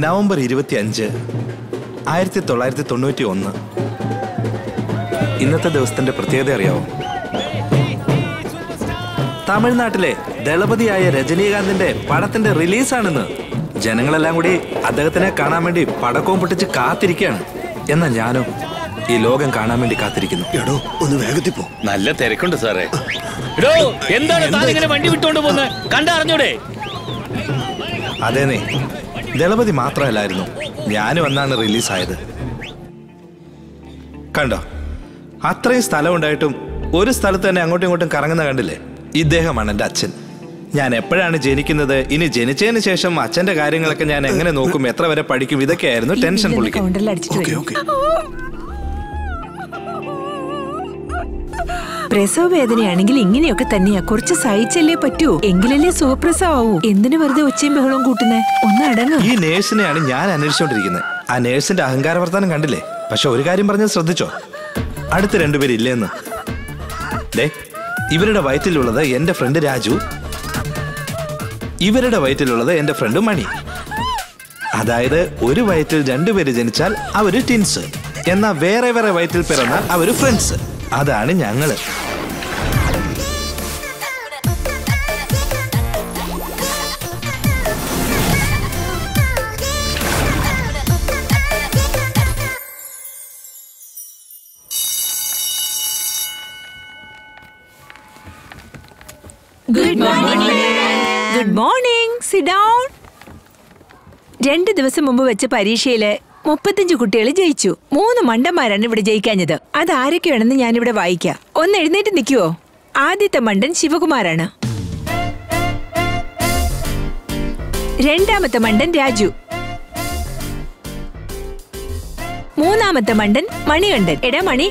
November ഇരുപത്തി അഞ്ച് ആയിരത്തി തൊള്ളായിരത്തി തൊണ്ണൂറ്റി ഒന്ന് ഇന്നത്തെ ദിവസത്തിന്റെ പ്രത്യേകത അറിയാവോ തമിഴ്നാട്ടിലെ ദളപതിയായ രജനീകാന്തിന്റെ പടത്തിന്റെ റിലീസാണെന്ന് ജനങ്ങളെല്ലാം കൂടി അദ്ദേഹത്തിനെ കാണാൻ വേണ്ടി പടക്കവും പൊട്ടിച്ച് കാത്തിരിക്കുകയാണ് എന്നാ ഞാനോ ഈ ലോകം കാണാൻ വേണ്ടി കാത്തിരിക്കുന്നു എടോ ഒന്ന് വേഗത്തിൽ പോ നല്ല തിരക്കുണ്ട് സാറേ എടോ എന്താണ് താൻ ഇങ്ങനെ വണ്ടി വിട്ടോണ്ട് പോകുന്നത് കണ്ടറിഞ്ഞൂടെ അതേനേ ദളപതി മാത്രമല്ലായിരുന്നു ഞാനും അന്നാണ് റിലീസായത് കണ്ടോ അത്രയും സ്ഥലം ഉണ്ടായിട്ടും ഒരു സ്ഥലത്ത് തന്നെ അങ്ങോട്ടും ഇങ്ങോട്ടും കറങ്ങുന്ന കണ്ടില്ലേ ഇദ്ദേഹമാണ് എൻ്റെ അച്ഛൻ ഞാൻ എപ്പോഴാണ് ജനിക്കുന്നത് ഇനി ജനിച്ചതിന് ശേഷം അച്ഛന്റെ കാര്യങ്ങളൊക്കെ ഞാൻ എങ്ങനെ നോക്കും എത്ര വരെ പഠിക്കും ഇതൊക്കെയായിരുന്നു ടെൻഷൻ പുള്ളിക്ക് കൗണ്ടറിൽ അടിച്ചിട്ട് ഓക്കെ വരും. ഓക്കെ പ്രസവ വേദനയാണെങ്കിൽ ഇങ്ങനെയൊക്കെ തന്നെയാ കുറച്ച് സഹിച്ചല്ലേ പറ്റൂ എങ്കിലല്ലേ സുഖപ്രസവാവൂ എന്തിനു വെറുതെ ഒച്ചയും ബഹളവും കൂട്ടുന്നേ ഒന്ന് അടങ്ങ് ഈ നേഴ്സിനെയാണ് ഞാൻ അന്വേഷിച്ചുകൊണ്ടിരിക്കുന്നത് ആ നേഴ്സിന്റെ അഹങ്കാര വർത്താനം കണ്ടില്ലേ പക്ഷെ ഒരു കാര്യം പറഞ്ഞത് ശ്രദ്ധിച്ചോ അടുത്ത രണ്ടുപേരില്ലേന്ന് ദേ ഇവരുടെ വയറ്റിലുള്ളത് എന്റെ ഫ്രണ്ട് രാജു ഇവരുടെ വയറ്റിലുള്ളത് എന്റെ ഫ്രണ്ട് മണി അതായത് ഒരു വയറ്റിൽ രണ്ടുപേര് ജനിച്ചാൽ അവര് ടിൻസ് എന്നാ വേറെ വേറെ വയറ്റിൽ പിറന്നാൽ അവര് ഫ്രണ്ട്സ് അതാണ് ഞങ്ങള് good morning good morning sit down രണ്ട് ദിവസം മുമ്പ് വെച്ച പരീക്ഷയില് മുപ്പത്തഞ്ച് കുട്ടികൾ ജയിച്ചു മൂന്ന് മണ്ടന്മാരാണ് ഇവിടെ ജയിക്കാഞ്ഞത് അത് ആരൊക്കെയാണെന്ന് ഞാനിവിടെ വായിക്കാം ഒന്ന് എഴുന്നേറ്റ് നിൽക്കുവോ ആദ്യത്തെ മണ്ടൻ ശിവകുമാറാണ് രണ്ടാമത്തെ മണ്ടൻ രാജു മൂന്നാമത്തെ മണ്ടൻ മണികണ്ഠൻ എടാ മണി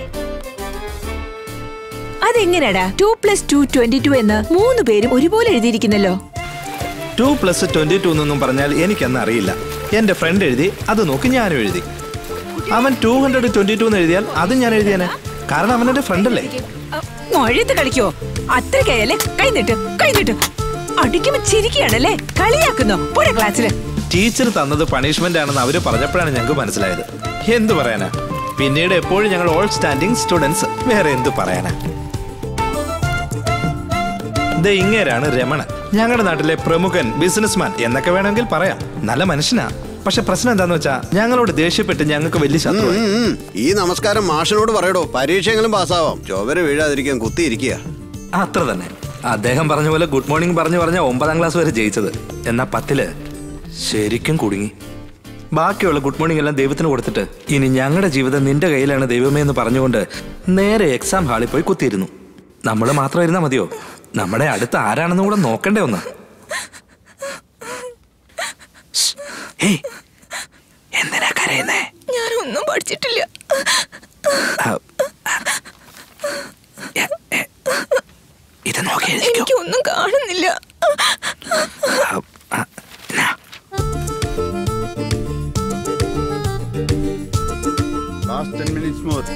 അതെങ്ങനെയാടാ two plus two twenty two എന്ന് മൂന്ന് പേരും ഒരുപോലെ എഴുതിയിരിക്കുന്നല്ലോ ടു പ്ലസ് ട്വന്റി ടു എന്നൊന്നും പറഞ്ഞാൽ എനിക്കന്ന് അറിയില്ല എന്റെ ഫ്രണ്ട് എഴുതി അത് നോക്കി ഞാനും എഴുതി അവൻ ടു ഹൺഡ്രഡ് ട്വന്റി ടു എന്ന് എഴുതിയാൽ അതും ഞാൻ എഴുതിയാനെ കാരണം അവൻ എന്റെ ഫ്രണ്ട് അല്ലേ മഴയത്ത് കളിക്കോ അത്രയ്ക്കായല്ലേ കൈ നീട്ട് കൈ നീട്ട് അടിക്കുമ്പോ ചിരിക്കുകയാണല്ലേ കളിയാക്കുന്നോ പോടെ ക്ലാസ്സില് ടീച്ചർ തന്നത് പണിഷ്മെന്റ് ആണെന്ന് അവര് പറഞ്ഞപ്പോഴാണ് ഞങ്ങൾക്ക് മനസ്സിലായത് എന്തു പറയാനാ പിന്നീട് എപ്പോഴും ഞങ്ങൾ ഓൾ സ്റ്റാൻഡിങ് സ്റ്റുഡൻസ് വേറെ എന്തു പറയാനാ ദേ ഇങ്ങേരാണ് രമണൻ ഞങ്ങളുടെ നാട്ടിലെ പ്രമുഖൻ ബിസിനസ്മാൻ എന്നൊക്കെ വേണമെങ്കിൽ പറയാം നല്ല മനുഷ്യനാ പക്ഷെ പ്രശ്നം എന്താന്ന് വെച്ചാ ഞങ്ങളോട് ദേഷ്യപ്പെട്ട് ഞങ്ങൾക്ക് വലിയ ശത്രു ഉം, ഉം. ഈ നമസ്കാരം മാഷിനോട് പറയടോ പരീക്ഷയെങ്കിലും പാസ്സാവാം ചൊവര് വീഴാതിരിക്കാൻ കുത്തിയിരിക്കുക അത്ര തന്നെ അദ്ദേഹം പറഞ്ഞ പോലെ ഗുഡ് മോർണിംഗ് പറഞ്ഞു പറഞ്ഞ ഒമ്പതാം ക്ലാസ് വരെ ജയിച്ചത് എന്നാ പത്തില് ശരിക്കും കുടുങ്ങി ബാക്കിയുള്ള ഗുഡ് മോർണിംഗ് എല്ലാം ദൈവത്തിന് കൊടുത്തിട്ട് ഇനി ഞങ്ങളുടെ ജീവിതം നിന്റെ കയ്യിലാണ് ദൈവമേ എന്ന് പറഞ്ഞുകൊണ്ട് നേരെ എക്സാം ഹാളിൽ പോയി കുത്തിയിരുന്നു നമ്മൾ മാത്രം ഇരുന്നാ മതിയോ നമ്മുടെ അടുത്ത് ആരാണെന്ന് കൂടെ നോക്കണ്ടേ ഒന്ന് ശ്ശ്. ഏയ്, എന്തിനാ കരയുന്നേ ഞാനൊന്നും പഠിച്ചിട്ടില്ല ആ, എ, എ, ഇത് നോക്കി എഴുതിക്കോ എനിക്കൊന്നും കാണുന്നില്ല ആ, ആ, നാ. ലാസ്റ്റ് ടെൻ മിനിറ്റ്സ് മോർ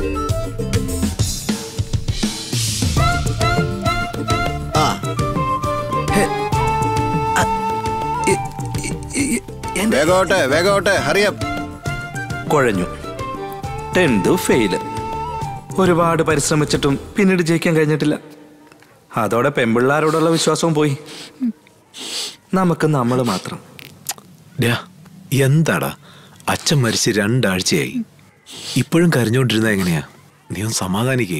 ആ ഇ- ഇ- ഇ- എന്റെ വേഗോട്ടെ വേഗോട്ടെ ഹറിയപ്പ് കുഴഞ്ഞു ടെൻത് ഫെയില് ഒരുപാട് പരിശ്രമിച്ചിട്ടും പിന്നീട് ജയിക്കാൻ കഴിഞ്ഞിട്ടില്ല അതോടെ പെമ്പിള്ളാരോടുള്ള വിശ്വാസവും പോയി നമുക്ക് നമ്മൾ മാത്രം ഡാ, എന്താടാ അച്ഛൻ മരിച്ച് രണ്ടാഴ്ചയായി ഇപ്പോഴും കരഞ്ഞോണ്ടിരുന്ന എങ്ങനെയാ നീ ഒന്ന് സമാധാനിക്കേ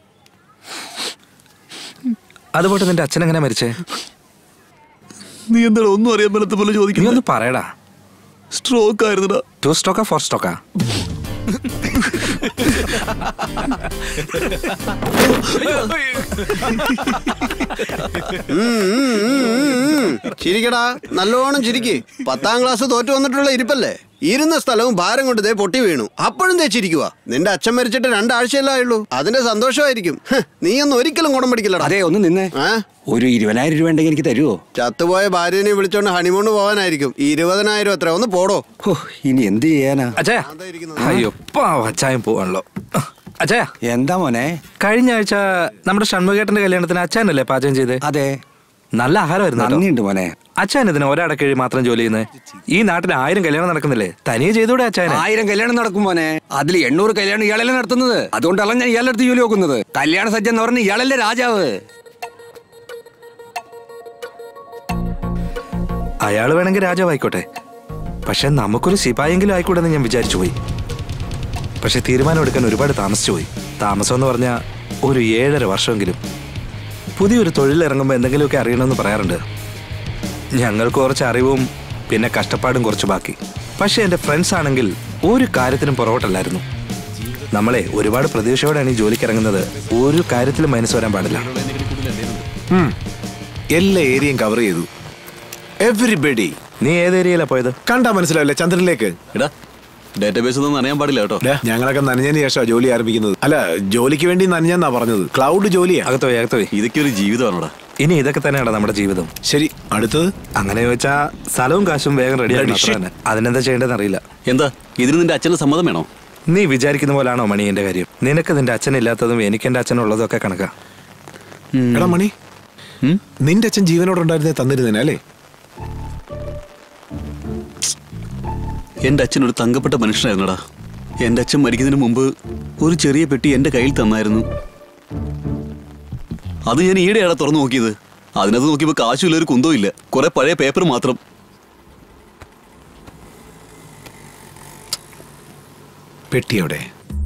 അതുപോലെ നിന്റെ അച്ഛൻ എങ്ങനെ മരിച്ചേ നീ എന്താ ഒന്നും അറിയാൻ പറ്റാത്ത പോലെ നീ ചോദിക്കുന്നു ഒന്ന് പറയടാ സ്ട്രോക്ക് ആയിരുന്നടാ ടു സ്റ്റോക്കാ ഫോർ സ്റ്റോക്കാ ഉം, ഉം, ഉം, ഉം, ഉം. ചിരിക്കടാ നല്ലോണം ചിരിക്ക് പത്താം ക്ലാസ് തോറ്റു വന്നിട്ടുള്ള ഇരിപ്പല്ലേ ഇരുന്ന സ്ഥലവും ഭാരം കൊണ്ട് ദേ പൊട്ടി വീണു അപ്പോഴും ദേ ചിരിക്കുക നിന്റെ അച്ഛൻ മരിച്ചിട്ട് രണ്ടാഴ്ചയല്ലേ ആയുള്ളൂ അതിന്റെ സന്തോഷമായിരിക്കും ഹ്, നീയൊന്നും ഒരിക്കലും ഗുണം പിടിക്കില്ലടാ അതെ ഒന്ന് നിന്നേ ഏ ഒരു ഇരുപതിനായിരം രൂപ ഉണ്ടെങ്കിൽ എനിക്ക് തരുമോ ചത്തുപോയ ഭാര്യനെ വിളിച്ചോണ്ട് ഹണിമൂണ് പോവാനായിരിക്കും ഇരുപതിനായിരം എത്ര ഒന്ന് പോടോ ഹോ, ഇനി എന്ത് ചെയ്യാനാ അജയ അതാ ഇരിക്കുന്നത്. അയ്യോ പാവം അച്ചായം പോവാണല്ലോ അജയ എന്താ മോനെ കഴിഞ്ഞ ആഴ്ച നമ്മുടെ ഷൺമുഖേട്ടന്റെ കല്യാണത്തിന് അച്ഛനല്ലേ പാചകം ചെയ്തേ അതെ നല്ല ആഹാരമായിരുന്നു കേട്ടോ. നന്ദിയുണ്ട് മോനെ അച്ഛൻ ഇതിന് ഒരാടെ കീഴിൽ മാത്രം ജോലി ചെയ്യുന്നത് ഈ നാട്ടിൽ ആയിരം കല്യാണം നടക്കുന്നില്ലേ തനിയെ ചെയ്തൂടെ അച്ഛനെ ആയിരം കല്യാണം നടക്കും മോനെ അതിൽ എണ്ണൂറ് കല്യാണം ഇയാളല്ലേ നടത്തുന്നത് അതുകൊണ്ടല്ല ഞാൻ ഇയാളുടെ അടുത്ത് ജോലി നോക്കുന്നത് കല്യാണ സജ്ജ എന്ന് പറഞ്ഞ ഇയാളല്ലേ രാജാവ് അയാൾ വേണമെങ്കിൽ രാജാവായിക്കോട്ടെ പക്ഷെ നമുക്കൊരു സിപായെങ്കിലും ആയിക്കൂടെ എന്ന് ഞാൻ വിചാരിച്ചു പോയി പക്ഷെ തീരുമാനം എടുക്കാൻ ഒരുപാട് താമസിച്ചു പോയി താമസം എന്ന് പറഞ്ഞാൽ ഒരു ഏഴര വർഷമെങ്കിലും പുതിയൊരു തൊഴിലിറങ്ങുമ്പോൾ എന്തെങ്കിലുമൊക്കെ അറിയണമെന്ന് പറയാറുണ്ട് ഞങ്ങൾക്ക് കുറച്ച് അറിവും പിന്നെ കഷ്ടപ്പാടും കുറച്ച് ബാക്കി പക്ഷെ എൻ്റെ ഫ്രണ്ട്സ് ആണെങ്കിൽ ഒരു കാര്യത്തിനും പുറകോട്ടല്ലായിരുന്നു നമ്മളെ ഒരുപാട് പ്രതീക്ഷയോടെയാണ് ഈ ജോലിക്ക് ഇറങ്ങുന്നത് ഒരു കാര്യത്തിലും മൈനസ് വരാൻ പാടില്ല എല്ലാ ഏരിയയും കവർ ചെയ്തു എവറിബഡി നീ ഏത് ഏരിയയിലാണ് പോയത് കണ്ടാ മനസ്സിലാവില്ലേ ചന്ദ്രനിലേക്ക് എടാ ഡേറ്റാബേസ് ഒന്നും അറിയാൻ പാടില്ല കേട്ടോ ഡാ, ഞങ്ങളൊക്കെ നനഞ്ഞതിന് ശേഷമാണ് ജോലി ആരംഭിക്കുന്നത് അല്ല ജോലിക്ക് വേണ്ടി നനഞ്ഞെന്നാ പറഞ്ഞത് ക്ലൗഡ് ജോലിയാ അകത്തോയി അകത്തോയി ഇതൊക്കെ ഒരു ജീവിതമാണോടാ ഇനി ഇതൊക്കെ തന്നെയാണ് നമ്മുടെ ജീവിതം ശരി അടുത്തത് അങ്ങനെ ചോദിച്ചാ സ്ഥലവും കാശും വേഗം റെഡിയാക്കണം Bloody അത്ര തന്നെ അതിനെന്താ ചെയ്യേണ്ടതെന്ന് അറിയില്ല എന്താ ഇതിന് നിന്റെ അച്ഛന്റെ സമ്മതം വേണോ നീ വിചാരിക്കുന്ന പോലാണോ മണി എന്റെ കാര്യം നിനക്ക് നിന്റെ അച്ഛനില്ലാത്തതും എനിക്ക് എന്റെ അച്ഛനുള്ളതും ഒക്കെ കണക്കാ എടാ മണി ഉം? നിന്റെ അച്ഛൻ ജീവനോടുണ്ടായിരുന്നേ തന്നിരുന്നേനെ അല്ലേ എന്റെ അച്ഛൻ ഒരു തങ്കപ്പെട്ട മനുഷ്യനായിരുന്നടാ എന്റെ അച്ഛൻ മരിക്കുന്നതിന് മുമ്പ് ഒരു ചെറിയ പെട്ടി എന്റെ കയ്യിൽ തന്നായിരുന്നു അത് ഞാൻ ഈടെയാണ് തുറന്നു നോക്കിയത് അതിനകത്ത് നോക്കിയപ്പോൾ കാശുമില്ല ഒരു കുന്തവും ഇല്ല കുറെ പഴയ പേപ്പർ മാത്രം പെട്ടി എവിടെ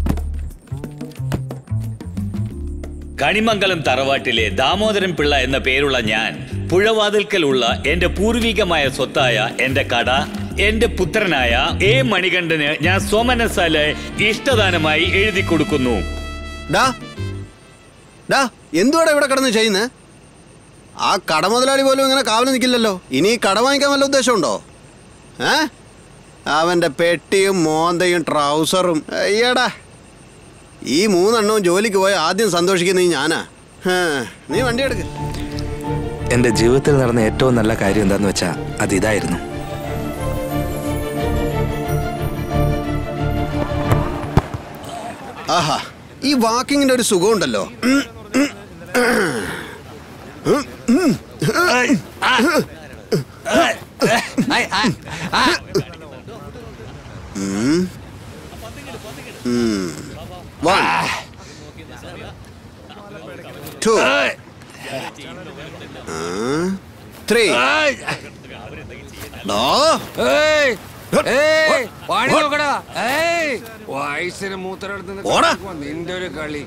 കണിമംഗലം തറവാട്ടിലെ ദാമോദരൻ പിള്ള എന്ന പേരുള്ള ഞാൻ പുഴവാതിൽക്കലുള്ള എന്റെ പൂർവികമായ സ്വത്തായ എന്റെ കട എന്റെ പുത്രനായ എ മണികണ്ഠന് ഞാൻ സോമനസാല് ഇഷ്ടദാനമായി എഴുതി കൊടുക്കുന്നു ഡാ ഡാ എന്തുവാടാ ഇവിടെ കിടന്ന് ചെയ്യുന്നത് ആ കട മുതലാളി പോലും ഇങ്ങനെ കാവല് നിൽക്കില്ലല്ലോ ഇനി ഈ കട വാങ്ങിക്കാൻ വല്ല ഉദ്ദേശമുണ്ടോ ഏ അവന്റെ പെട്ടിയും മോന്തയും ട്രൗസറും അയ്യടാ ഈ മൂന്നെണ്ണവും ജോലിക്ക് പോയി ആദ്യം സന്തോഷിക്കുന്ന ഈ ഞാനാ ഹേ, നീ വണ്ടി എടുക്ക് എന്റെ ജീവിതത്തിൽ നടന്ന ഏറ്റവും നല്ല കാര്യം എന്താന്ന് വെച്ചാ അത് ഇതായിരുന്നു ആഹാ ഈ വാക്കിങ്ങിന്റെ ഒരു സുഖമുണ്ടല്ലോ ഉം, One. Two. Uh, three. ഡാ. വയസ്സിന് മൂത്രം ഓടാ. നിന്റെ ഒരു കളി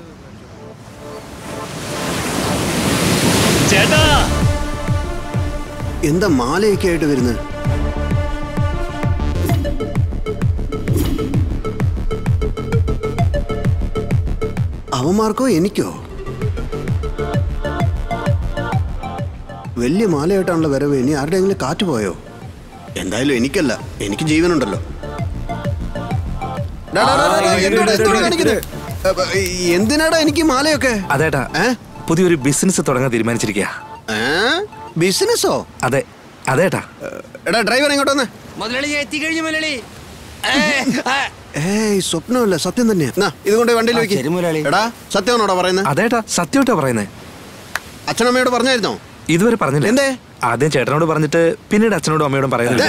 ചേട്ടാ എന്താ മാലയൊക്കെ ആയിട്ട് വരുന്നത് അവന്മാർക്കോ എനിക്കോ വലിയ മാലയായിട്ടാണല്ലോ വരവ് ഇനി ആരുടെയെങ്കിലും കാറ്റ് പോയോ എന്തായാലും എനിക്കല്ല എനിക്ക് ജീവനുണ്ടല്ലോ ഡാ, ഡാ, ഡാ, ഡാ, ഡാ, എന്തുവാടാ, എന്തുവാടാ കാണിക്കുന്നത്? അപ്പൊ, ഈ എന്തിനാടാ എനിക്ക് ഈ മാലയൊക്കെ അതേട്ടാ ഏ? പുതിയൊരു ബിസിനസ് തുടങ്ങാൻ തീരുമാനിച്ചിരിക്കുക ഏ? ബിസിനസ്സോ അതെ അതേട്ടാ എടാ ഡ്രൈവർ ഇങ്ങോട്ട് വന്നേ മുതലാളി എത്തിക്കഴിഞ്ഞു മുതലാളി ഏയ് സ്വപ്നമല്ല സത്യം തന്നെയാ എന്നാ, ഇത് കൊണ്ട് വണ്ടിയിൽ ആ, വെക്ക്. ശരി മുതലാളി. എടാ സത്യമാണോടാ പറയുന്നത് അതേട്ടാ സത്യമായിട്ടാ പറയുന്നേ അച്ഛനമ്മയോട് പറഞ്ഞായിരുന്നോ ഇതുവരെ പറഞ്ഞില്ല എന്തേ? ആദ്യം ചേട്ടനോട് പറഞ്ഞിട്ട് പിന്നീട് അച്ഛനോടും അമ്മയോടും പറയുന്നത്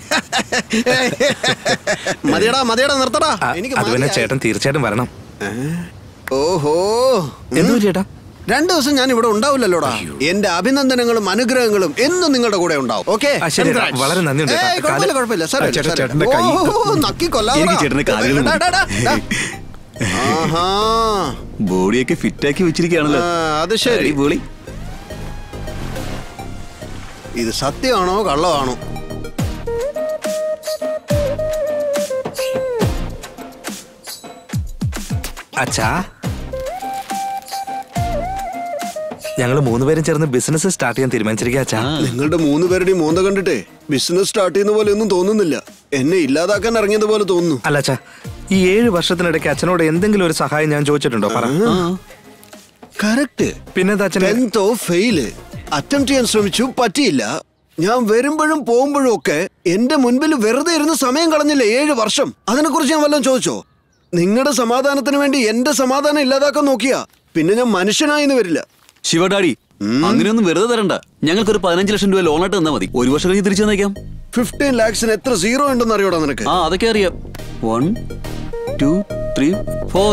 മതിയടാ മതിയടാ നിർത്തടാ എനിക്ക് അത് പിന്നെ മതിയായി. ചേട്ടൻ തീർച്ചയായിട്ടും വരണം ഓഹോ എന്തു ചേട്ടാ രണ്ടു ദിവസം ഞാൻ ഇവിടെ ഉണ്ടാവില്ലല്ലോടാ എന്റെ അഭിനന്ദനങ്ങളും അനുഗ്രഹങ്ങളും എന്നും നിങ്ങളുടെ കൂടെ ഉണ്ടാവും ഓക്കെ ആ, ശരി, വളരെ നന്ദിയുണ്ട് കേട്ടോ. കുഴപ്പമില്ല കാല്- കുഴപ്പമില്ല സാറേ, ആ, ചേട്ടാ, സാറേ. ചേട്ടന്റെ കൈ. ഓ, നക്കി കൊല്ലാതെടാ. എനിക്ക് ചേട്ടന്റെ കാലുകൾ ഡാ, ഡാ, ഡാ, ഡാ. ആഹാ ബോഡിയൊക്കെ ഫിറ്റാക്കി വെച്ചിരിക്കുകയാണല്ലോ ആ, അത് ശരി അടിപൊളി ഇത് സത്യമാണോ കള്ളമാണോ അച്ഛാ ഞങ്ങൾ മൂന്നുപേരും ചേർന്ന് ബിസിനസ് സ്റ്റാർട്ട് ചെയ്യാൻ തീരുമാനിച്ചിരിക്കുക അച്ഛാ നിങ്ങളുടെ മൂന്ന് പേരുടെയും മോന്ത കണ്ടിട്ടേ ബിസിനസ് സ്റ്റാർട്ട് ചെയ്യുന്ന പോലെ ഒന്നും തോന്നുന്നില്ല എന്നെ ഇല്ലാതാക്കാൻ ഇറങ്ങിയത് പോലെ തോന്നുന്നു അല്ല അച്ഛാ ഈ ഏഴ് വർഷത്തിനിടയ്ക്ക് അച്ഛനോട് എന്തെങ്കിലും ഒരു സഹായം ഞാൻ ചോദിച്ചിട്ടുണ്ടോ പറ കറക്റ്റ് പിന്നെ അച്ഛനെ ടെൻത്തോ ഫെയില് അറ്റംപ്റ്റ് ചെയ്യാൻ ശ്രമിച്ചു പറ്റിയില്ല ഞാൻ വരുമ്പോഴും പോകുമ്പോഴും ഒക്കെ എന്റെ മുൻപിൽ വെറുതെ ഇരുന്ന് സമയം കളഞ്ഞില്ലേ ഏഴ് വർഷം അതിനെക്കുറിച്ച് ഞാൻ വല്ലതും ചോദിച്ചോ നിങ്ങളുടെ സമാധാനത്തിന് വേണ്ടി എന്റെ സമാധാനം ഇല്ലാതാക്കാൻ നോക്കിയാ പിന്നെ ഞാൻ മനുഷ്യനായിന്ന് വരില്ല ശിവഡാഡി അങ്ങനെയൊന്നും വെറുതെ തരണ്ട ഞങ്ങൾക്ക് ഒരു പതിനഞ്ച് ലക്ഷം രൂപ ലോണായിട്ട് തന്നാ മതി ഒരു വർഷം കഴിഞ്ഞ് തിരിച്ചു തന്നേക്കാം ഫിഫ്റ്റീൻ ലാക്സിന് എത്ര സീറോ ഉണ്ടെന്ന് അറിയോടാ നിനക്ക് ആ അതൊക്കെ അറിയാം വൺ ടു ത്രീ ഫോർ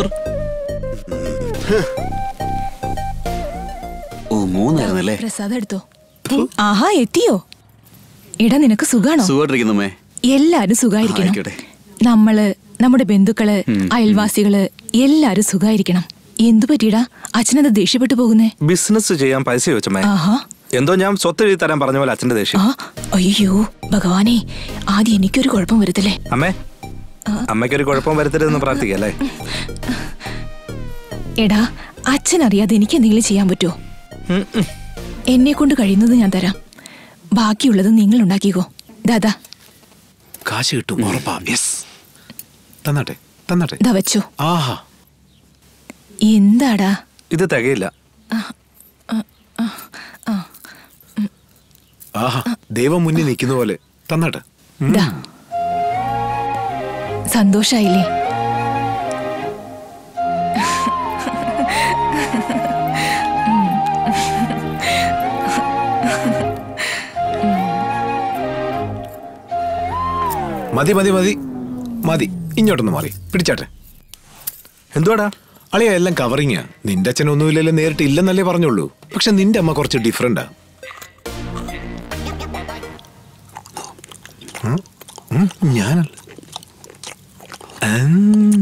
ഓ മൂന്നായിരുന്നല്ലേ പ്രസാദം എടുത്തോ ആഹാ എത്തിയോ എടാ നിനക്ക് സുഖാണോ സുഖമായിട്ടിരിക്കുന്നമ്മേ എല്ലാരും സുഖായിരിക്കണം ആയിക്കോട്ടെ. നമ്മള് നമ്മുടെ ബന്ധുക്കള് അയൽവാസികള് എല്ലാരും സുഖായിരിക്കണം എന്തു പറ്റിയടാ അച്ഛനത് ദേഷ്യപ്പെട്ടു പോകുന്നേ ബിസിനസ് ചെയ്യാൻ പൈസ ചോദിച്ചമ്മേ ആഹാ എന്തോ ഞാൻ സ്വത്ത് എഴുതി തരാൻ പറഞ്ഞ പോലെ അച്ഛന്റെ ദേഷ്യം ആ അയ്യോ ഭഗവാനെ ആദ്യം എനിക്കൊരു കുഴപ്പം വരുത്തല്ലേ അമ്മേ അമ്മയ്ക്കൊരു കുഴപ്പം വരുത്തരുതെന്ന് പ്രാർത്ഥിക്കല്ലേ എടാ അച്ഛൻ അറിയാതെ എനിക്ക് എന്തെങ്കിലും ചെയ്യാൻ പറ്റുമോ എന്നെ കൊണ്ട് കഴിയുന്നത് ഞാൻ തരാം ബാക്കിയുള്ളത് നിങ്ങൾ ഉണ്ടാക്കിക്കോ ദാദാ കാശ് കിട്ടും ഉറപ്പാ യെസ് തന്നാട്ടെ തന്നാട്ടെ ദാ വെച്ചോ ആഹാ എന്താടാ ഇത് തികയില്ല ആഹാ ദൈവം മുന്നിൽ നിൽക്കുന്ന പോലെ തന്നാട്ടെ ദാ സന്തോഷായില്ലേ മതി മതി മതി മതി ഇങ്ങോട്ടൊന്ന് മാറി പിടിച്ചാട്ടെ എന്തുവാടാ അളിയ എല്ലാം കവറിങ്ങാ നിന്റെ അച്ഛൻ ഒന്നുമില്ലല്ലോ നേരിട്ട് ഇല്ലെന്നല്ലേ പറഞ്ഞുള്ളൂ പക്ഷെ നിന്റെ അമ്മ കുറച്ച് ഡിഫറെന്റാ ഉം, ഉം, ഞാനല്ല ഉം.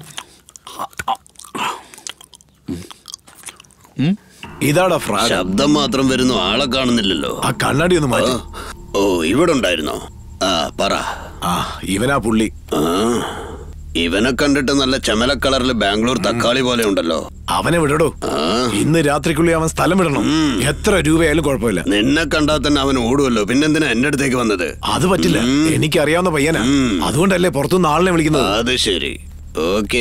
ഇതാടാ ഫ്രാഡ് ശബ്ദം മാത്രം വരുന്നു ആളെ കാണുന്നില്ലല്ലോ ആ കണ്ണാടി ഒന്ന് മാറ്റി ഓ ഇവിടെ ഉണ്ടായിരുന്നോ ആ പറ ആ ഇവനാ പുള്ളി ആ ഇവനെ കണ്ടിട്ട് നല്ല ചെമല കളറിൽ ബാംഗ്ലൂർ തക്കാളി പോലെ ഉണ്ടല്ലോ അവനെ വിടടോ ഇന്ന് രാത്രിക്കുള്ളിൽ അവൻ സ്ഥലം വിടണം എത്ര രൂപയായാലും കുഴപ്പമില്ല നിന്നെ കണ്ടാൽ തന്നെ അവൻ ഓടുമല്ലോ പിന്നെന്തിനാ എന്റെ അടുത്തേക്ക് വന്നത് അത് പറ്റില്ല എനിക്കറിയാവുന്ന പയ്യനാ അതുകൊണ്ടല്ലേ പുറത്തുനിന്ന് ആളിനെ വിളിക്കുന്നത് അത് ശരി ഓക്കെ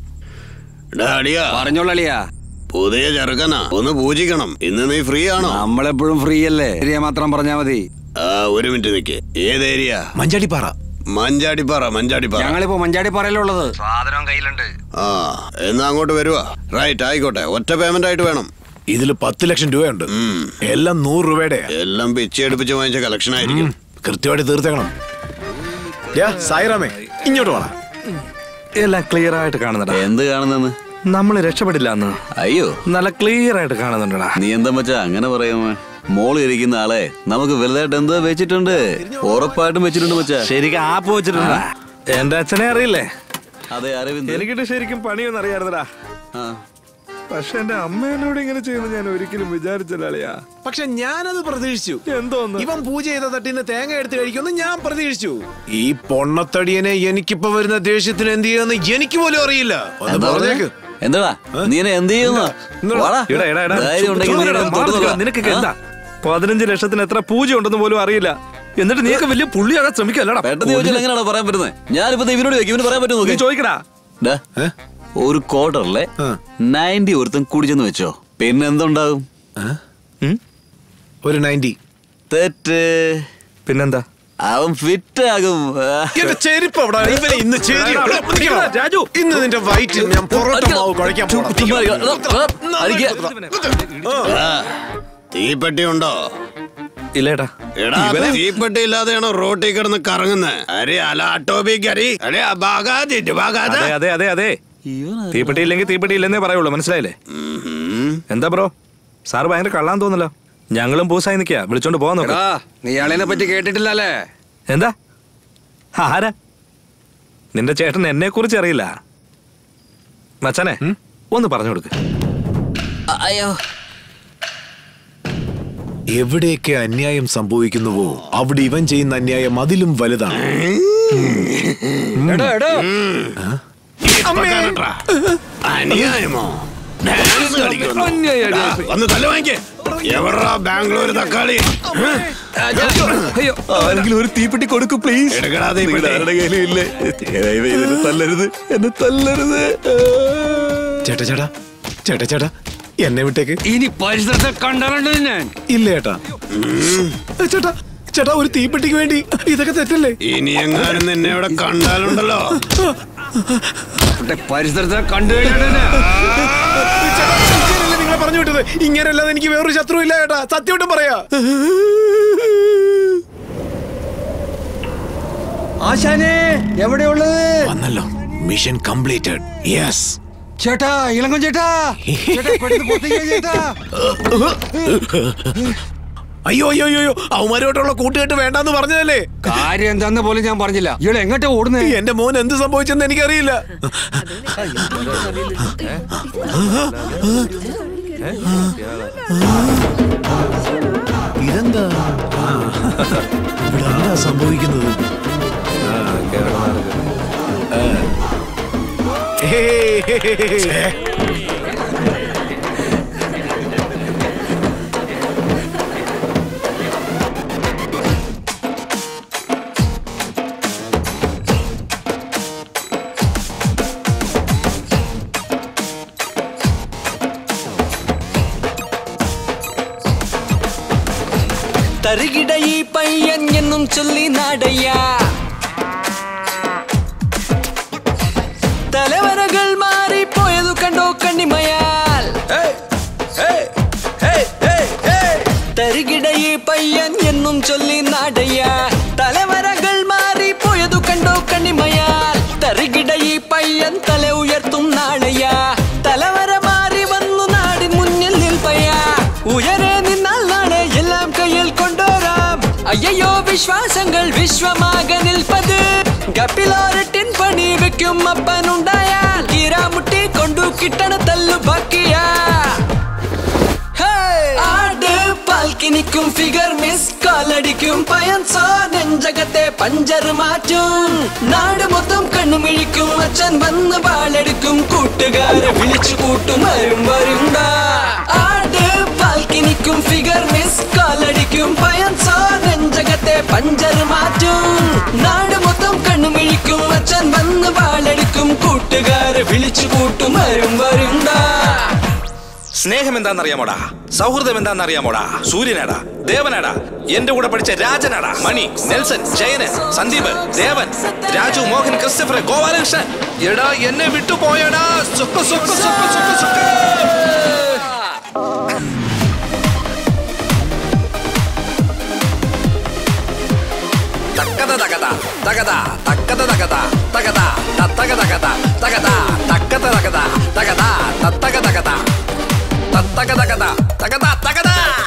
അടിയാ പറഞ്ഞോളിയാ പുതിയ ചെറുക്കനാ ഒന്ന് പൂജിക്കണം ഇന്ന് നീ ഫ്രീ ആണോ നമ്മളെപ്പോഴും ഫ്രീ അല്ലേ ഏരിയ മാത്രം പറഞ്ഞാ മതി ആ ഒരു മിനിറ്റ് നിക്ക് ഏത് ഏരിയ മഞ്ചാടിപ്പാറ മഞ്ചാടിപ്പാറ മഞ്ചാടിപ്പാറ ഞങ്ങളിപ്പോ മഞ്ചാടി പറയലുള്ളത് സാധനം കയ്യിലുണ്ട് ആ എന്നാ അങ്ങോട്ട് വരുവാ റൈറ്റ് ആയിക്കോട്ടെ ഒറ്റ പേയ്മെന്റ് ആയിട്ട് വേണം ഇതിൽ പത്ത് ലക്ഷം രൂപയുണ്ട് എല്ലാം നൂറ് രൂപയുടെ എല്ലാം പിച്ചെടുപ്പിച്ച് വാങ്ങിച്ച കളക്ഷൻ ആയിരിക്കും കൃത്യമായിട്ട് തീർത്തേക്കണം യാ, സായിറാമേ ഇങ്ങോട്ട് വേണം എല്ലാം ക്ലിയർ ആയിട്ട് കാണുന്നുണ്ടാ എന്ത് കാണുന്നെന്ന് നമ്മൾ രക്ഷപ്പെടില്ല അന്ന് അയ്യോ നല്ല ക്ലിയർ ആയിട്ട് കാണുന്നുണ്ടടാ നീ എന്താ മച്ചാ അങ്ങനെ പറയുമോ മോള് ഇരിക്കുന്ന ആളെ നമുക്ക് വലുതായിട്ട് എന്തോ വെച്ചിട്ടുണ്ട് ഉറപ്പായിട്ടും വെച്ചിട്ടുണ്ട് മച്ചാ ശരിക്കും ആപ്പ് വെച്ചിട്ടുണ്ടാ എന്റെ അച്ഛനെ അറിയില്ലേ അതെ അരവിന്ദ് എനിക്കിട്ട് ശരിക്കും പണിയൊന്നും അറിയാറുന്നടാ ആ. പക്ഷെ എന്റെ അമ്മ എന്നോട് ഇങ്ങനെ ചെയ്യുന്നു ഞാൻ ഒരിക്കലും വിചാരിച്ചില്ല അളിയാ പക്ഷെ ഞാനത് പ്രതീക്ഷിച്ചു എന്തോന്ന് ഇവൻ പൂജ ചെയ്ത തട്ടിന്ന് തേങ്ങ എടുത്ത് കഴിക്കുമെന്ന് ഞാൻ പ്രതീക്ഷിച്ചു ഈ പൊണ്ണത്തടിയനെ എനിക്കിപ്പോ വരുന്ന ദേഷ്യത്തിന് എന്ത് ചെയ്യുമെന്ന് എനിക്ക് പോലും അറിയില്ല ഒന്ന് എന്താ പറഞ്ഞേക്ക് പറഞ്ഞേ? എന്താടാ നീ എന്നെ എന്ത് ചെയ്യുന്നു എന്താ? വാടാ. എടാ, എടാ, എടാ. ധൈര്യം ഉണ്ടെങ്കിൽ നീ എന്നെ തൊട്ട് നോക്ക്. നിനക്ക് ആ? എന്താ പതിനഞ്ച് ലക്ഷത്തിന് എത്ര പൂജ ഉണ്ടെന്ന് പോലും അറിയില്ല എന്നിട്ട് നീയൊക്കെ വലിയ പുള്ളിയാകാൻ ശ്രമിക്കല്ലടാ പെട്ടെന്ന് ചോദിച്ചാൽ എങ്ങനെയാണോ പറയാൻ പറ്റുന്നത് ഞാനിപ്പോ ദേ ഇവനോട് ചോദിക്കും ഇവന് പറയാൻ പറ്റുമോ നീ നോക്ക്. ചോദിക്കടാ ഡാ, ഒരു ക്വാർട്ടറിലെ ആ. നയൻറ്റി ഒരുത്തൻ കുടിച്ചെന്ന് വെച്ചോ പിന്നെ എന്തുണ്ടാകും ഉം? ഒരു നയൻറ്റി തെറ്റ് പിന്നെന്താ അവൻ ഫിറ്റ് ആകും എന്റെ ചെരുപ്പ് അവിടെ ഇവനെ ഇന്ന് ചേരി എടാ, ഇവിടെ പിടിക്കണം. എടാ, രാജു. ഇന്ന് നിന്റെ വയറ്റിൽ ഞാൻ പൊറോട്ട മാവ് കഴിക്കാൻ പോണം. ചുമ്മാ ഇരിക്ക. എടാ, എടാ, അടിക്ക. ആ, തീപ്പെട്ടി ഉണ്ടോ ഇല്ലേട്ടാ എടാ തീപ്പെട്ടി ഇല്ലാതെയാണോ റോട്ടിൽ കിടന്ന് കറങ്ങുന്നത് അരെ അല ആട്ടോബി കരി അരെ അബാഗാദിറ്റ് ബാഗാദ അതെ അതെ അതെ അതെ തീപ്പെട്ടി ഇല്ലെങ്കിൽ തീപ്പെട്ടി ഇല്ലെന്നേ പറയുള്ളൂ മനസ്സിലായില്ലേ എന്താ ബ്രോ സാർ ഭയങ്കര കള്ളാൻ തോന്നല്ലോ ഞങ്ങളും പൂസായി നിൽക്കുക വിളിച്ചോണ്ട് പോവാൻ നോക്കാം എടാ നീ ഇയാളിനെ പറ്റി കേട്ടിട്ടില്ലല്ലേ എന്താ ആരാ നിന്റെ ചേട്ടൻ എന്നെ കുറിച്ച് അറിയില്ല മച്ചാനെ ഒന്ന് പറഞ്ഞു കൊടുക്ക് അയ്യോ എവിടെയൊക്കെ അന്യായം സംഭവിക്കുന്നുവോ അവിടെ ഇവൻ ചെയ്യുന്ന അന്യായം അതിലും വലുതാണ് എടാ എടാ അന്യായമോ ഡാൻസ് കളിക്കുന്നു എടാ, വന്ന് തല വാങ്ങിക്കേ എവിടാ ബാംഗ്ലൂർ തക്കാളി അയ്യോ ആരെങ്കിലും ഒരു തീപ്പെട്ടി കൊടുക്കൂ പ്ലീസ് എടുക്കടാ തീപ്പെട്ടി. ആരുടെ കയ്യിലും ഇല്ലേ ദയവായി ഇതിനെ തല്ലരുത് എന്നെ തല്ലരുത് ചേട്ടാ ചേട്ടാ ചേട്ടാ ചേട്ടാ എന്നെ വിട്ടേക്ക് ഇനി പരിസരത്തെ കണ്ടാലുണ്ട് ഞാൻ ഇല്ല ചേട്ടാ ചേട്ടാ ചേട്ടാ ഒരു തീപ്പെട്ടിക്ക് വേണ്ടി ഇതൊക്കെ തെറ്റല്ലേ ഇനി എങ്ങാനും നിന്നെ ഇവിടെ കണ്ടാലുണ്ടല്ലോ ഇവിടെ പരിസരത്തെ കണ്ടു കഴിഞ്ഞാൽ ചേട്ടാ, നിങ്ങളെ പറഞ്ഞു വിട്ടത് ഇങ്ങനെയല്ലാതെ എനിക്ക് വേറൊരു ശത്രു ഇല്ല കേട്ടാ സത്യമായിട്ടും പറയാ ആശാനെ എവിടെയുള്ളത് വന്നല്ലോ മിഷൻ കംപ്ലീറ്റഡ് യെസ് ചേട്ടാ ഇളങ്കം ചേട്ടാ ചേട്ടാ, പെട്ടെന്ന് പുറത്തേക്ക് വാ ചേട്ടാ അയ്യോ അയ്യോ അയ്യോ അവന്മാരോട്ടുള്ള കൂട്ടുകെട്ട് വേണ്ടെന്ന് പറഞ്ഞതല്ലേ കാര്യം എന്താന്ന് പോലും ഞാൻ പറഞ്ഞില്ല ഇയാൾ എങ്ങോട്ടാ ഓടുന്നേ എന്റെ മോൻ എന്ത് സംഭവിച്ചെന്ന് എനിക്കറിയില്ല ഇതെന്താ ഇവിടെ എന്താ സംഭവിക്കുന്നത് ഏയ്. തരികിട ഈ പയ്യൻ എന്നും ചൊല്ലി നാടയ്യ തലവരകൾ മാറിപ്പോയതു കണ്ടോ കണ്ണിമയാൽ തരികിട ഈ പയ്യൻ എന്നും ചൊല്ലി നാടയ്യ തലവരകൾ മാറിപ്പോയതു കണ്ടോ കണ്ണിമയാൽ തരികിട ഈ പയ്യൻ തല ഉയർത്തും നാളയ്യ തലവര മാറി വന്നു നാടിൻ മുന്നിൽ നിൽപ്പയ്യ ഉയരെ നിന്നാൽ നാളെ എല്ലാം കയ്യിൽ കൊണ്ടുവരാം അയ്യോ വിശ്വാസങ്ങൾ വിശ്വമാക നിൽപ്പത് കപ്പിലോരട്ടിൻ പണി വെക്കും അപ്പനുണ്ടായാൽ കീരാമുട്ടി കൊണ്ടു കിട്ടണ തല്ലു ബാക്കിയാ ആട് പാൽക്കിനിക്കും ഫിഗർ മിസ് കാലടിക്കും പയൻസോ നെഞ്ചകത്തെ പഞ്ചർ മാറ്റും നാട് മൊത്തം കണ്ണുമിഴിക്കും അച്ഛൻ വന്ന് പാലെടുക്കും കൂട്ടുകാരെ വിളിച്ചു കൂട്ടും വരും വരുണ്ടാ ആട് പാൽക്കിനിക്കും ഫിഗർ മിസ് കാലടിക്കും പയൻസോ നെഞ്ചകത്തെ പഞ്ചർ മാറ്റും നാട് മൊത്തം കണ്ണുമിഴിക്കും അച്ഛൻ വന്ന് പാലെടുക്കും കൂട്ടുകാരെ വിളിച്ചു കൂട്ടും വരും വരുണ്ടാ സ്നേഹം എന്താണെന്നറിയാമോടാ സൗഹൃദം എന്താണെന്നറിയാമോടാ സൂര്യനാടാ ദേവനാടാ എന്റെ കൂടെ പഠിച്ച രാജനാടാ മണി നെൽസൺ ജയന് സന്ദീപ് ദേവൻ രാജു മോഹൻ ക്രിസ്റ്റഫർ ഗോപാലകൃഷ്ണൻ എടാ എന്നെ വിട്ടുപോയടാ സുഖ സുഖ സുഖ സുഖ സുഖ തക്കത തകത തകത തക്കത തകത തകത തത്തക തകത തകത തക്കത തകത തകത തത്തക തകത തത്തക തകത തകത തകത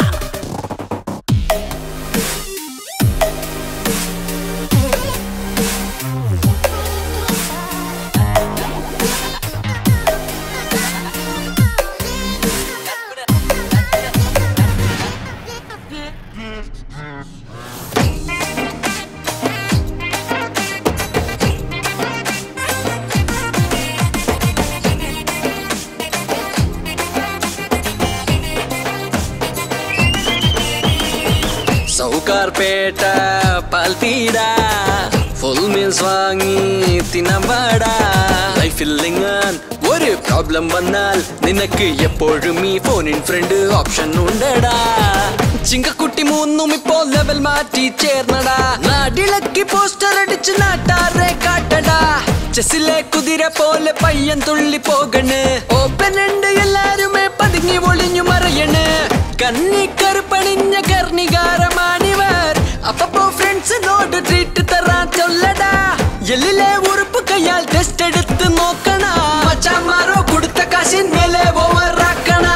സൗകാർപേട്ട പാൽത്തീട ഫുൾ മീൽസ് വാങ്ങി തിന്നവാടാ ലൈഫിൽ എങ്ങാൻ ഒരു പ്രോബ്ലം വന്നാൽ നിനക്ക് എപ്പോഴും ഈ ഫോണിൻ ഫ്രണ്ട് ഓപ്ഷൻ ഉണ്ടടാ ചിങ്കക്കുട്ടി മൂന്നും ഇപ്പോ ലെവൽ മാറ്റി ചേർന്നടാ നാടിളക്കി പോസ്റ്റർ അടിച്ച് നാട്ടാറെ കാട്ടടാ ചെസ്സിലെ കുതിര പോലെ പയ്യൻ തുള്ളി പോകണ് ഓപ്പൺ ഉണ്ട് എല്ലാരുമേ പതുങ്ങി ഒളിഞ്ഞു മറയണ് കന്നിക്കറുപ്പണിഞ്ഞ കർണികാരമാണിവർ അപ്പപ്പോ ഫ്രണ്ട്സിനോട് ട്രീറ്റ് തരാൻ ചൊല്ലടാ എല്ലിലെ ഉറുപ്പ് കയ്യാൽ ടെസ്റ്റ് എടുത്ത് നോക്കണ മച്ചാന്മാരോ കൊടുത്ത കാശിൻ മേലെ ഓവറാക്കണ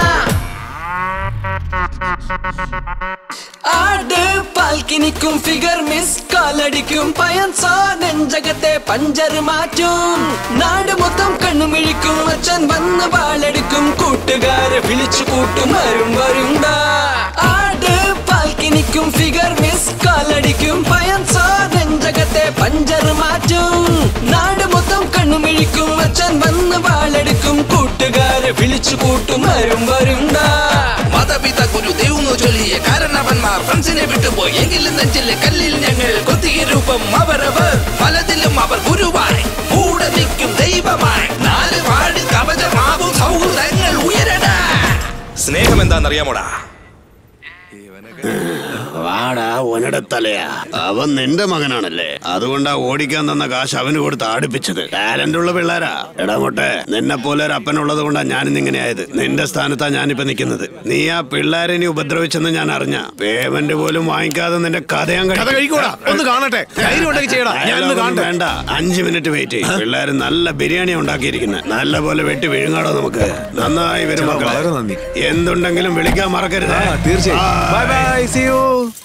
ആട് പാൽക്കിനിക്കും ഫിഗർ മിസ് കാലടിക്കും പയൻസോ നെഞ്ചകത്തെ പഞ്ചർ മാറ്റും നാട് മൊത്തം കണ്ണുമിഴിക്കും അച്ഛൻ വന്ന് പാലെടുക്കും കൂട്ടുകാരെ വിളിച്ചു കൂട്ടും വരും വരുണ്ടാ ആട് പാൽക്കിനിക്കും ഫിഗർ മിസ് കാലടിക്കും പയൻസോ നെഞ്ചകത്തെ പഞ്ചർ മാറ്റും നാട് മൊത്തം കണ്ണുമിഴിക്കും അച്ഛൻ വന്ന് പാലെടുക്കും കൂട്ടുകാരെ വിളിച്ചു കൂട്ടും വരും വരുണ്ടാ മാതാപിതാ ഗുരു ദൈവന്നു ചൊല്ലിയ കാരണവന്മാർ ഫ്രണ്ട്സിനെ വിട്ടുപോയി എങ്കിലും നെഞ്ചിലെ കല്ലിൽ ഞങ്ങൾ കൊത്തിയ രൂപം അവരവർ പലതിലും അവർ ഗുരുവായി കൂടെ നിൽക്കും ദൈവമായി നാല് വാടി കവചമാവും സൗഹൃദങ്ങൾ ഉയരടാ സ്നേഹം എന്താണെന്നറിയാമോടാ വാടാ ഒനിടത്തലയാ അവൻ നിന്റെ മകനാണല്ലേ അതുകൊണ്ടാ ഓടിക്കാൻ തന്ന കാശ് അവന് കൊടുത്ത് ആടിപ്പിച്ചത് ടാലന്റ് ഉള്ള പിള്ളേരാ എടാ മോട്ടെ നിന്നെ പോലെ ഒരു അപ്പനുള്ളത് കൊണ്ടാ ഞാനിന്ന് ഇങ്ങനെ ആയത് നിന്റെ സ്ഥാനത്താ ഞാനിപ്പോ നിൽക്കുന്നത് നീ ആ പിള്ളേരെ ഇനി ഉപദ്രവിച്ചെന്ന് ഞാൻ അറിഞ്ഞ പേയ്മെന്റ് പോലും വാങ്ങിക്കാതെ നിന്റെ കഥ ഞാൻ കഥ കഴിക്കൂടാ ഒന്ന് കാണട്ടെ ധൈര്യം ഉണ്ടെങ്കിൽ ചെയ്യടാ ഞാൻ ഒന്ന് കാണട്ടെ വേണ്ട അഞ്ച് മിനിറ്റ് വെയിറ്റ് ചെയ്യും പിള്ളേര് നല്ല ബിരിയാണി ഉണ്ടാക്കിയിരിക്കുന്നത് നല്ല പോലെ വെട്ടി വിഴുങ്ങാടോ നമുക്ക് നന്നായി വരും ചേട്ടാ, മക്കളെ. വളരെ നന്ദി. എന്തുണ്ടെങ്കിലും വിളിക്കാൻ മറക്കരുത് ആ, തീർച്ചയായും ബൈ ബൈ സി യു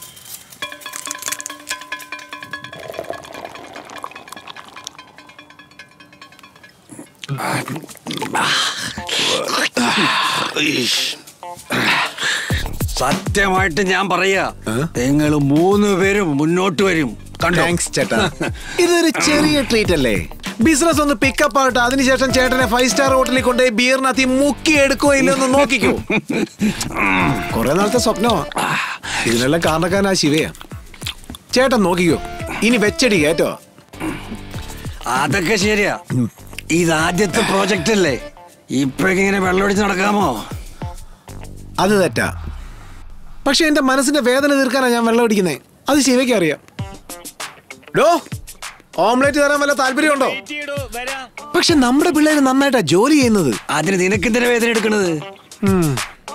സത്യമായിട്ട് ഞാൻ പറയാ നിങ്ങൾ മൂന്ന് പേരും മുന്നോട്ട് വരും കണ്ടോ താങ്ക്സ് ചേട്ടാ ഇതൊരു ചെറിയ ട്രീറ്റ് അല്ലേ ബിസിനസ് ഒന്ന് പിക്കപ്പ് ആകട്ടെ അതിനുശേഷം ചേട്ടനെ ഫൈവ് സ്റ്റാർ ഹോട്ടലിൽ കൊണ്ടുപോയി ബിയറിനകത്ത് മുക്കി എടുക്കോ ഇല്ലെന്ന് നോക്കിക്കോ കുറെ നാളത്തെ സ്വപ്നമാ ഇതിനെല്ലാം കാരണക്കാരൻ ആ ശിവയാ ചേട്ടൻ നോക്കിക്കോ ഇനി വെച്ചടി കേട്ടോ അതൊക്കെ ശരിയാ ഇത് ആദ്യത്തെ പ്രോജക്റ്റ് അല്ലേ ഇപ്പോഴെങ്ങനെ വെള്ളമൊടിച്ച് നടക്കാമോ അത് തെറ്റാ പക്ഷെ എന്റെ മനസ്സിന്റെ വേദന തീർക്കാനാ ഞാൻ വെള്ളം അടിക്കുന്നേ അത് ശിവയ്ക്ക് അറിയാം ഡോ ഓംലേറ്റ് തരാൻ വല്ല താല്പര്യമുണ്ടോ പക്ഷെ നമ്മുടെ പിള്ളേര് നന്നായിട്ടാ ജോലി ചെയ്യുന്നത് അതിന് നിനക്കെന്തിനാ വേദന എടുക്കണത് ഉം.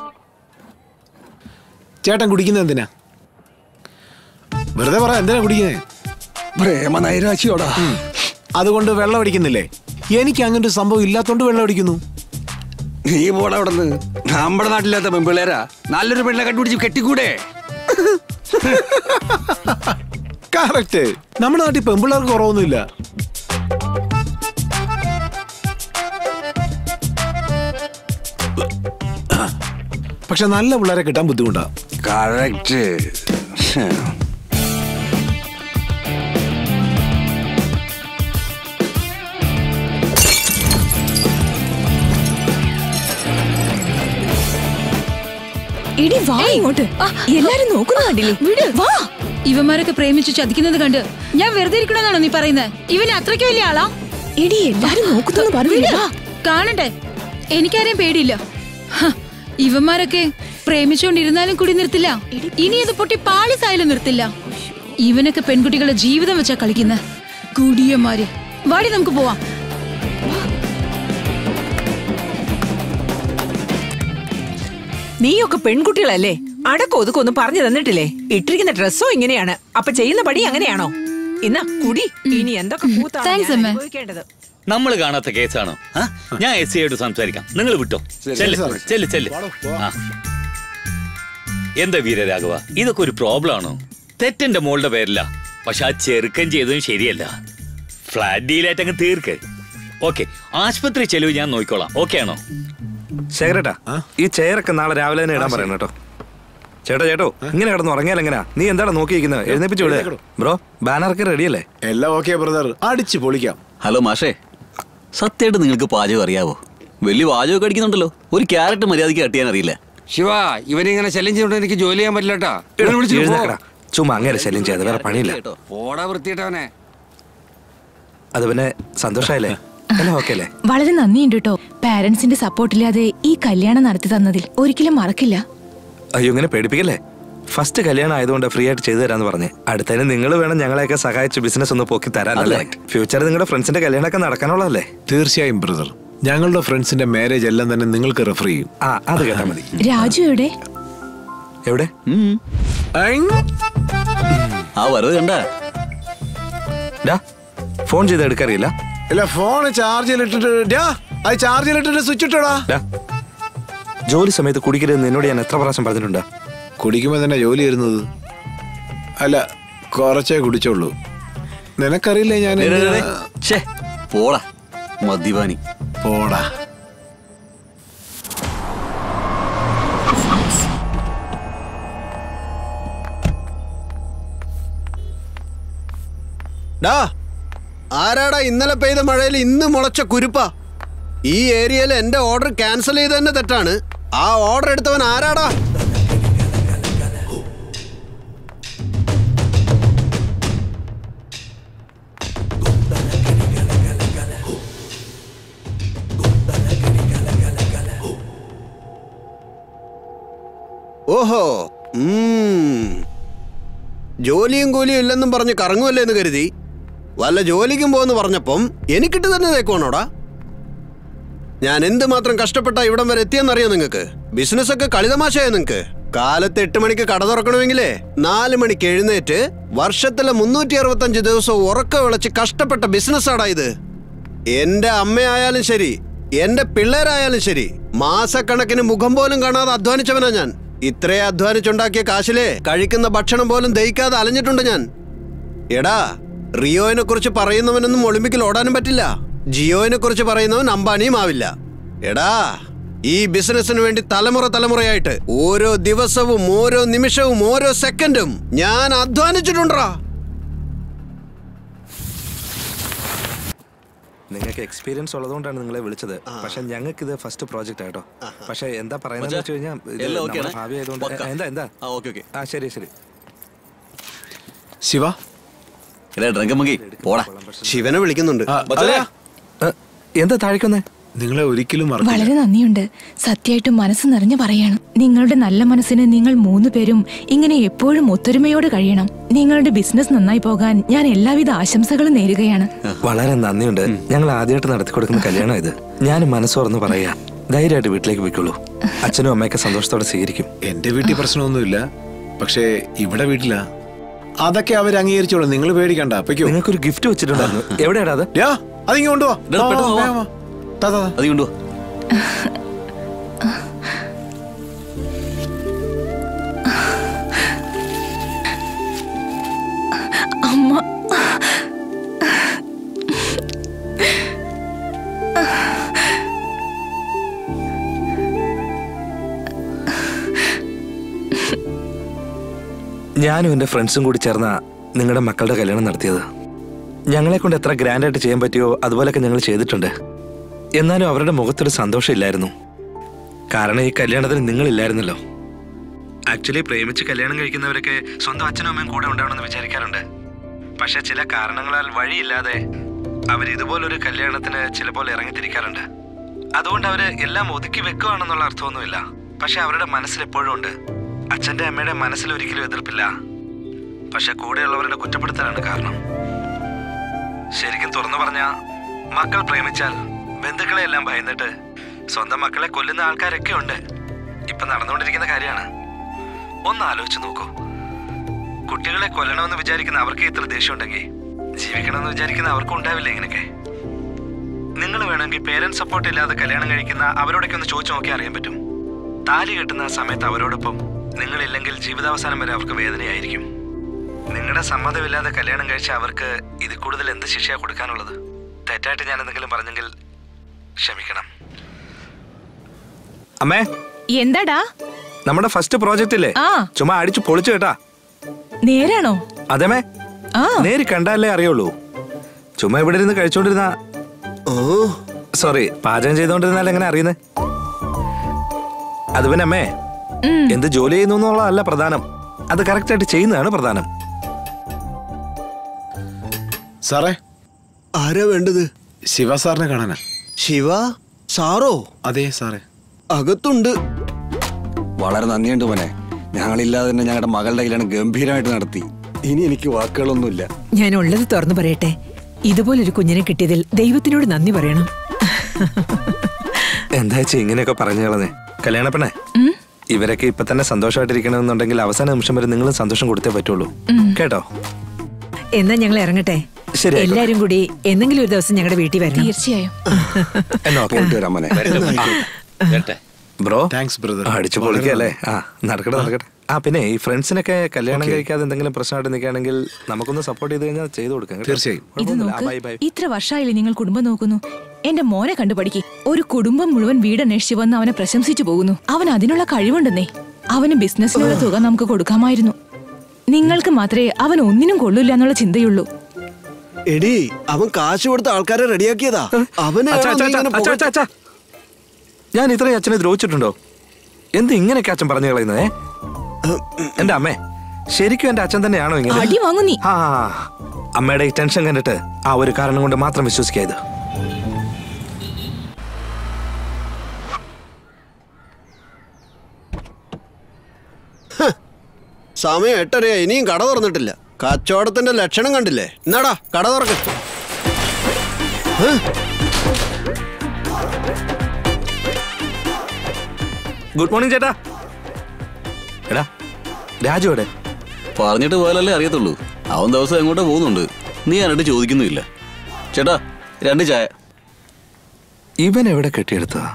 ചേട്ടൻ കുടിക്കുന്നത് എന്തിനാ വെറുതെ പറ എന്തിനാ കുടിക്കുന്നേ പ്രേമ നൈരാശ്യോടാ അതുകൊണ്ട് വെള്ളം അടിക്കുന്നില്ലേ എനിക്ക് അങ്ങനെ ഒരു സംഭവം ഇല്ലാത്തോണ്ട് വെള്ളം അടിക്കുന്നു നീ പോടാ അവിടെ നിന്ന് നമ്മുടെ നാട്ടിലാത്ത പെൺപിള്ളേരാ നല്ലൊരു പെണ്ണെ കണ്ടുപിടിച്ച് കെട്ടിക്കൂടെ കറക്റ്റ് നമ്മുടെ നാട്ടിൽ പെമ്പിള്ളേർക്ക് കുറവൊന്നുമില്ല പക്ഷെ നല്ല പിള്ളേരെ കിട്ടാൻ ബുദ്ധിമുട്ടാ കറക്റ്റ് ഇടി വാ ഇങ്ങോട്ട് എല്ലാരും നോക്കുന്നു കണ്ടില്ലേ വിട് വാ ഇവന്മാരൊക്കെ പ്രേമിച്ച് ചതിക്കുന്നത് കണ്ട് ഞാൻ വെറുതെ ഇരിക്കണമെന്നാണോ നീ പറയുന്നത് ഇവന് അത്രയ്ക്ക് വലിയ ആളാ എടി എല്ലാരും നോക്കുന്നു പറഞ്ഞില്ല വാ കാണട്ടെ എനിക്കാരെയും പേടിയില്ല ഹ, ഇവന്മാരൊക്കെ പ്രേമിച്ചുകൊണ്ടിരുന്നാലും കൂടി നിർത്തില്ല ഇനി അത് പൊട്ടി പാളിസായാലും നിർത്തില്ല ഇവനൊക്കെ പെൺകുട്ടികളുടെ ജീവിതം വെച്ചാ കളിക്കുന്ന കുടിയന്മാര് വാടി നമുക്ക് പോവാം നീയൊക്കെ പെൺകുട്ടികളല്ലേ അടക്കം ഒതുക്കൊന്നും പറഞ്ഞു തന്നിട്ടില്ലേ ഇട്ടിരിക്കുന്ന ഡ്രസ്സോ ഇങ്ങനെയാണ് അപ്പൊ ചെയ്യുന്ന പണി അങ്ങനെയാണോ ഇന്നാ കുടി ഇനി എന്തൊക്കെ കൂത്താണ് Thanks, ഞാൻ അമ്മേ. അനുഭവിക്കേണ്ടത് നമ്മൾ കാണാത്ത കേസാണോ ആ? ഞാൻ എസ് ഐയോട് സംസാരിക്കാം നിങ്ങൾ വിട്ടോ ചെല്ല് സാറേ. ചെല്ല് ചെല്ല് ആ. എന്താ വീരരാഘവ ഇതൊക്കെ ഒരു പ്രോബ്ലം ആണോ തെറ്റെന്റെ മോളുടെ പേരില്ല പക്ഷെ ആ ചെറുക്കൻ ചെയ്തതും ശരിയല്ല ഫ്ലാറ്റ് ഡീലായിട്ട് അങ്ങ് തീർക്ക് ഓക്കെ ആശുപത്രി ചെലവ് ഞാൻ നോക്കിക്കോളാം ഓക്കെ ആണോ ശേഖരേട്ടാ ഈ ചെയറൊക്കെ നാളെ രാവിലെ തന്നെ ഇടാൻ പറയണം കേട്ടോ ചേട്ടാ ചേട്ടോ ഇങ്ങനെ കിടന്ന് ഉറങ്ങിയാൽ എങ്ങനെയാ നീ എന്താണ് നോക്കിയിരിക്കുന്നത് എഴുന്നേപ്പിച്ചു വിടേ ബ്രോ ബാനർക്ക് റെഡിയല്ലേ എല്ലാം ഓക്കെ ബ്രദർ അടിച്ചു പൊളിക്കാം ഹലോ മാഷേ സത്യമായിട്ട് നിങ്ങൾക്ക് പാചകം അറിയാവോ വലിയ പാചകമൊക്കെ അടിക്കുന്നുണ്ടല്ലോ ഒരു ക്യാരറ്റ് മര്യാദയ്ക്ക് കട്ട് ചെയ്യാൻ അറിയില്ല ശിവ ഇവനിങ്ങനെ ശല്യം ചെയ്തോണ്ട് എനിക്ക് ജോലി ചെയ്യാൻ പറ്റില്ലട്ടാ ഇവനെ വിളിച്ചിട്ട് പോ. എഴുന്നേക്കടാ ചുമ്മാ അങ്ങനെ ശല്യം ചെയ്യാതെ വേറെ പണിയില്ല കേട്ടോ പോടാ വൃത്തിയിട്ടവനെ അത് പിന്നെ സന്തോഷായില്ലേ എല്ലാം ഓക്കെ അല്ലേ വളരെ നന്ദിയുണ്ട് കേട്ടോ പാരന്റ്സിന്റെ സപ്പോർട്ടില്ലാതെ ഈ കല്യാണം നടത്തി തന്നതിൽ ഒരിക്കലും മറക്കില്ല അയ്യോ ഇങ്ങനെ പേടിപ്പിക്കല്ലേ ഫസ്റ്റ് കല്യാണം ആയതുകൊണ്ട് ഫ്രീ ആയിട്ട് ചെയ്തു തരാന്ന് പറഞ്ഞ് അടുത്തതിന് നിങ്ങൾ വേണം ഞങ്ങളെയൊക്കെ സഹായിച്ച് ബിസിനസ് ഒന്ന് പോക്കി തരാനല്ലേ ഫ്യൂച്ചറിൽ നിങ്ങളുടെ ഫ്രണ്ട്സിന്റെ കല്യാണമൊക്കെ നടക്കാനുള്ളതല്ലേ തീർച്ചയായും ബ്രദർ ഞങ്ങളുടെ ഫ്രണ്ട്സിന്റെ മാരേജ് എല്ലാം തന്നെ നിങ്ങൾക്ക് റെഫർ ചെയ്യും ആ അത് കേട്ടാ മതി രാജു എവിടെ എവിടെ ഉം. അയിങ്. ആ വരവ് കണ്ട ഡാ ഫോൺ ചെയ്ത് എടുക്കാറിയില്ല ഇല്ല ഫോൺ ചാർജിലിട്ടിട്ട് ഡാ, അത് ചാർജിലിട്ടിട്ട് സ്വിച്ച് ഇട്ടോടാ ഡാ ജോലി സമയത്ത് കുടിക്കരുത് നിന്നോട് ഞാൻ എത്ര പ്രാവശ്യം പറഞ്ഞിട്ടുണ്ട് കുടിക്കുമ്പോ തന്നെ ജോലി വരുന്നത് അല്ല കുറച്ചേ കുടിച്ചോളൂ നിനക്കറിയില്ലേ ഞാൻ ദേ, ദേ, ദേ, ദേ. എന്തിനാ- ഛേ പോടാ മദ്യപാനി പോടാ ഡാ ആരാടാ ഇന്നലെ പെയ്ത മഴയിൽ ഇന്ന് മുളച്ച കുരുപ്പ ഈ ഏരിയയിൽ എന്റെ ഓർഡർ ക്യാൻസൽ ചെയ്ത് തന്നെ തെറ്റാണ് ആ ഓർഡർ എടുത്തവൻ ആരാടാ ഓഹോ ഉം. ജോലിയും കൂലിയും ഇല്ലെന്നും പറഞ്ഞ് കറങ്ങുമല്ലേ എന്ന് കരുതി വല്ല ജോലിക്കും പോന്ന് പറഞ്ഞപ്പം എനിക്കിട്ട് തന്നെ തേക്കുവാണോടാ ഞാൻ എന്തുമാത്രം കഷ്ടപ്പെട്ട ഇവിടം വരെ എത്തിയെന്നറിയോ നിങ്ങൾക്ക് ബിസിനസ് ഒക്കെ കളിതമാശയോ നിങ്ങൾക്ക് കാലത്ത് എട്ട് മണിക്ക് കട തുറക്കണമെങ്കിലേ നാല് മണിക്ക് എഴുന്നേറ്റ് വർഷത്തിലെ മുന്നൂറ്റി അറുപത്തഞ്ച് ദിവസവും ഉറക്ക വിളച്ച് കഷ്ടപ്പെട്ട ബിസിനസ്സാടാ ഇത് എന്റെ അമ്മയായാലും ശരി എന്റെ പിള്ളേരായാലും ശരി മാസക്കണക്കിന് മുഖം പോലും കാണാതെ അധ്വാനിച്ചവനാ ഞാൻ ഇത്രയും അധ്വാനിച്ചുണ്ടാക്കിയ കാശിലെ കഴിക്കുന്ന ഭക്ഷണം പോലും ദഹിക്കാതെ അലഞ്ഞിട്ടുണ്ട് ഞാൻ എടാ റിയോയിനെ കുറിച്ച് പറയുന്നവനൊന്നും ഒളിമ്പിക്കിൽ ഓടാനും പറ്റില്ല ജിയോയിനെ കുറിച്ച് പറയുന്നവൻ അംബാനിയും ആവില്ല എടാ ഈ ബിസിനസ്സിന് വേണ്ടി തലമുറ തലമുറയായിട്ട് ഓരോ ദിവസവും ഓരോ നിമിഷവും ഓരോ സെക്കൻഡും ഞാൻ അധ്വാനിച്ചിട്ടുണ്ടാ നിങ്ങൾക്ക് എക്സ്പീരിയൻസ് ഉള്ളതുകൊണ്ടാണ് നിങ്ങളെ വിളിച്ചത് പക്ഷെ ഞങ്ങൾക്ക് ഇത് ഫസ്റ്റ് പ്രോജക്റ്റ് ആട്ടോ പക്ഷെ എന്താ പറയുന്നത് വെച്ച് കഴിഞ്ഞാൽ ഇത് എല്ലാം okay നമ്മുടെ ആണ്? ഭാവി ആയതുകൊണ്ട് പക്കാ. എന്താ എന്താ ആ ഓക്കെ ഓക്കെ ആ ശരി ശരി ശിവ എടാ ഡ്രങ്കമങ്കി പോടാ ശിവനെ വിളിക്കുന്നുണ്ട് ആ, അല്ലയാ, ഏ, എന്താ താഴേക്കൊന്നേ നിങ്ങളെ ഒരിക്കലും മറക്കില്ല വളരെ നന്ദിയുണ്ട് സത്യമായിട്ടും മനസ്സ് നിറഞ്ഞു പറയാണ് നിങ്ങളുടെ നല്ല മനസ്സിന് നിങ്ങൾ മൂന്ന് പേരും ഇങ്ങനെ എപ്പോഴും ഒത്തൊരുമയോട് കഴിയണം നിങ്ങളുടെ ബിസിനസ് നന്നായി പോകാൻ ഞാൻ എല്ലാവിധ ആശംസകളും നേരുകയാണ് വളരെ നന്ദിയുണ്ട് ഞങ്ങൾ ആദ്യമായിട്ട് നടത്തി കൊടുക്കുന്ന കല്യാണം ഇത് ഞാൻ മനസ്സോർന്ന് പറയാ ധൈര്യമായിട്ട് വീട്ടിലേക്ക് പോയിക്കോളൂ അച്ഛനും അമ്മയൊക്കെ സന്തോഷത്തോടെ സ്വീകരിക്കും എന്റെ വീട്ടിൽ പ്രശ്നമൊന്നുമില്ല പക്ഷേ ഇവിടെ വീട്ടില അതൊക്കെ അവർ അംഗീകരിച്ചോളൂ നിങ്ങൾ പേടിക്കണ്ട അപ്പയ്ക്കോ നിങ്ങൾക്കൊരു ഗിഫ്റ്റ് വെച്ചിട്ടുണ്ടായിരുന്നു എവിടെയാടാ അത് യാ അതിങ്ങ് കൊണ്ടുപോവാ ഡാ, പെട്ടെന്ന് വാ. വേഗം വാ. താ, താ, താ. അത് കൊണ്ടുപോ അമ്മ ഞാനും എൻ്റെ ഫ്രണ്ട്സും കൂടി ചേർന്ന നിങ്ങളുടെ മക്കളുടെ കല്യാണം നടത്തിയത് ഞങ്ങളെ കൊണ്ട് എത്ര ഗ്രാൻഡായിട്ട് ചെയ്യാൻ പറ്റിയോ അതുപോലൊക്കെ ഞങ്ങൾ ചെയ്തിട്ടുണ്ട് എന്നാലും അവരുടെ മുഖത്തൊരു സന്തോഷമില്ലായിരുന്നു കാരണം ഈ കല്യാണത്തിന് നിങ്ങളില്ലായിരുന്നല്ലോ ആക്ച്വലി പ്രേമിച്ച് കല്യാണം കഴിക്കുന്നവരൊക്കെ സ്വന്തം അച്ഛനും അമ്മയും കൂടെ ഉണ്ടാവണമെന്ന് വിചാരിക്കാറുണ്ട് പക്ഷെ ചില കാരണങ്ങളാൽ വഴിയില്ലാതെ അവർ ഇതുപോലൊരു കല്യാണത്തിന് ചിലപ്പോൾ ഇറങ്ങിത്തിരിക്കാറുണ്ട് അതുകൊണ്ട് അവര് എല്ലാം ഒതുക്കി വെക്കുകയാണെന്നുള്ള അർത്ഥമൊന്നുമില്ല പക്ഷെ അവരുടെ മനസ്സിൽ എപ്പോഴും ഉണ്ട് അച്ഛന്റെ അമ്മയുടെ മനസ്സിൽ ഒരിക്കലും എതിർപ്പില്ല പക്ഷെ കൂടെയുള്ളവരുടെ കുറ്റപ്പെടുത്തലാണ് കാരണം ശരിക്കും തുറന്നു പറഞ്ഞ മക്കൾ പ്രേമിച്ചാൽ ബന്ധുക്കളെ എല്ലാം ഭയന്നിട്ട് സ്വന്തം മക്കളെ കൊല്ലുന്ന ആൾക്കാരൊക്കെ ഉണ്ട് ഇപ്പൊ നടന്നുകൊണ്ടിരിക്കുന്ന കാര്യമാണ് ഒന്ന് ആലോചിച്ച് നോക്കൂ കുട്ടികളെ കൊല്ലണമെന്ന് വിചാരിക്കുന്ന അവർക്ക് ഇത്ര ദേഷ്യം ഉണ്ടെങ്കിൽ ജീവിക്കണമെന്ന് വിചാരിക്കുന്ന അവർക്കും ഉണ്ടാവില്ല ഇങ്ങനെയൊക്കെ നിങ്ങൾ വേണമെങ്കിൽ പേരൻസ് സപ്പോർട്ട് ഇല്ലാതെ കല്യാണം കഴിക്കുന്ന അവരോടൊക്കെ ഒന്ന് ചോദിച്ചു നോക്കി അറിയാൻ പറ്റും താലി കെട്ടുന്ന ആ സമയത്ത് അവരോടൊപ്പം നിങ്ങളില്ലെങ്കിൽ ജീവിതാവസാനം വരെ അവർക്ക് വേദനയായിരിക്കും നിങ്ങളുടെ സമ്മതമില്ലാതെ കല്യാണം കഴിച്ച അവർക്ക് ഇത് കൂടുതൽ എന്ത് ശിക്ഷയാ കൊടുക്കാനുള്ളത് തെറ്റായിട്ട് ഞാൻ എന്തെങ്കിലും പറഞ്ഞെങ്കിൽ ക്ഷമിക്കണം അമ്മേ എന്താടാ നമ്മുടെ ഫസ്റ്റ് പ്രോജക്റ്റ് ഇല്ലേ ആ. ചുമ്മാ അടിച്ചു പൊളിച്ചു കേട്ടാ നേരാണോ അതേമേ ആ നേരി കണ്ടാലേ അറിയുള്ളൂ ചുമ്മാ ഇവിടെ ഇരുന്ന് കഴിച്ചോണ്ടിരുന്ന ഓ സോറി പാചകം ചെയ്തോണ്ടിരുന്നാൽ എങ്ങനെ അറിയുന്നേ അത് പിന്നെ അമ്മേ എന്ത് ജോലി ചെയ്യുന്നു എന്നുള്ളതല്ല പ്രധാനം അത് കറക്റ്റ് ആയിട്ട് ചെയ്യുന്നതാണ് പ്രധാനം സാറേ ആരാ വേണ്ടത് ശിവ സാറിനെ കാണാനാ ശിവ സാറോ അതെ സാറേ അകത്തുണ്ട് വളരെ നന്ദിയുണ്ട് മോനെ ഞങ്ങളില്ലാതെ തന്നെ ഞങ്ങളുടെ മകളുടെ കല്യാണം ഗംഭീരമായിട്ട് നടത്തി ഇനി എനിക്ക് വാക്കുകളൊന്നുമില്ല ഞാൻ ഉള്ളത് തുറന്നു പറയട്ടെ ഇതുപോലൊരു കുഞ്ഞിനെ കിട്ടിയതിൽ ദൈവത്തിനോട് നന്ദി പറയണം എന്താ വെച്ചാ ഇങ്ങനെയൊക്കെ പറഞ്ഞു കളഞ്ഞേ കല്യാണപ്പെണ്ണേ ഇവരൊക്കെ ഇപ്പൊ തന്നെ സന്തോഷമായിട്ടിരിക്കണമെന്നുണ്ടെങ്കിൽ അവസാന നിമിഷം വരെ നിങ്ങളും സന്തോഷം കൊടുത്തേ പറ്റുള്ളൂ കേട്ടോ എന്നാ ഞങ്ങൾ ഇറങ്ങട്ടെ ശരി, ആയിക്കോട്ടെ. എല്ലാരും കൂടി എന്തെങ്കിലും ഒരു ദിവസം ഞങ്ങളുടെ വീട്ടിൽ വരണം തീർച്ചയായും എന്നാ ഓക്കെ പോയിട്ട് വരാം മോനെ വരട്ടെ ബ്രോ താങ്ക്സ് ബ്രദർ അടിച്ചു പൊളിക്കല്ലേ ആ നടക്കട്ടെ നടക്കട്ടെ ആ പിന്നെ ഈ ഫ്രണ്ട്സിനൊക്കെ കല്യാണം കഴിക്കാതെ എന്തെങ്കിലും പ്രശ്നമായിട്ട് നിൽക്കുകയാണെങ്കിൽ നമുക്കൊന്ന് സപ്പോർട്ട് ചെയ്ത് കഴിഞ്ഞാൽ ചെയ്തു കൊടുക്കാം കേട്ടോ? തീർച്ചയായും. ഇത് കുഴപ്പമൊന്നുമില്ല. ആ, നോക്ക് ബൈ ബൈ ഇത്ര വർഷമായില്ലേ നിങ്ങൾ കുടുംബം നോക്കുന്നു എന്റെ മോനെ കണ്ടുപഠിക്ക് ഒരു കുടുംബം മുഴുവൻ വീടന്വേഷിച്ച് വന്ന് അവനെ പ്രശംസിച്ചു പോകുന്നു അവൻ അതിനുള്ള കഴിവുണ്ടെന്നേ അവന് ബിസിനസ്സിനുള്ള തുക നമുക്ക് കൊടുക്കാമായിരുന്നു നിങ്ങൾക്ക് മാത്രമേ അവൻ ഒന്നിനും കൊള്ളൂല്ല എന്നുള്ള ചിന്തയുള്ളൂ എടി അവൻ കാശ് കൊടുത്ത ആൾക്കാരെ റെഡിയാക്കിയതാ അവനെ അച്ഛാ, അച്ഛാ, അച്ഛാ, അച്ഛാ, അച്ഛാ, അച്ഛാ. ഞാൻ ഇത്രയും അച്ഛനെ ദ്രോഹിച്ചിട്ടുണ്ടോ എന്ത് ഇങ്ങനെയൊക്കെ അച്ഛൻ പറഞ്ഞു കളയുന്നേ എന്റെ അമ്മേ ശരിക്കും എന്റെ അച്ഛൻ തന്നെയാണോ ഇങ്ങനെ അടി വാങ്ങു നീ ആ അമ്മയുടെ ഈ ടെൻഷൻ കണ്ടിട്ട് ആ ഒരു കാരണം കൊണ്ട് മാത്രം വിശ്വസിക്കായത് സമയം എട്ടരയാ ഇനിയും കട തുറന്നിട്ടില്ല കച്ചവടത്തിന്റെ ലക്ഷണം കണ്ടില്ലേ എന്നാടാ കട തുറക്ക് ഗുഡ് മോർണിംഗ് ചേട്ടാ എടാ രാജു എവിടെ പറഞ്ഞിട്ട് പോയാലല്ലേ അറിയത്തുള്ളൂ അവൻ ദിവസം എങ്ങോട്ടോ പോകുന്നുണ്ട് നീ ആരോട്ട് ചോദിക്കുന്നുമില്ല ചേട്ടാ രണ്ട് ചായ ഇവൻ എവിടെ കെട്ടിയെടുത്തതാ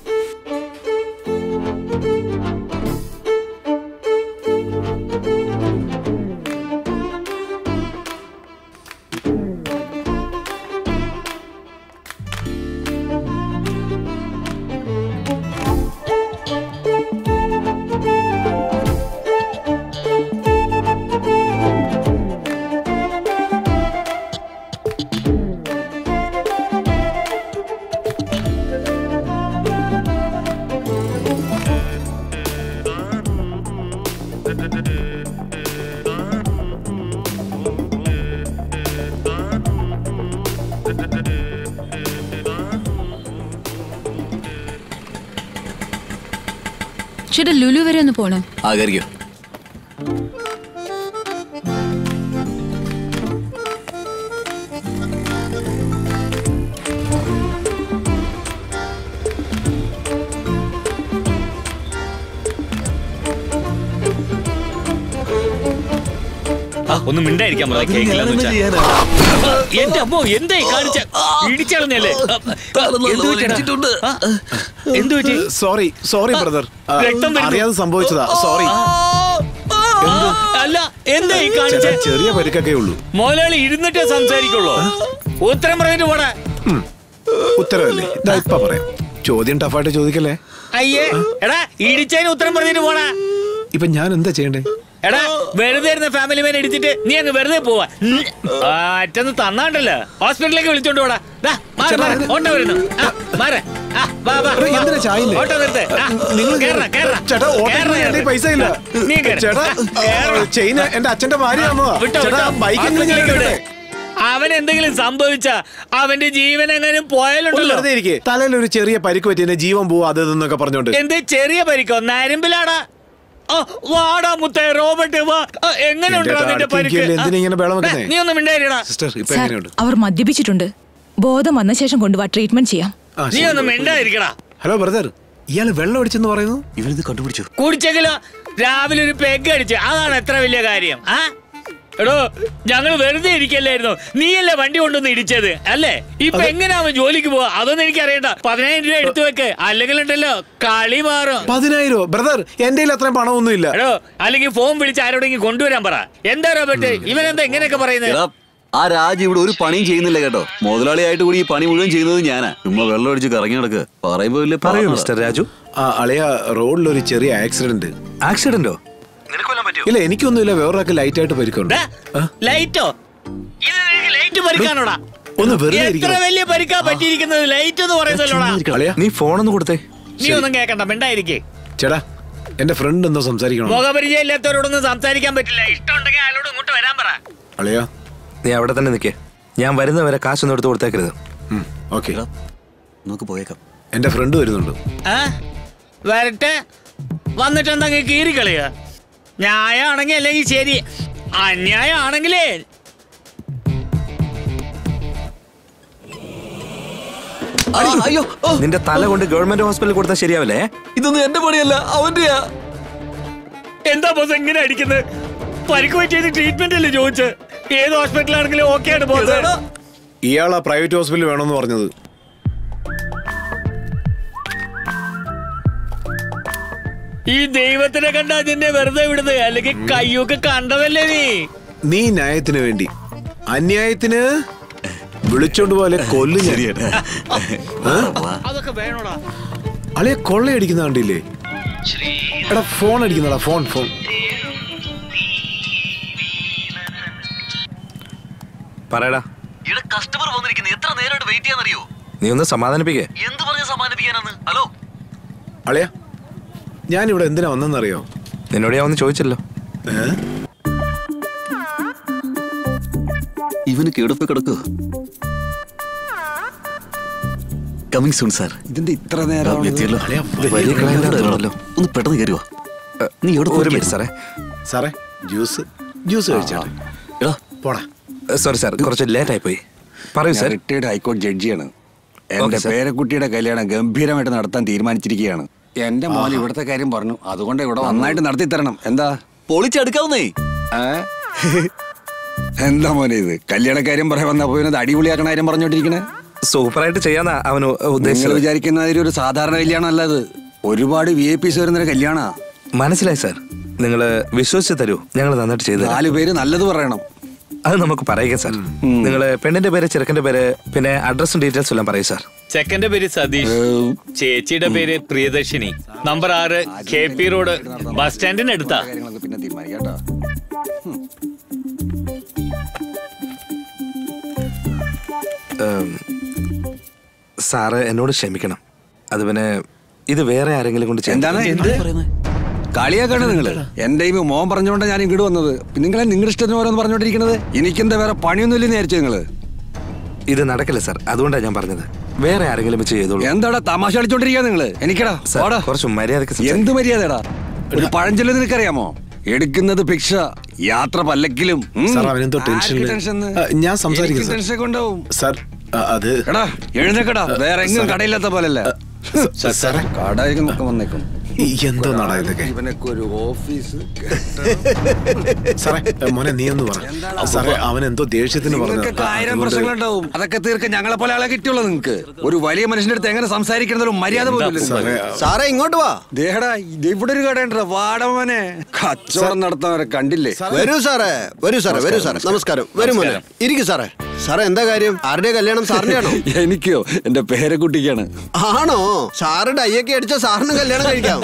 ചേട്ടാ ലുലു വരെ ഒന്ന് പോണം ആ കയറിക്കോ ആ, ഒന്ന് മിണ്ടായിരിക്കാൻ പറ കേക്കില്ലെന്ന് വെച്ചാ. എന്റെ അമ്മോ എന്തായി കാണിച്ച ഇടിച്ചളഞ്ഞല്ലേ എന്ത് പറ്റിയെടാ? ആ, എന്ത് പറ്റി സോറി സോറി ബ്രദർ രക്തം വരുന്നു. അറിയാതെ സംഭവിച്ചതാ സോറി അല്ല എന്തായി കാണിച്ച ചേട്ടാ ചെറിയ പരിക്കൊക്കെ ഉള്ളൂ മോലാളി ഇരുന്നിട്ടേ സംസാരിക്കുള്ളൂ ഉത്തരം പറഞ്ഞിട്ട് പോടാ ഉം. ഉത്തരവല്ലേ ഇതാ ഇപ്പൊ പറയാം ചോദ്യം ടഫായിട്ട് ചോദിക്കല്ലേ അയ്യേ എടാ ഇടിച്ചതിന് ഉത്തരം പറഞ്ഞിട്ട് പോടാ ഇപ്പൊ ഞാൻ എന്താ ചെയ്യണ്ടേ എടാ വെറുതെ ഇരുന്ന ഫാമിലി മാൻ ഇടിച്ചിട്ട് നീ അങ്ങ് വെറുതെ പോവാ ഉം. ആ, അറ്റന്ന് തന്നാണ്ടല്ലോ ഹോസ്പിറ്റലിലേക്ക് വിളിച്ചോണ്ട് പോടാ ദാ, മാറ്, ചേട്ടാ, മാറ്. ഓട്ടോ വരുന്നു ആ, മാറ്. ആ, വാ, വാ, എടാ, വാ. എന്തിനാ ചായയില്ലേ? ഓട്ടോ നിർത്ത് ആ, നിങ്ങൾ കേറടാ, കേറടാ. ചേട്ടാ ഓട്ടോയ്ക്ക് കേറടാ, എന്റെ കേറ്. പൈസ ഇല്ല നീ കേറ്. ചേട്ടാ കേറടാ. ചെയിന് എന്റെ അച്ഛന്റെ ഭാര്യ തന്നതാ. വിട്ടോ, ചേട്ടാ വിട്ടോ. ബൈക്കിൽ ഞാൻ ഹോസ്പിറ്റലിലേക്ക് എടുക്കട്ടെ വിട്. അവൻ എന്തെങ്കിലും സംഭവിച്ച അവന്റെ ജീവൻ എങ്ങനെയും ഒന്ന് പോയാലുണ്ടല്ലോ വെറുതെ ഇരിക്കെ തലയിൽ ഒരു ചെറിയ പരിക്ക് പറ്റിയ ജീവൻ പോവാ അത് ഇതെന്നൊക്കെ പറഞ്ഞോണ്ട് എന്ത് ചെറിയ പരിക്കോ നരമ്പിലാടാ ആ, വാടാ മുത്തേ റോബർട്ട് വാ ആ, എങ്ങനെ എന്റെ ഉണ്ടോ നിന്റെ അടുത്ത് പരിക്ക് ഇരിക്കുകയല്ലേ, എന്തിനാ ഇങ്ങനെ ബഹളം ആ, വെക്കുന്നേ? നീ ഒന്ന് മിണ്ടായിരടാ സിസ്റ്റർ ഇപ്പൊ സാർ എങ്ങനെയുണ്ട് അവർ മദ്യപിച്ചിട്ടുണ്ട് ബോധം വന്ന ശേഷം കൊണ്ടുപോവാ ട്രീറ്റ്മെന്റ് ചെയ്യാം ആ, നീ ശരി. ഒന്ന് മിണ്ടായിരിക്കടാ ഹലോ ബ്രദർ ഇയാള് വെള്ളം അടിച്ചെന്ന് പറയുന്നു ഇവനിത് കണ്ടുപിടിച്ചു കുടിച്ചെങ്കിലോ രാവിലെ ഒരു പെഗ് അടിച്ചു അതാണ് എത്ര വലിയ കാര്യം ആ എടോ ഞങ്ങൾ വെറുതെ ഇരിക്കല്ലായിരുന്നു നീയല്ലേ വണ്ടി കൊണ്ടൊന്ന് ഇടിച്ചത് അല്ലേ ഇപ്പൊ എങ്ങനെയാവും ജോലിക്ക് പോവാ അതൊന്നും എനിക്ക് അറിയണ്ട പതിനായിരം രൂപ എടുത്തു വെക്ക് അല്ലെങ്കിൽ ഉണ്ടല്ലോ കളി മാറും പതിനായിരോ ബ്രദർ എന്റെ കയ്യിൽ അത്രയും പണമൊന്നും ഇല്ല എടോ അല്ലെങ്കിൽ ഫോൺ വിളിച്ച് ആരോടെങ്കിലും കൊണ്ടുവരാൻ പറ എന്താ റോബർട്ട് ഇവൻ എന്താ ഇങ്ങനെയൊക്കെ പറയുന്നത് എടാ ആ രാജ് ഇവിടെ ഒരു പണിയും ചെയ്യുന്നില്ല കേട്ടോ മുതലാളിയായിട്ട് കൂടി ഈ പണി മുഴുവൻ ചെയ്യുന്നത് ഞാനാ ചുമ്മാ വെള്ളം അടിച്ച് കറങ്ങി നടക്കുക പറയുമ്പോ വലിയ പറയൂ പാവാണ്. മിസ്റ്റർ രാജു ആ അളിയ റോഡിൽ ഒരു ചെറിയ ആക്സിഡന്റ് ആക്സിഡന്റോ ഇല്ല എനിക്കൊന്നുമില്ല വേറൊരാൾക്ക് ലൈറ്റ് ആയിട്ട് പരിക്കുണ്ട് ഡാ, ലൈറ്റോ ഇത് നിനക്ക് ലൈറ്റ് പരിക്കാനോടാ ഒന്ന് വെറുതെ എത്ര ഇരിക്കണം വലിയ പരിക്കാ പറ്റിയിരിക്കുന്നത് ലൈറ്റ് എന്ന് പറയുന്നല്ലോടാ അളിയ നീ ഫോണൊന്ന് കൊടുത്തേ നീ ഒന്നും കേക്കണ്ട മിണ്ടായിരിക്കേ ചേട്ടാ എന്റെ ഫ്രണ്ട് എന്തോ സംസാരിക്കണം മുഖപരിചയം ഇല്ലാത്തവരോടൊന്നും സംസാരിക്കാൻ പറ്റില്ല ഇഷ്ടമുണ്ടെങ്കിൽ അയാളോട് ഇങ്ങോട്ട് വരാൻ പറ അളിയ നീ അവിടെ തന്നെ നിൽക്കേ ഞാൻ വരുന്നവരെ കാശൊന്നും എടുത്ത് കൊടുത്തേക്കരുത് ഓക്കെ എടാ, നമുക്ക് പോയേക്കാം എന്റെ ഫ്രണ്ട് വരുന്നുണ്ട് ആ വരട്ടെ വന്നിട്ട് എന്താ കീറിക്കളിയ ന്യായമാണെങ്കിൽ അല്ലെങ്കിൽ ശരി അന്യായമാണെങ്കിലേ ആ, അയ്യോ ഓ, നിന്റെ തല കൊണ്ട് ഗവൺമെന്റ് ഹോസ്പിറ്റലിൽ കൊടുത്താൽ ശരിയാവില്ലേ ഇതൊന്നും എന്റെ പണിയല്ല അവന്റെയാ എന്താ ബോസ് എങ്ങനെ അടിക്കുന്നത് പരിക്ക് പറ്റിയത് ട്രീറ്റ്മെന്റ് അല്ലേ ചോദിച്ച് ഏത് ഹോസ്പിറ്റലാണെങ്കിലും ഓക്കെ ആണ് ബോസ് ഇയാളാ പ്രൈവറ്റ് ഹോസ്പിറ്റലിൽ വേണമെന്ന് പറഞ്ഞത് ഈ ദൈവത്തിനെ കണ്ടാ നിന്നെ വെറുതെ വിടുന്നത് അല്ലെങ്കിൽ കയ്യൊക്കെ കണ്ടതല്ലേ നീ നീ ന്യായത്തിന് വേണ്ടി അന്യായത്തിന് വിളിച്ചോണ്ട് പോലെ കൊല്ലു ഞാൻ ശരിയേട്ടാ അതൊക്കെ വേണോടാ അളിയെ കൊള്ളയടിക്കുന്ന കണ്ടില്ലേ എടാ ഫോൺ അടിക്കുന്നടാ ഫോൺ ഫോൺ പറയടാ ഇവിടെ കസ്റ്റമർ വന്നിരിക്കുന്നത് എത്ര നേരമായിട്ട് വെയിറ്റ് ചെയ്യാന്നറിയോ നീ ഒന്ന് സമാധാനിപ്പിക്കേ എന്ത് പറഞ്ഞ സമാനിപ്പിക്കാനാണ് ഹലോ അളിയ ഞാനിവിടെ എന്തിനാ വന്നെന്നറിയോ നിന്നോട് ഞാൻ ഒന്ന് ചോദിച്ചല്ലോ ഏ? ഇവന് കേടപ്പ് കിടക്കോ കമ്മിങ് സൂൺ സാർ ഇതിന്റെ ഇത്ര നേരം വലിയ client ആണെന്ന് തോന്നുന്നല്ലോ. ഒന്ന് പെട്ടെന്ന് കയറുക നീ എവിടെ ഒരു പോയിരിക്കാ? മിനിറ്റ് സാറേ സാറേ ജ്യൂസ് ജ്യൂസ് കഴിച്ചാട്ടെ എടാ പോടാ സോറി സാർ കുറച്ച് ലേറ്റ് ആയി പോയി പറയൂ സാർ റിട്ടയർഡ് ഹൈക്കോടതി ജഡ്ജിയാണ് എന്റെ Okay, sir. പേരക്കുട്ടിയുടെ കല്യാണം ഗംഭീരമായിട്ട് നടത്താൻ തീരുമാനിച്ചിരിക്കുകയാണ് എന്റെ മോൻ ഇവിടുത്തെ കാര്യം പറഞ്ഞു അതുകൊണ്ട് ഇവിടെ നന്നായിട്ട് നടത്തി തരണം എന്താ പൊളിച്ചെടുക്കാവുന്നേ ഏ? എന്താ മോനെ ഇത് കല്യാണക്കാര്യം പറയാൻ വന്നാ പോയിന്നത് അടിപൊളിയാക്കണ കാര്യം പറഞ്ഞോണ്ടിരിക്കണേ സൂപ്പറായിട്ട് ചെയ്യാന്നാ അവന് നിങ്ങൾ ഉദ്ദേശിച്ചത് വിചാരിക്കുന്ന മാതിരി ഒരു സാധാരണ കല്യാണം അല്ല അത് ഒരുപാട് വി ഐ പിസ് വരുന്നൊരു കല്യാണ മനസ്സിലായി സാർ നിങ്ങൾ വിശ്വസിച്ച് തരൂ ഞങ്ങൾ നന്നായിട്ട് ചെയ്തു തരാം. നാല് പേര് നല്ലത് പറയണം അത് നമുക്ക് പറയാം സാർ നിങ്ങൾ പെണ്ണിന്റെ പേര് ചെറുക്കന്റെ പേര് പിന്നെ അഡ്രസ്സും ഡീറ്റെയിൽസും എല്ലാം പറയൂ സാർ ചെക്കന്റെ പേര് സതീഷ് ചേച്ചിയുടെ പേര് പ്രിയദർശിനി നമ്പർ ആറ് കെ പി റോഡ് ബസ് സ്റ്റാൻഡിനടുത്താ കാര്യങ്ങളൊക്കെ പിന്നെ തീരുമാനിക്കാം കേട്ടോ ഏം, സാറ് എന്നോട് ക്ഷമിക്കണം അത് പിന്നെ ഇത് വേറെ ആരെങ്കിലും കൊണ്ട് ചെയ്യാൻ എന്താണ് എന്ത് കളിയാക്കാണ് നിങ്ങള് എന്റെ ഈ മോൻ പറഞ്ഞുകൊണ്ട് ഞാൻ ഇങ്ങോട്ട് വന്നത് നിങ്ങളെ നിങ്ങളുടെ ഇഷ്ടത്തിന് ഓരോന്ന് പറഞ്ഞോണ്ടിരിക്കുന്നത് എനിക്കെന്താ വേറെ പണിയൊന്നുമില്ലെന്ന് വിചാരിച്ചു നിങ്ങള് ഇത് നടക്കില്ല സാർ അതുകൊണ്ടാണ് ഞാൻ പറഞ്ഞത് വേറെ ആരെങ്കിലും വെച്ച് ചെയ്തോളൂ എന്താടാ തമാശ കളിച്ചോണ്ടിരിക്കുക നിങ്ങള് എനിക്കടാ സാർ, പോടാ. കുറച്ച് മര്യാദക്ക് സംസാരിക്ക്. എന്ത് മര്യാദടാ ഒരു പഴഞ്ചൊല്ല് നിനക്കറിയാമോ എടുക്കുന്നത് ഭിക്ഷ യാത്ര പല്ലക്കിലും ഉം. സാർ, അവനെന്തോ ആർക്ക് ടെൻഷനില്. ടെൻഷന്? ആ, ഞാൻ സംസാരിക്കാം, എനിക്ക് സാർ. ടെൻഷനൊക്കെ ഉണ്ടാവും സാർ ആ, അത് എടാ എഴുന്നേക്കടാ വേറെ എങ്ങും സാർ. കടയില്ലാത്ത പോലല്ല സാർ, സാറേ കടയിലൊക്കെ വന്നേക്കും ഈ എന്തോ നാടാ ഇതൊക്കെ ഇവനൊക്കെ ഒരു ഓഫീസ് സാറേ ഏ, മോനെ നീ ഒന്ന് പറ സാറേ അവൻ എന്തോ ദേഷ്യത്തിന് പറഞ്ഞു നിങ്ങൾക്കൊക്കെ ആയിരം പ്രശ്നങ്ങളുണ്ടാവും അതൊക്കെ തീർക്കാൻ ഞങ്ങളെ പോലെ ആളെ കിട്ടിയുള്ളൂ നിങ്ങക്ക് ഒരു വലിയ മനുഷ്യന്റെ അടുത്ത് എങ്ങനെ സംസാരിക്കണമെന്നൊരു മര്യാദ പോലും സാറേ സാറേ ഇങ്ങോട്ട് വാ ദേഹടാ ഇത് ഇവിടെ ഒരു കടയുണ്ടോ വാടമോനെ കച്ചവടം നടത്താൻ കണ്ടില്ലേ വരൂ സാറേ വരൂ സാറേ വരൂ സാറേ നമസ്കാരം വരൂ മോനെ ഇരിക്കു സാറേ സാറേ എന്താ കാര്യം ആരുടെ കല്യാണം സാറിന്റെ ആണോ എനിക്കോ എന്റെ പേരക്കുട്ടിക്കാണ് ആണോ സാറ് ഡയ്യൊക്കെ അടിച്ച സാറിന് കല്യാണം കഴിക്കാം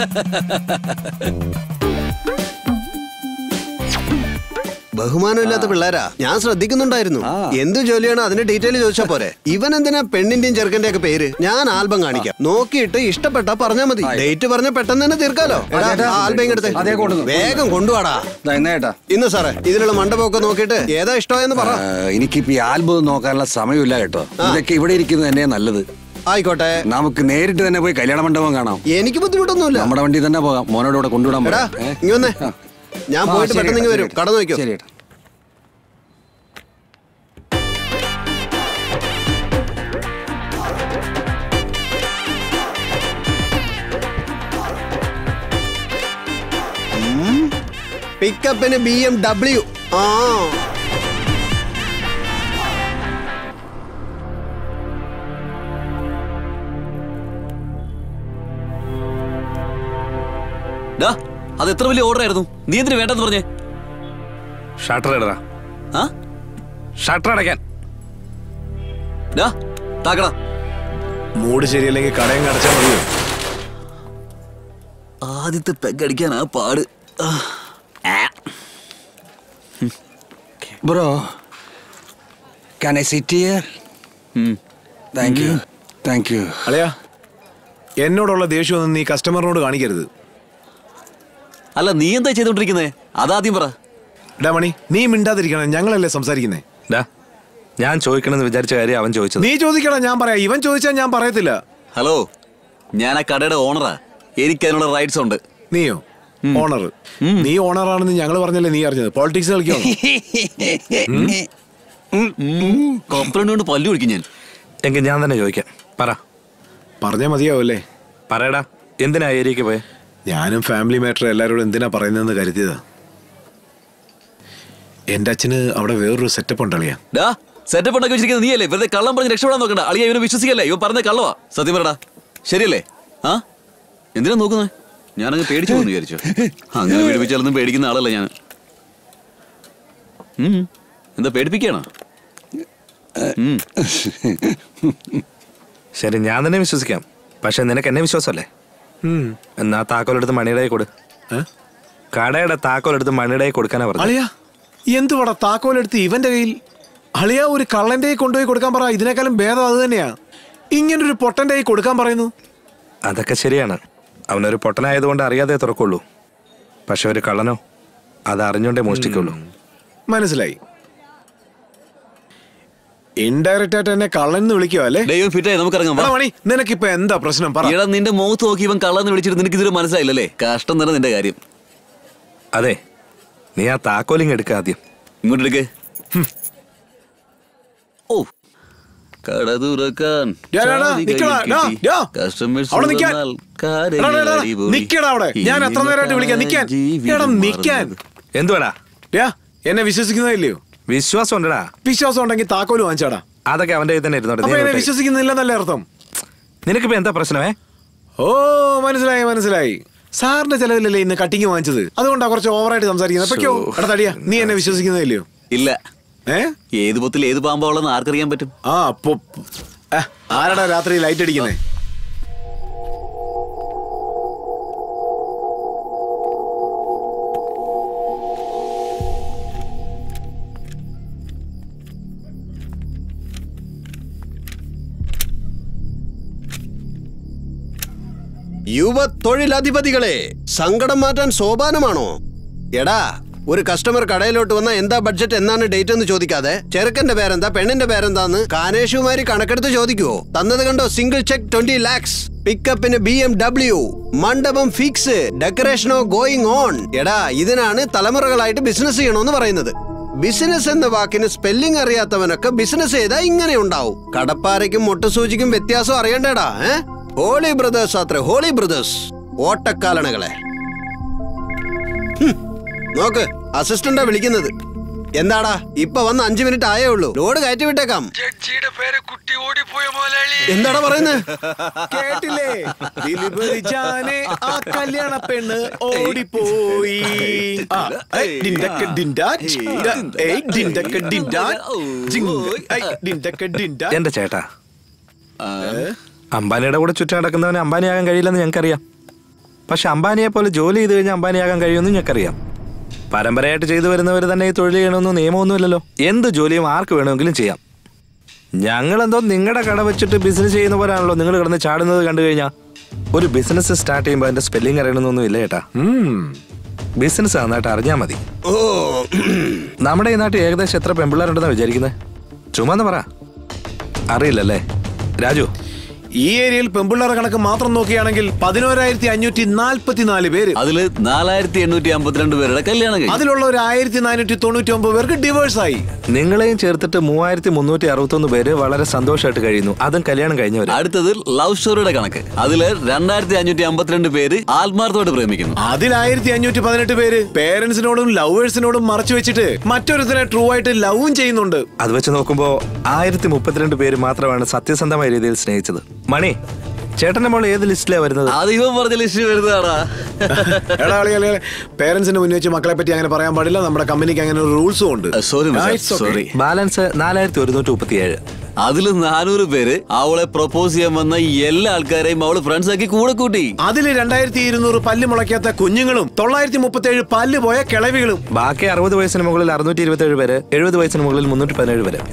ബഹുമാനമില്ലാത്ത പിള്ളേരാ ഞാൻ ശ്രദ്ധിക്കുന്നുണ്ടായിരുന്നു എന്ത് ജോലിയാണ് അതിന്റെ ഡീറ്റെയിൽ ചോദിച്ചാ പോരെ ഇവൻ എന്തിനാ പെണ്ണിന്റെയും ചെറുക്കന്റെ ഒക്കെ പേര് ഞാൻ ആൽബം കാണിക്കാം നോക്കിയിട്ട് ഇഷ്ടപ്പെട്ടാ പറഞ്ഞാ മതി ഡേറ്റ് പറഞ്ഞ പെട്ടെന്ന് തന്നെ തീർക്കാലോ എടാ, ആ ആൽബം ഇങ്ങെടുത്ത് അതേ കൊണ്ടുവന്നു. വേഗം കൊണ്ടുവാടാ എന്നേട്ടാ ഇന്ന് സാറേ ഇതിലുള്ള മണ്ഡപമൊക്കെ നോക്കിയിട്ട് ഏതാ ഇഷ്ടമായെന്ന് പറ എനിക്കിപ്പോ ഈ ആൽബം നോക്കാനുള്ള സമയമില്ല കേട്ടോ ഇതൊക്കെ ഇവിടെ ഇരിക്കുന്നത് തന്നെ നല്ലത് ആയിക്കോട്ടെ നമുക്ക് നേരിട്ട് തന്നെ പോയി കല്യാണ മണ്ഡപം കാണാം എനിക്ക് ബുദ്ധിമുട്ടൊന്നുമില്ല നമ്മുടെ വണ്ടി തന്നെ പോകാം മോനോട് ഇവിടെ കൊണ്ടുവിടാൻ എടാ പറയാം. ഏ? ഇങ്ങ വന്നേ ആ. ഞാൻ ആ, പോയിട്ട് ശരി പെട്ടെന്ന് ഏട്ടാ, ഇങ്ങ് ശരി വരും ഏട്ടാ. കട നോക്കിയോ ശരി ഏട്ടാ. പിക്കപ്പിന് ബി എം ഡബ്ല്യു ആ ഡാ അത് എത്ര വലിയ ഓർഡർ ആയിരുന്നു നീ എന്തിനു വേണ്ടെന്ന് പറഞ്ഞേ ഷട്ടർ ഇടടാ ആ ഷട്ടർ അടയ്ക്കാൻ ഡാ താക്കടാ മൂഡ് ശരിയല്ലെങ്കിൽ കടയും കടച്ചാൽ മതിയോ ആദ്യത്തെ പെഗ് അടിക്കാൻ ആ പാട് ആ. Bro can I sit here thank you thank you അളയാ എന്നോടുള്ള ദേഷ്യമൊന്നും നീ കസ്റ്റമറിനോട് കാണിക്കരുത് അല്ല നീ എന്താ ചെയ്തോണ്ടിരിക്കുന്നേ അതാദ്യം പറ ഡാ മണി നീ മിണ്ടാതിരിക്കണം ഞങ്ങളല്ലേ സംസാരിക്കുന്നേ ഡാ ഞാൻ ചോദിക്കണമെന്ന് വിചാരിച്ച കാര്യം അവൻ ചോദിച്ചത് നീ ചോദിക്കണം ഞാൻ പറയാം ഇവൻ ചോദിച്ചാൽ ഞാൻ പറയത്തില്ല ഹലോ ഞാൻ ആ കടയുടെ ഓണറാ എനിക്ക് അതിനുള്ള റൈറ്റ്സ് ഉണ്ട് നീയോ ഓണർ നീ ഓണറാണെന്ന് ഞങ്ങൾ പറഞ്ഞല്ലേ നീ അറിഞ്ഞത് പോളിറ്റിക്സ് കളിക്കോ കംപ്ലൈന്റ് കൊണ്ട് പല്ലു ഒഴിക്കും ഞാൻ എങ്കിൽ ഞാൻ തന്നെ ചോദിക്കാം പറ പറഞ്ഞാ മതിയാവല്ലേ പറയടാ എന്തിനാ ഏരിയക്ക് പോയെ ഞാനും ഫാമിലി മാറ്റർ എല്ലാവരോടും എന്തിനാ പറയുന്നതെന്ന് കരുതിയതാ എന്റെ അച്ഛന് അവിടെ വേറൊരു സെറ്റപ്പ് ഉണ്ട് അളിയാ ഡാ സെറ്റപ്പ് ഉണ്ടാക്കി വെച്ചിരിക്കുന്നത് നീയല്ലേ വെറുതെ കള്ളം പറഞ്ഞ് രക്ഷപ്പെടാൻ നോക്കണ്ട അളിയ ഇവനെ വിശ്വസിക്കല്ലേ ഇവ പറഞ്ഞ കള്ളവാ സത്യം പറടാ ശരിയല്ലേ ആ എന്തിനാ നോക്കുന്നത് ഞാനങ്ങ് പേടിച്ചു പോകുന്നു വിചാരിച്ചു അങ്ങനെ പേടിപ്പിച്ചാലൊന്നും പേടിക്കുന്ന ആളല്ല ഞാൻ ഉം. എന്താ പേടിപ്പിക്കാണോ ഉം. ശരി ഞാൻ തന്നെ വിശ്വസിക്കാം പക്ഷെ നിനക്ക് എന്നെ വിശ്വാസമല്ലേ എന്നാ താക്കോലെടുത്ത് മണിയുടെ കയ്യിൽ കൊടു കടയുടെ താക്കോലെടുത്ത് മണിയുടെ കയ്യിൽ കൊടുക്കാനാ പറഞ്ഞു അളിയ എന്തുവാടാ താക്കോലെടുത്ത് ഇവന്റെ കയ്യിൽ അളിയ ഒരു കള്ളന്റെ കയ്യിൽ കൊണ്ടുപോയി കൊടുക്കാൻ പറ ഇതിനേക്കാളും ഭേദം അത് തന്നെയാ ഇങ്ങനൊരു പൊട്ടന്റെ കയ്യിൽ കൊടുക്കാൻ പറയുന്നു അതൊക്കെ ശരിയാണ് അവനൊരു പൊട്ടനായതുകൊണ്ട് അറിയാതെ തുറക്കുള്ളൂ പക്ഷെ ഒരു കള്ളനോ അത് അറിഞ്ഞുകൊണ്ടേ മോഷ്ടിക്കുള്ളൂ മനസ്സിലായി ഇൻഡയറക്റ്റ് ആയിട്ട് എന്നെ കള്ളൻ എന്ന് വിളിക്കുവോ അല്ലേ ദൈവം ഫിറ്റായി നമുക്ക് ഇറങ്ങാം വാ. എടാ മണി നിനക്കിപ്പോ എന്താ പ്രശ്നം പറ എടാ നിന്റെ മുഖത്ത് നോക്കി ഇവൻ കള്ളന്ന് വിളിച്ചിട്ട് നിനക്ക് ഇതുവരെ മനസ്സിലായില്ലല്ലേ കഷ്ടം തന്നെ നിന്റെ കാര്യം അതെ നീ ആ താക്കോലിങ് എടുക്ക ആദ്യം ഇങ്ങോട്ട് എടുക്ക് ഓ കട തുറക്കാൻ ഡാ, ഡാ, ഡാ, ചാവി നിക്കടാ, കയ്യിൽ ഡാ, കിട്ടി. ഡാ. Customers അവിടെ നിക്കാൻ. വന്നാൽ എടാ, എടാ, എടാ, കാര്യങ്ങൾ അടിപൊളി. നിക്കടാ അവിടെ ഞാൻ എത്ര നേരമായിട്ട് വിളിക്കാം നിക്കാൻ ജീവിതം എടാ നിക്കാൻ മറന്നത്. എന്തുവാടാ ഡാ, എന്നെ വിശ്വസിക്കുന്നില്ലയോ വിശ്വാസം ഉണ്ടടാ വിശ്വാസം ഉണ്ടെങ്കിൽ താക്കോല് വാങ്ങിച്ചാടാ അതൊക്കെ അവന്റെ കയ്യിൽ തന്നെ ഇരുന്നോട്ടെ നീ അപ്പൊ എന്നെ അങ്ങോട്ടേ. വിശ്വസിക്കുന്നില്ലെന്നല്ലേ അർത്ഥം നിനക്കിപ്പോ എന്താ പ്രശ്നമേ ഓ മനസ്സിലായി മനസ്സിലായി സാറിന്റെ ചെലവിലല്ലേ ഇന്ന് കട്ടിങ് വാങ്ങിച്ചത് അതുകൊണ്ടാ കുറച്ച് ഓവറായിട്ട് സംസാരിക്കുന്നത് അപ്പൊക്കോ ശോ. എടാ തടിയാ നീ എന്നെ വിശ്വസിക്കുന്നില്ലയോ ഇല്ല ഏ ഏത് പൊത്തിൽ ഏത് പാമ്പാ ഉള്ളതെന്ന് ആർക്കറിയാൻ പറ്റും ആ അപ്പൊ ഏ, ആരടാ രാത്രി ലൈറ്റ് അടിക്കുന്നേ യുവ തൊഴിലധിപതികളെ സങ്കടം മാറ്റാൻ സോപാനമാണോ എടാ ഒരു കസ്റ്റമർ കടയിലോട്ട് വന്ന എന്താ ബഡ്ജറ്റ് എന്നാണ് ഡേറ്റ് എന്ന് ചോദിക്കാതെ ചെറുക്കന്റെ പേരെന്താ പെണ്ണിന്റെ പേരെന്താന്ന് കാനേഷുമാരി കണക്കെടുത്ത് ചോദിക്കുവോ തന്നത് കണ്ടോ സിംഗിൾ ചെക്ക് ട്വന്റി ലാക്സ് പിക്കപ്പിന് ബി എം ഡബ്ല്യു മണ്ഡപം ഫിക്സ് ഡെക്കറേഷനോ ഗോയിങ് ഓൺ എടാ ഇതിനാണ് തലമുറകളായിട്ട് ബിസിനസ് ചെയ്യണമെന്ന് പറയുന്നത് ബിസിനസ് എന്ന വാക്കിന് സ്പെല്ലിംഗ് അറിയാത്തവനൊക്കെ ബിസിനസ് ചെയ്താൽ ഇങ്ങനെ ഉണ്ടാവും കടപ്പാരയ്ക്കും മുട്ടസൂചിക്കും വ്യത്യാസം അറിയണ്ടേടാ ഏ ഹോളി ബ്രദേഴ്സ് അത്ര ഹോളി ബ്രദേഴ്സ് ഓട്ടക്കാലണകളെ ഹും, നോക്ക് അസിസ്റ്റന്റാ വിളിക്കുന്നത് എന്താടാ ഇപ്പൊ വന്ന് അഞ്ചു മിനിറ്റ് ആയേ ഉള്ളൂ ലോഡ് കയറ്റി വിട്ടേക്കാം എന്താടാ പറയുന്നത് കേട്ടില്ലേ ദിലീപ് ജാനെ ആ കല്യാണ പെണ്ണ് ഓടിപ്പോയി ആ, ഐ, ഡിൻഡക്ക ഡിൻഡാ, ഡിൻഡ, ഏയ്, ഡിൻഡക്ക ഡിൻഡാ, ജിങ്, ഐ, ഡിൻഡക്ക ഡിൻഡാ. എന്റെ ചേട്ടാ അംബാനിയുടെ കൂടെ ചുറ്റും നടക്കുന്നവന് അംബാനിയാകാൻ കഴിയില്ലെന്ന് ഞങ്ങൾക്കറിയാം പക്ഷെ അംബാനിയെ പോലെ ജോലി ചെയ്ത് കഴിഞ്ഞാൽ അംബാനിയാകാൻ കഴിയുമെന്ന് ഞങ്ങൾക്കറിയാം പരമ്പരയായിട്ട് ചെയ്തു വരുന്നവർ തന്നെ ഈ തൊഴിൽ ചെയ്യണമെന്ന് നിയമമൊന്നുമില്ലല്ലോ എന്ത് ജോലിയും ആർക്ക് വേണമെങ്കിലും ചെയ്യാം ഞങ്ങളെന്തോ നിങ്ങളുടെ കട വെച്ചിട്ട് ബിസിനസ് ചെയ്യുന്ന പോലെയാണല്ലോ നിങ്ങൾ കിടന്ന് ചാടുന്നത് കണ്ടു കഴിഞ്ഞാൽ ഒരു ബിസിനസ് സ്റ്റാർട്ട് ചെയ്യുമ്പോൾ അതിന്റെ സ്പെല്ലിംഗ് അറിയണമെന്നൊന്നും ഇല്ല ചേട്ടാ ബിസിനസ് നന്നായിട്ട് അറിഞ്ഞാൽ മതി ഓ നമ്മുടെ ഈ നാട്ടിൽ ഏകദേശം എത്ര പെമ്പിള്ളേരുണ്ടെന്നാ വിചാരിക്കുന്നത് ചുമ്മാന്ന് പറ അറിയില്ലല്ലേ രാജു ഈ ഏരിയയിൽ പെമ്പിള്ളേരുടെ കണക്ക് മാത്രം നോക്കുകയാണെങ്കിൽ പതിനോരായിരത്തി അഞ്ഞൂറ്റി നാൽപ്പത്തിനാല് പേര് അതില് നാലായിരത്തി എണ്ണൂറ്റി അമ്പത്തിരണ്ട് പേരുടെ കല്യാണം കഴിഞ്ഞു അതിലുള്ള ഒരു ആയിരത്തി നാനൂറ്റി തൊണ്ണൂറ്റി ഒമ്പത് പേർക്ക് ഡിവോഴ്സ് ആയി നിങ്ങളെയും ചേർത്തിട്ട് മൂവായിരത്തി മുന്നൂറ്റി അറുപത്തൊന്ന് പേര് വളരെ സന്തോഷമായിട്ട് കഴിയുന്നു അതും കല്യാണം കഴിഞ്ഞവര് അടുത്തത് ലവ് സ്റ്റോറിയുടെ കണക്ക് അതില് രണ്ടായിരത്തി അഞ്ഞൂറ്റി അമ്പത്തിരണ്ട് പേര് ആത്മാർത്ഥമായിട്ട് പ്രേമിക്കുന്നു അതിൽ ആയിരത്തി അഞ്ഞൂറ്റി പതിനെട്ട് പേര് പേരൻസിനോടും ലവേഴ്സിനോടും മറച്ചു വെച്ചിട്ട് മറ്റൊരുത്തനെ ട്രൂ ആയിട്ട് ലവും ചെയ്യുന്നുണ്ട് അത് വെച്ച് നോക്കുമ്പോ ആയിരത്തി മുപ്പത്തിരണ്ട് പേര് മാത്രമാണ് സത്യസന്ധമായ രീതിയിൽ സ്നേഹിച്ചത് മണി ചേട്ടന്റെ മോൾ ഏത് ലിസ്റ്റിലാ വരുന്നത് അധികം പറഞ്ഞ ലിസ്റ്റ് വരുന്നതാടാ എടാ അളിയ അളിയ പേരൻസിന് മുന്നിൽ വെച്ച് മക്കളെ പറ്റി അങ്ങനെ പറയാൻ പാടില്ല നമ്മുടെ കമ്പനിക്ക് അങ്ങനെ ഒരു റൂൾസും ഉണ്ട് സോറി ആ, it's okay. സോറി ബാലൻസ് നാലായിരത്തി ഒരുന്നൂറ്റി മുപ്പത്തി ഏഴ് അതില് നാനൂറ് പേര് അവളെ പ്രപ്പോസ് ചെയ്യാൻ വന്ന എല്ലാ ആൾക്കാരെയും അവള് ഫ്രണ്ട്സ് ആക്കി കൂടെ കൂട്ടി അതിൽ രണ്ടായിരത്തി ഇരുന്നൂറ് പല്ല് മുളയ്ക്കാത്ത കുഞ്ഞുങ്ങളും തൊള്ളായിരത്തി മുപ്പത്തി ഏഴ് പല്ല് പോയ കിളവികളും ബാക്കി അറുപത് വയസ്സിന് മുകളിൽ അറുന്നൂറ്റി ഇരുപത്തി ഏഴ് പേര് എഴുപത് വയസ്സിന് മുകളിൽ മുന്നൂറ്റി പതിനേഴ് പേര്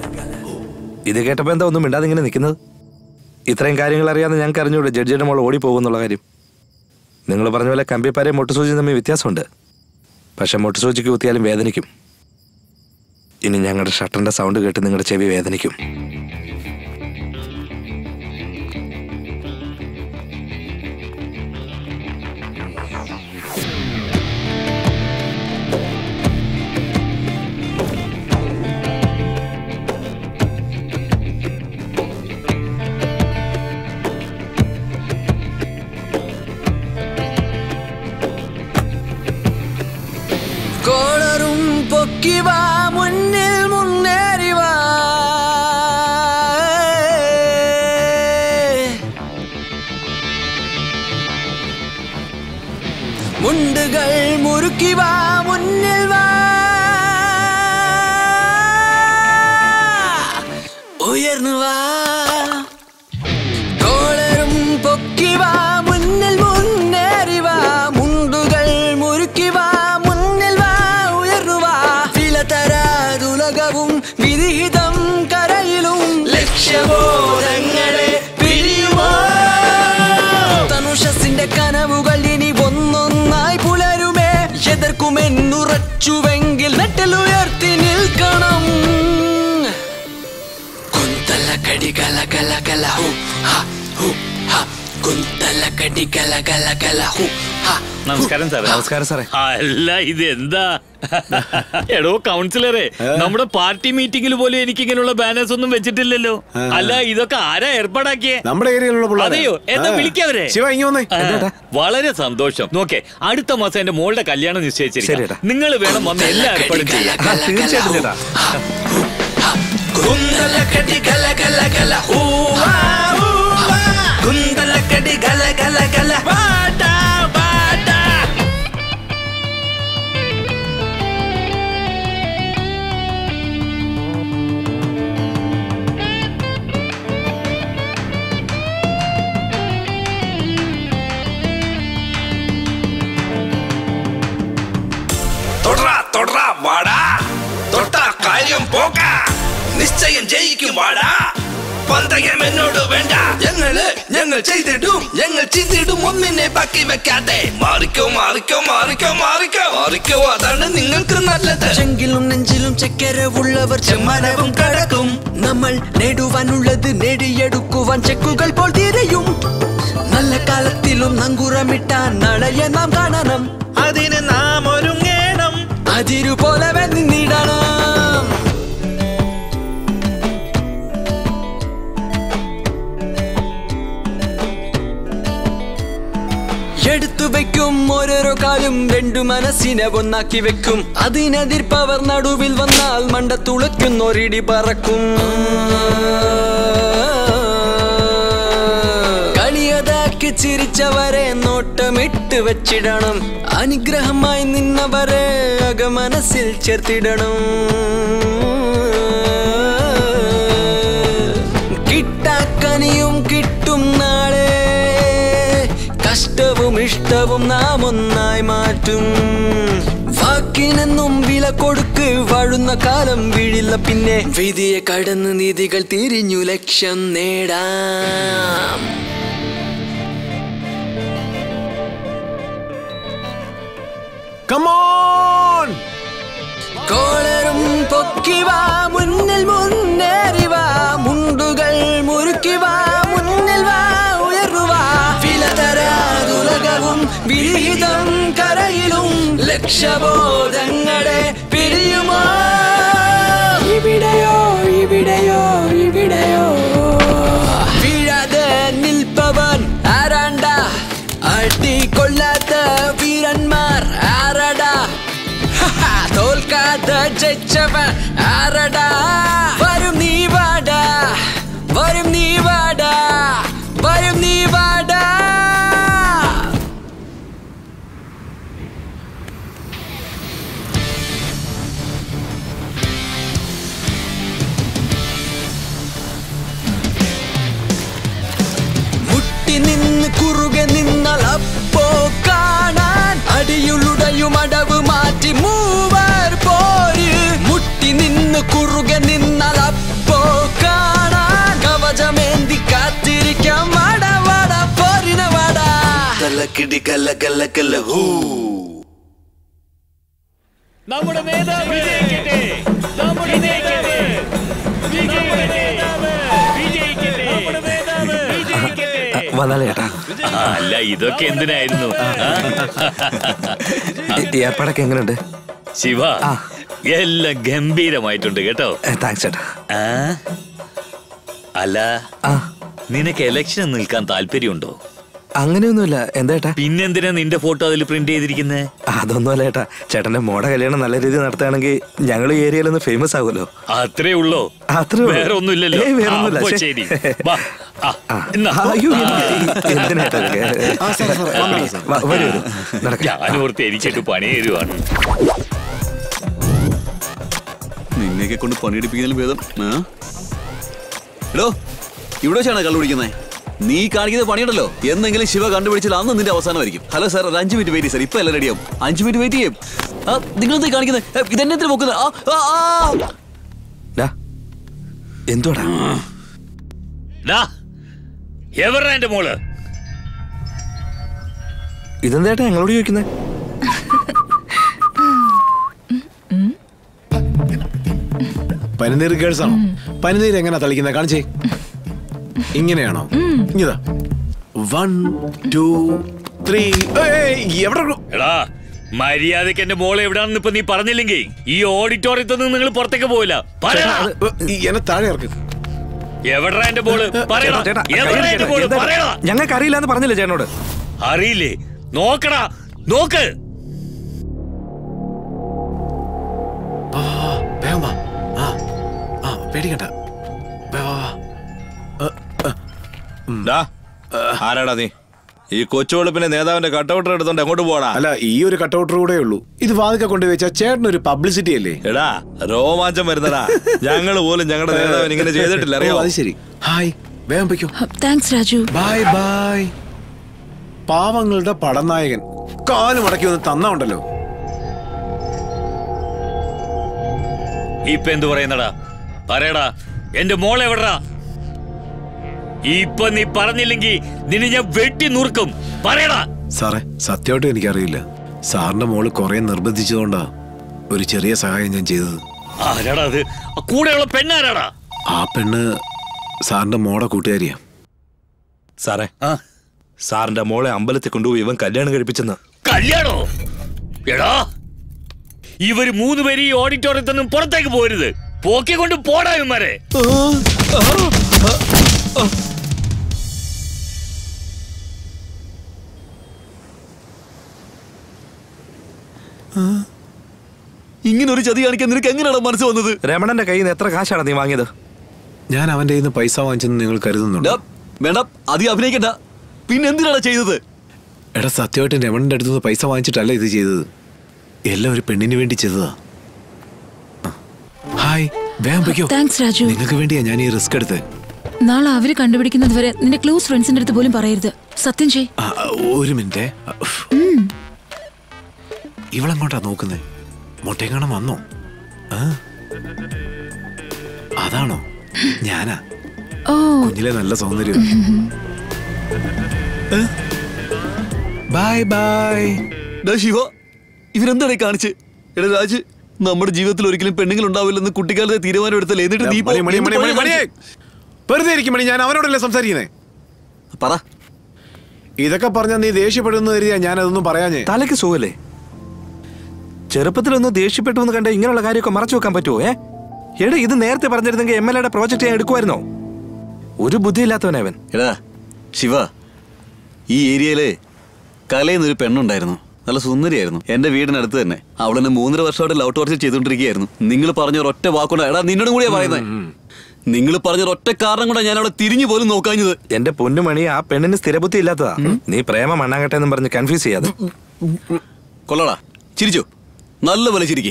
ഇത് കേട്ടപ്പോ എന്താ ഒന്നും മിണ്ടാതെ ഇങ്ങനെ നിൽക്കുന്നത് ഇത്രയും കാര്യങ്ങൾ അറിയാതെ ഞങ്ങൾക്ക് അറിഞ്ഞൂടെ ജഡ്ജിയുടെ മോൾ ഓടിപ്പോകുന്നുള്ള കാര്യം നിങ്ങൾ പറഞ്ഞ പോലെ കമ്പിപ്പാരയും മൊട്ടുസൂചിയും തമ്മിൽ വ്യത്യാസമുണ്ട് പക്ഷെ മൊട്ടുസൂചിക്ക് കുത്തിയാലും വേദനിക്കും ഇനി ഞങ്ങളുടെ ഷട്ടറിന്റെ സൗണ്ട് കേട്ട് നിങ്ങളുടെ ചെവി വേദനിക്കും കോളറും പൊക്കി വാ മുന്നിൽ മുന്നേറി വാ മുണ്ടുകൾ മുറുക്കി വാ മുന്നിൽ വാ ഉയർന്നു വാ കോളറും പൊക്കി വാ മുന്നിൽ മുന്നേറി വാ മുണ്ടുകൾ മുറുക്കി വാ മുന്നിൽ വാ ഉയർന്നു വാ ചില തരാതുലകവും വിധിഹിതം കരയിലും ലക്ഷ്യബോധങ്ങളെ പിരിയുമോ തനുഷസിന്റെ കനവുകൾ ഇനി ഒന്നൊന്നായി പുലരുമേ എതിർക്കുമെന്നുറച്ചുവെങ്കിൽ നെട്ടലുയർത്തി നിൽക്കണം കുന്തല കടി കല കല കല ഹു ഹ ഹു ഹ കുന്തലക്കടി ഗല ഗല ഗല ഹു ഹ നമസ്കാരം സാറേ നമസ്കാരം സാറേ അല്ല ഇത് എന്താ എടോ കൗൺസിലറെ നമ്മുടെ പാർട്ടി മീറ്റിംഗിൽ പോലും എനിക്ക് ഇങ്ങനെയുള്ള ബാനേഴ്സ് ഒന്നും വെച്ചിട്ടില്ലല്ലോ അല്ല ഇതൊക്കെ ആരാ ഏർപ്പാടാക്കിയേ നമ്മുടെ ഏരിയയിലുള്ള പിള്ളേരാ. അതെയോ എന്നാ ആ. വിളിക്കവരെ ശിവ ഇങ്ങ് വന്നേ ആ, വളരെ സന്തോഷം നോക്കേ അടുത്ത മാസം എന്റെ മോളുടെ കല്യാണം നിശ്ചയിച്ചിരിക്കും നിങ്ങൾ വേണം വന്ന് എല്ലാ ഏർപ്പാടും ചെയ്യാൻ ആ, തീർച്ചയായിട്ടും ചേട്ടാ കുന്തലക്കടി ഗല ഗല ഗല ഹൂ ആ, ഹൂ ആ. കുന്തലക്കടി ഗല ഗല ഗല വാടാ വാടാ തൊടറാ തൊടറാ വാടാ തൊട്ടാ കാര്യം പോക നിശ്ചയം ജയിക്കും വാടാ പന്തയം എന്നോട് വേണ്ട ഞങ്ങള് ഞങ്ങൾ ചെയ്തിടും ഞങ്ങൾ ചെയ്തിടും ഒന്നിനെ ബാക്കി വെക്കാതെ മാറിക്കോ മാറിക്കോ മാറിക്കോ മാറിക്കോ മാറിക്കോ അതാണ് നിങ്ങൾക്ക് നല്ലത് ചെങ്കിലും നെഞ്ചിലും ചക്കര ഉള്ളവർ ചെമ്മരവും കടക്കും നമ്മൾ നേടുവാനുള്ളത് നേടിയെടുക്കുവാൻ ചെക്കുകൾ പോൽ തിരയും നല്ല കാലത്തിലും നങ്കുറമിട്ടാൻ നാളെയെ നാം കാണണം അതിന് നാം ഒരുങ്ങേണം അതിരു പോലെ വെന്നിടണം എടുത്തു വെക്കും ഓരോരോ കാലും രണ്ടു മനസ്സിനെ ഒന്നാക്കി വെക്കും അതിനെതിർപ്പവർ നടുവിൽ വന്നാൽ മണ്ട തുളയ്ക്കുന്നൊരിടി പറക്കും കളിയതാക്കി ചിരിച്ചവരെ നോട്ടമിട്ട് വെച്ചിടണം അനുഗ്രഹമായി നിന്നവരെ അകമനസ്സിൽ ചേർത്തിടണം കിട്ടാക്കനിയും കിട്ടും നാളെ കഷ്ടവും ഇഷ്ടവും നാം ഒന്നായി മാറ്റും വാക്കിനെന്നും വില കൊടുക്ക് വാഴുന്ന കാലം വീഴില്ല പിന്നെ വിധിയെ കടന്ന് നീതികൾ തിരിഞ്ഞു ലക്ഷ്യം നേടാം കമോൺ കോളറും പൊക്കിവാ മുന്നിൽ മുന്നേറിവാ മുണ്ടുകൾ മുറുക്കിവാ മുന്നിൽ വാ ഉയർവാ വിലതരാതുലകവും വിഹിതം കരയിലും ലക്ഷബോധങ്ങളെ പിരിയുമോ ഇവിടെയോ ഇവിടെയോ ഇവിടെയോ വീഴാതെ നിൽപ്പവൻ ആരാണ്ട അടികൊള്ളാത്ത വീരന്മാർ ആരടാ ഹഹാ, തോൽക്കാതെ ജയിച്ചവൻ ആരടാ വരും നീ വാടാ വരും നീ വാടാ വരും നീ വാടാ മുട്ടി നിന്ന് കുറുകെ നിന്നാൽ അപ്പോ കാണാൻ അടിയുളുടയും അടവ് മാറ്റി മൂവർ പോര് മുട്ടി നിന്ന് കുറുകെ നിന്നാൽ അപ്പോ കാണാൻ കവചമേന്തി കാത്തിരിക്കാം വട വട പോരിന വട തലക്കിടി കല്ല കല്ല കല്ല ഹൂ നമ്മുടെ നേതാവ് വിജയിക്കട്ടെ നമ്മുടെ നേതാവ് വിജയിക്കട്ടെ വിജയിക്കട്ടെ നമ്മുടെ നേതാവ് വിജയിക്കട്ടെ വന്നാലേ ചേട്ടാ ആ, അല്ല ഇതൊക്കെ എന്തിനായിരുന്നു ആ? ഈ ഏർപ്പാടൊക്കെ എങ്ങനെയുണ്ട് ശിവ ആ. എല്ലാം ഗംഭീരമായിട്ടുണ്ട് കേട്ടോ താങ്ക്സ് ചേട്ടാ ആ? അല്ല ആ നിനക്ക് ഇലക്ഷൻ നിൽക്കാൻ താല്പര്യമുണ്ടോ അങ്ങനെയൊന്നുമില്ല എന്താ ചേട്ടാ പിന്നെന്തിനാ നിന്റെ ഫോട്ടോ അതിൽ പ്രിന്റ് ചെയ്തിരിക്കുന്നത് അതൊന്നുമല്ല ചേട്ടാ ചേട്ടന്റെ മോടെ കല്യാണം നല്ല രീതിയിൽ നടത്തുകയാണെങ്കിൽ ഞങ്ങൾ ഈ ഏരിയയിലൊന്ന് ഫേമസ് ആകുമല്ലോ അത്രേ ഉള്ളോ അത്രേ ഉള്ളൂ. വേറെ ഒന്നുമില്ലല്ലോ ഏയ്, വേറെ ഒന്നുമില്ല. അപ്പോ ശ്ശെ. ശരി വാ. ആ, ആ. എന്നാ. അയ്യോ ആ. എന്തിനാ ചേട്ടാ ഇതൊക്കെ? വ- വരൂ, വരൂ. നടക്ക്. ഞാനോർത്ത് എനിക്കിട്ട് പണി തരുവാണ് നിന്നെയൊക്കെ കൊണ്ട് പണിയെടുപ്പിക്കുന്നതിലും ഭേദം ആ? എടോ ഇവിടെ വെച്ചാണ് കള്ളു പിടിക്കുന്നത് നീ കാണിക്കുന്ന പണിയുണ്ടല്ലോ എന്തെങ്കിലും ശിവ കണ്ടുപിടിച്ചാൽ അന്ന് നിന്റെ അവസാനമായിരിക്കും ഹലോ സാർ ഒരു അഞ്ച് മിനിറ്റ് വെയിറ്റ് സാർ ഇപ്പൊ എല്ലാം റെഡിയാവും അഞ്ച് മിനിറ്റ് വെയിറ്റ് ചെയ്യും ആ നിങ്ങൾ എന്താ കാണിക്കുന്നത് ഇതെന്നെ നോക്കുന്നത് ആ ആ, ആ ഡാ, എന്തുവാടാ ഡാ, എവരാ എന്റെ മോള് ഇതെന്താ ചേട്ടാ ഞങ്ങളോട് ചോദിക്കുന്നത് പനിനീർ ഗേൾസ് ആണോ പനിനീർ എങ്ങനെ തളിക്കുന്നത് കാണിച്ചേ ഇങ്ങനെയാണോ ഇതാ വൺ ടു ത്രീ എവിടെ ഉള്ളു? എടാ മര്യാദക്ക് എന്റെ മോളെ എവിടാണെന്ന് ഇപ്പൊ നീ പറഞ്ഞില്ലെങ്കിൽ ഈ ഓഡിറ്റോറിയത്തിൽ നിന്ന് നിങ്ങൾ പുറത്തേക്ക് പോവില്ല പറയടാ ഈ എന്നെ താഴെ ഇറക്ക് എവിടാ എന്റെ മോള് പറയടാ ചേട്ടാ, എവിടാ എന്റെ മോള് എന്താ- പറയടാ ഞങ്ങൾക്ക് അറിയില്ല എന്ന് പറഞ്ഞില്ലേ ചേട്ടനോട് അറിയില്ലേ നോക്കടാ നോക്ക് ആ, വേഗം വാ. ആ, ആ, പേടിക്കണ്ട വേഗം വാ, വാ. ഡാ, ആരാടാ നീ ഈ കൊച്ചുവെളുപ്പിന്റെ നേതാവിന്റെ കട്ടൗട്ടർ എടുത്തോണ്ട് എങ്ങോട്ട് പോടാ അല്ല ഈ ഒരു കട്ടൗട്ടർ കൂടെ ഉള്ളൂ ഇത് വാതിക്ക കൊണ്ടുവച്ചാ ചേട്ടനൊരു പബ്ലിസിറ്റി അല്ലേ എടാ രോമാഞ്ചം വരുന്നടാ ഞങ്ങള് പോലും ഞങ്ങളുടെ നേതാവിന് ഇങ്ങനെ ചെയ്തിട്ടില്ല അറിയോ ഓ, അത് ശരി ഹായ് വേഗം പൊയ്ക്കോ താങ്ക്സ് രാജു ബൈ ബൈ പാവങ്ങളുടെ പടനായകൻ കാല് മടക്കി ഒന്ന് തന്നാ ഉണ്ടല്ലോ ഇപ്പൊ എന്ത് പറയുന്നടാ പറയടാ എന്റെ മോളെ എവിടാ ഇപ്പൊ നീ പറഞ്ഞില്ലെങ്കിൽ നിന്നെ ഞാൻ വെട്ടി നുറുക്കും പറയടാ സാറേ സത്യമായിട്ടും എനിക്കറിയില്ല സാറിന്റെ മോള് കുറെ നിർബന്ധിച്ചതുകൊണ്ടാ ഒരു ചെറിയ സഹായം ഞാൻ ചെയ്തത് ആരാടാ അത് ആ കൂടെയുള്ള പെണ്ണാരാടാ ആ പെണ്ണ് സാറിന്റെ മോടെ കൂട്ടുകാരിയാ സാറേ സാറിന്റെ മോളെ അമ്പലത്തിൽ കൊണ്ടുപോയി ഇവൻ കല്യാണം കഴിപ്പിച്ചെന്ന് കല്യാണോ എടാ ഇവര് മൂന്ന് പേര് ഈ ഓഡിറ്റോറിയത്തിൽ നിന്നും പുറത്തേക്ക് പോരുത് പോക്കി കൊണ്ട് പോടാ ഇവന്മാരെ ഇങ്ങനെ ഒരു ചതി കാണിക്കാൻ നിനക്ക് എങ്ങനെയാണ് മനസ്സ് വന്നത് രമണന്റെ കയ്യിൽ നിന്ന് എത്ര കാശാണ് നീ വാങ്ങിയത് ഞാൻ അവന്റെ കയ്യിൽ നിന്ന് പൈസ വാങ്ങിച്ചെന്ന് നിങ്ങൾ കരുതുന്നുണ്ടോ ഡാ, വേണ്ട അധികം അഭിനയിക്കണ്ട പിന്നെ എന്തിനാണ് ചെയ്തത് എടാ സത്യമായിട്ടും രമണന്റെ അടുത്ത് നിന്ന് പൈസ വാങ്ങിച്ചിട്ടല്ല ഇത് ചെയ്തത് എല്ലാം ഒരു പെണ്ണിന് വേണ്ടി ചെയ്തതാ ആ. ഹായ് വേഗം പൊയ്ക്കോ താങ്ക്സ് രാജു നിങ്ങൾക്ക് വേണ്ടിയാ ഞാൻ ഈ റിസ്ക് എടുത്തത് നാളെ അവര് കണ്ടുപിടിക്കുന്നത് വരെ നിന്റെ ക്ലോസ് ഫ്രണ്ട്സിന്റെ അടുത്ത് പോലും പറയരുത് സത്യം ചെയ് ആ, ഒരു മിനിറ്റ് ഇവളെങ്ങോട്ടാ നോക്കുന്നേ മുട്ടയെങ്ങാണം വന്നോ ആ? അതാണോ ഞാനാ ഓ കുഞ്ഞിലെ നല്ല സൗന്ദര്യം ബൈ ബൈ ഡാ ശിവ ഇവരെന്താണ് ഈ കാണിച്ച് എടാ രാജ് നമ്മുടെ ജീവിതത്തിൽ ഒരിക്കലും പെണ്ണുങ്ങൾ ഉണ്ടാവില്ലെന്ന് കുട്ടിക്കാലത്തെ തീരുമാനം എടുത്തല്ലേ എന്നിട്ട് നീ പോ- മണി മണി മണി മണി എന്ത് മണി വെറുതെ ഇരിക്കും മണി ഞാൻ അവനോടല്ലേ സംസാരിക്കുന്നേ പറ ഇതൊക്കെ പറഞ്ഞാൽ നീ ദേഷ്യപ്പെടുന്ന കരുതിയാ ഞാൻ അതൊന്നും പറയാഞ്ഞേ തലയ്ക്ക് സുഖല്ലേ ചെറുപ്പത്തിലൊന്ന് ദേഷ്യപ്പെട്ടു എന്ന് കണ്ട ഇങ്ങനെയുള്ള കാര്യമൊക്കെ മറച്ചു വെക്കാൻ പറ്റുമോ ഏ എടാ ഇത് നേരത്തെ പറഞ്ഞിരുന്നെങ്കിൽ എം എൽ എയുടെ പ്രോജക്റ്റ് ഞാൻ എടുക്കുമായിരുന്നോ ഒരു ബുദ്ധിയില്ലാത്തവനവൻ എടാ ശിവ ഈ ഏരിയയില് കലയെന്നൊരു പെണ്ണുണ്ടായിരുന്നു നല്ല സുന്ദരിയായിരുന്നു എന്റെ വീടിനടുത്ത് തന്നെ അവളെന്നെ മൂന്നര വർഷമായിട്ട് ലവ് ടോർച്ചർ ചെയ്തുകൊണ്ടിരിക്കുകയായിരുന്നു നിങ്ങൾ പറഞ്ഞ ഒരൊറ്റ വാക്കുകൊണ്ട് എടാ നിന്നോടും കൂടിയാ പറയുന്നത് നിങ്ങൾ പറഞ്ഞ ഒരൊറ്റ കാരണം കൊണ്ടാണ് ഞാൻ അവളെ തിരിഞ്ഞു പോലും നോക്കാഞ്ഞത് എന്റെ പൊന്നുമണി ആ പെണ്ണിന് സ്ഥിരബുദ്ധി ഇല്ലാത്തതാ നീ പ്രേമ മണ്ണാകട്ടെ എന്നും പറഞ്ഞ് കൺഫ്യൂസ് ചെയ്യാതെ കൊള്ളടാ ചിരിച്ചോ നല്ല പോലെ ചിരിക്കേ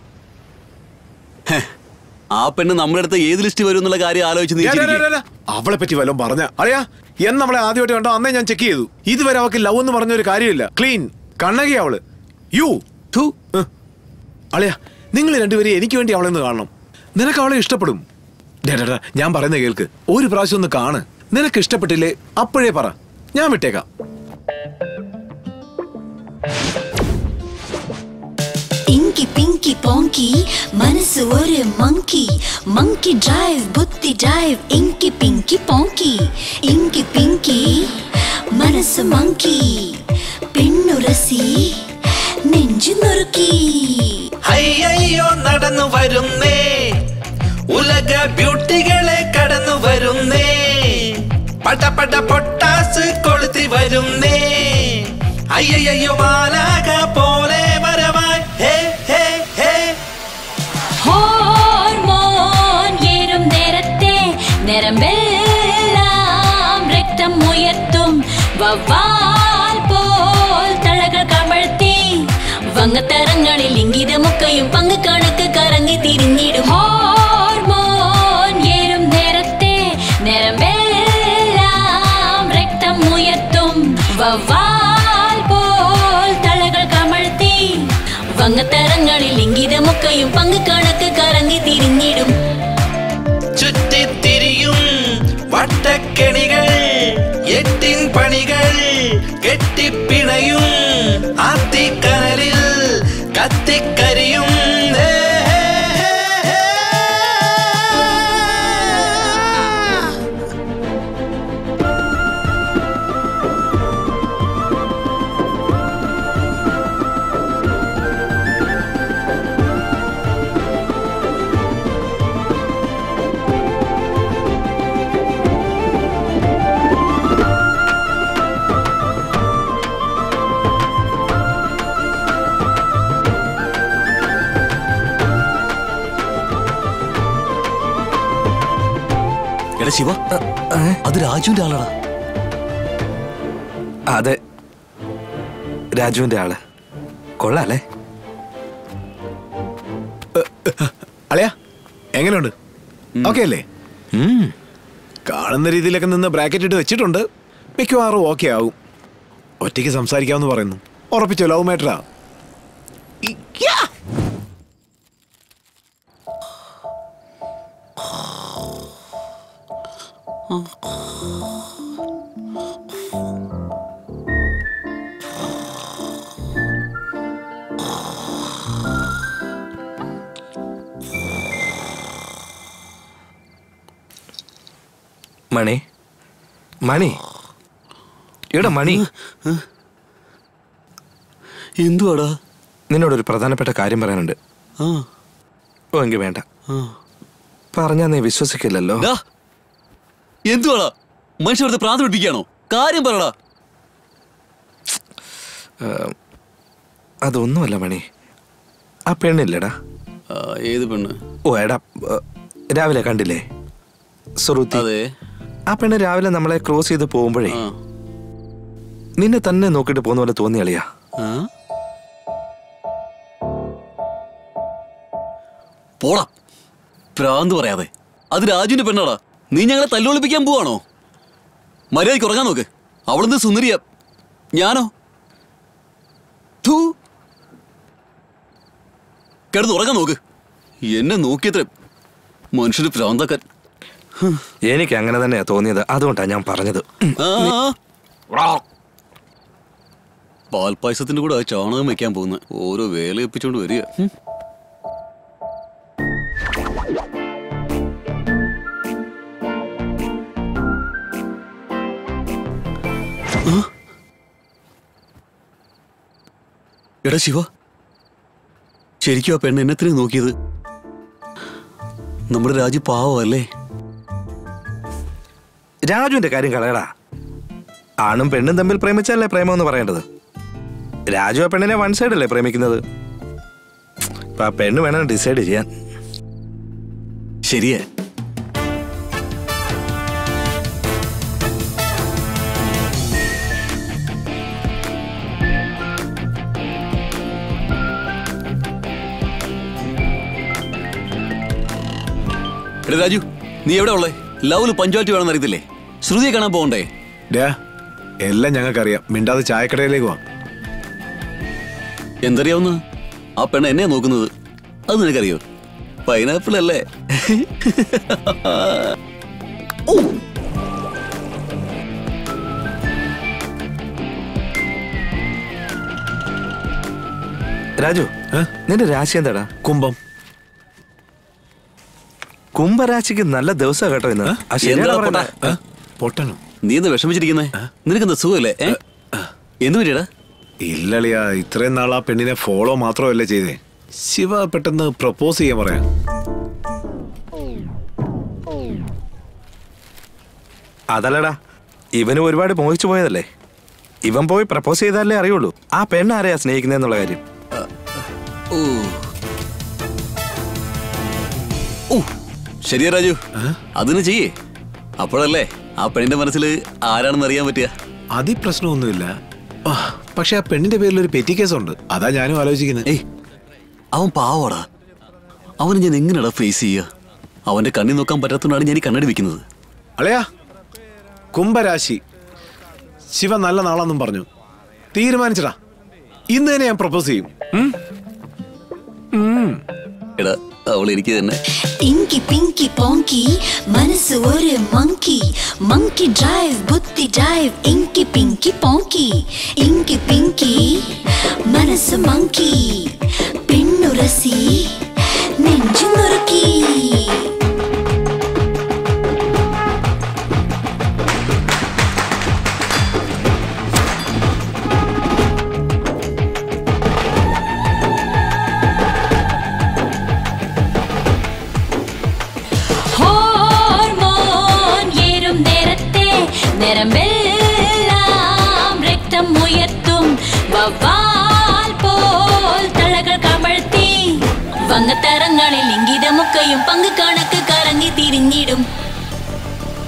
ആ പെണ്ണ് നമ്മുടെ അടുത്ത് ഏത് ലിസ്റ്റ് വരും എന്നുള്ള കാര്യം ആലോചിച്ച് നീ ഞാൻ- ഞാൻ- ചിരിക്ക്. ഞാൻ- ഞാൻ- അവളെ പറ്റി വല്ലതും പറഞ്ഞ അറിയാ എന്ന് നമ്മളെ ആദ്യമായിട്ട് കണ്ടോ അന്നേ ഞാൻ ചെക്ക് ചെയ്തു ഇതുവരെ അവൾക്ക് ലവ് എന്ന് പറഞ്ഞ ഒരു കാര്യമില്ല ക്ലീൻ കണ്ണകി അവള് യു ഥു അളിയാ നിങ്ങൾ രണ്ടുപേരും എനിക്ക് വേണ്ടി അവളെ ഒന്ന് കാണണം നിനക്ക് അവളെ ഇഷ്ടപ്പെടും ഡേ, ഡേ, ഡേ, ഞാൻ പറയുന്ന കേൾക്ക് ഒരു പ്രാവശ്യം ഒന്ന് കാണ് നിനക്ക് ഇഷ്ടപ്പെട്ടില്ലേ അപ്പോഴേ പറ ഞാൻ വിട്ടേക്കാം ഇങ്കി പിങ്കി പോങ്കി മനസ്സ് ഒരു മങ്കി മങ്കി ഡ്രൈവ് ബുദ്ധി ഡ്രൈവ് ഇങ്കി പിങ്കി പോങ്കി ഇങ്കി പിങ്കി മനസ്സ് മങ്കി പെണ്ണുരസി നെഞ്ചു നുറുക്കി അയ്യോ നടന്നു വരുന്നേ ഉലക ബ്യൂട്ടികളെ കടന്നു വരുന്നേ പട പട പൊട്ടാസ് കൊളുത്തി വരുന്നേ അയ്യോ മാലാക പോലെ വരവായി ഹേ ഹേ ഹേ ഹോർമോൺ ഏറും നേരത്തെ നിറമെല്ലാം രക്തം ഉയർത്തും വവ്വാൽ പോൽ തളകൾ കമഴ്ത്തി വങ്ങത്തരങ്ങളിൽ ഇംഗിതമൊക്കെയും പങ്ക് കണക്ക് കറങ്ങി തിരിഞ്ഞിടും ഹോർമോൺ ഏറും നേരത്തെ നിറമെല്ലാം രക്തം ഉയർത്തും വവ്വാൽ പോൽ തളകൾ കമഴ്ത്തി വങ്ങത്തരങ്ങളിൽ ഇംഗിതമൊക്കെയും പങ്ക് കണക്ക് കറങ്ങി തിരിഞ്ഞിടും ചുറ്റിത്തിരിയും വട്ടക്കെണികൾ എട്ടിൻ പണികൾ കെട്ടിപ്പിണയും ആത്തിക്കനലിൽ കത്തിക്കരിയും ഹേ, ഹേ, ഹേ, ഹേ. എടാ ശിവ അത് രാജുവിന്റെ ആളാടാ അതെ രാജുവിന്റെ ആള് കൊള്ളാല്ലേ അളിയാ എങ്ങനെയുണ്ട് ഓക്കെ അല്ലേ കാണുന്ന രീതിയിലൊക്കെ നിന്ന് ബ്രാക്കറ്റ് ഇട്ട് വെച്ചിട്ടുണ്ട് മിക്കവാറും ഓക്കെ ആവും ഒറ്റയ്ക്ക് സംസാരിക്കാമെന്ന് പറയുന്നു ഉറപ്പിച്ചോ ലവ് മാറ്ററാ മണി മണി എടാ മണി എന്തുവാടാ നിന്നോടൊരു പ്രധാനപ്പെട്ട കാര്യം പറയാനുണ്ട് ആ ഓ എങ്കിൽ വേണ്ട പറഞ്ഞാ നീ വിശ്വസിക്കില്ലല്ലോ ഡാ, എന്തുവാടാ മനുഷ്യ വെറുതെ പ്രാന്ത് പിടിപ്പിക്കുകയാണോ കാര്യം പറടാ ഏഹ്, അതൊന്നുമല്ല മണി ആ പെണ്ണില്ലടാ ഏത് പെണ്ണ് ഓ എടാ ഏഹ്, രാവിലെ കണ്ടില്ലേ സുറുത്തി അതെ ആ പെണ്ണ് രാവിലെ നമ്മളെ ക്രോസ് ചെയ്ത് പോകുമ്പോഴേ നിന്നെ തന്നെ നോക്കിയിട്ട് പോകുന്ന പോലെ തോന്നിയളിയാ ആ? പോടാ പ്രാന്ത് പറയാതെ അത് രാജുവിന്റെ പെണ്ണാടാ നീ ഞങ്ങളെ തല്ലുകൊളിപ്പിക്കാൻ പോവാണോ മര്യാദയ്ക്ക് ഉറങ്ങാൻ നോക്ക് അവളെന്ത് സുന്ദരിയ ഞാനോ ഥൂ. കിടന്ന് ഉറങ്ങാൻ നോക്ക് എന്നെ നോക്കിയത്ര മനുഷ്യന് പ്രാന്താക്കാൻ എനിക്ക് അങ്ങനെ തന്നെയാ തോന്നിയത് അതുകൊണ്ടാണ് ഞാൻ പറഞ്ഞത് ആ. പാൽപ്പായസത്തിന്റെ കൂടെ ആ ചാണകം വെക്കാൻ പോകുന്ന ഓരോ വേല എപ്പിച്ചോണ്ട് വരിക ഹും. ആ? എടാ ശിവ ശരിക്കും ആ പെണ്ണ് എന്നത്തിനെ നോക്കിയത് നമ്മുടെ രാജു പാവമല്ലേ രാജുവിന്റെ കാര്യം കളയടാ ആണും പെണ്ണും തമ്മിൽ പ്രേമിച്ചല്ലേ പ്രേമം എന്ന് പറയേണ്ടത് രാജു ആ പെണ്ണിനെ വൺ സൈഡ് അല്ലേ പ്രേമിക്കുന്നത് ഇപ്പൊ ആ പെണ്ണ് വേണം ഡിസൈഡ് ചെയ്യാൻ ശരിയാ എടാ രാജു നീ എവിടെ ഉള്ളേ ലവില് പഞ്ചായത്ത് വേണമെന്ന് അറിയത്തില്ലേ ശ്രുതിയെ കാണാൻ പോകണ്ടേ ഡാ എല്ലാം ഞങ്ങൾക്കറിയാം മിണ്ടാതെ ചായക്കടയിലേക്ക് വാ എന്തറിയാവുന്ന ആ പെണ്ണ എന്നെയാ നോക്കുന്നത് അത് നിനക്കറിയോ പൈനാപ്പിൾ അല്ലേ രാജു നിന്റെ രാശി എന്താടാ കുംഭം കുംഭരാശിക്ക് നല്ല ദിവസം കേട്ടോ ഇന്ന് ആ ശരിയാണോ എന്താ പറയുന്നെ? പൊട്ടാ? പൊട്ടണം നീ എന്താ വിഷമിച്ചിരിക്കുന്നേ നിനക്കെന്താ സുഖമല്ലേ ഏ? എന്ത് പറ്റിയടാ ഇല്ലളിയാ ഇത്രയും നാൾ ആ പെണ്ണിനെ ഫോളോ മാത്രമല്ലേ ചെയ്തേ ശിവ പെട്ടെന്ന് പ്രപ്പോസ് ചെയ്യാൻ പറയാം അതല്ലടാ ഇവന് ഒരുപാട് മോഹിച്ചു പോയതല്ലേ ഇവൻ പോയി പ്രപ്പോസ് ചെയ്താലേ അറിയുള്ളൂ ആ പെണ്ണ് ആരെയാ സ്നേഹിക്കുന്നതെന്നുള്ള കാര്യം ഓ ഓ ശരിയാ രാജു അതിന് ചെയ്യേ അപ്പോഴല്ലേ ആ പെണ്ണിന്റെ മനസ്സിൽ ആരാണെന്ന് അറിയാൻ പറ്റുക അതി പ്രശ്നമൊന്നുമില്ല ആ, പക്ഷെ ആ പെണ്ണിന്റെ പേരിൽ ഒരു പെറ്റി കേസ് ഉണ്ട് അതാ ഞാനും ആലോചിക്കുന്നത് ഏയ് അവൻ പാവടാ അവന് ഞാൻ എങ്ങനെയാടാ ഫേസ് ചെയ്യുക അവന്റെ കണ്ണി നോക്കാൻ പറ്റാത്തതുകൊണ്ടാണ് ഞാൻ ഈ കണ്ണടി വെക്കുന്നത് അളയാ കുംഭരാശി ശിവ നല്ല നാളെന്നും പറഞ്ഞു തീരുമാനിച്ചടാ ഇന്ന് തന്നെ ഞാൻ പ്രപ്പോസ് ചെയ്യും ഉം? ഉം. എടാ അവൾ എനിക്ക് തന്നെ ഇങ്കി പിങ്കി പോങ്കി മനസ്സ് ഒരു മങ്കി മങ്കി ഡ്രൈവ് ബുദ്ധി ഡ്രൈവ് ഇങ്കി പിങ്കി പോങ്കി ഇങ്കി പിങ്കി മനസ്സ് മങ്കി പെണ്ണുരസി നെഞ്ചു നുറുക്കി ഹോർമോൺ ഏറും നേരത്തെ നിറമെല്ലാം രക്തം ഉയർത്തും വവ്വാൽ പോൽ തളകൾ കമഴ്ത്തി വങ്ങത്തരങ്ങളിൽ ഇംഗിതമൊക്കെയും പങ്ക് കണക്ക് കറങ്ങി തിരിഞ്ഞിടും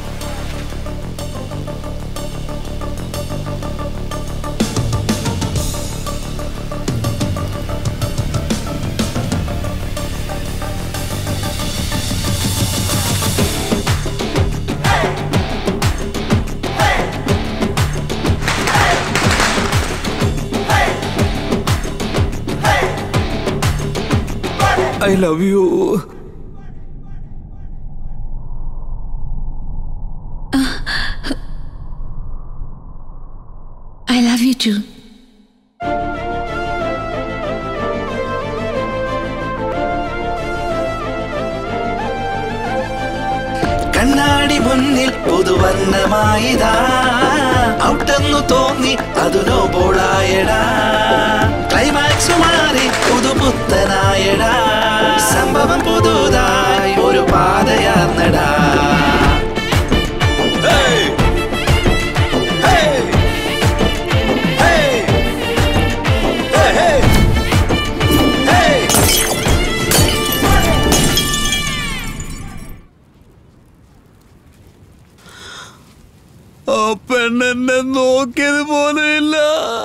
I love you I love you too കണ്ണാടി മുന്നിൽ പുതുവർണ്ണമായിതാ ഔട്ടെന്നു തോന്നി അതു നോബോളായടാ ക്ലൈമാക്സ് മാറി പുതുപുത്തനായടാ സംഭവം പുതുതായി ഒരു പാതയാർന്നടാ Hey! Hey! Hey! Hey, hey! Hey! ആ പെണ്ണെന്നെ നോക്കിയത് പോലുമില്ല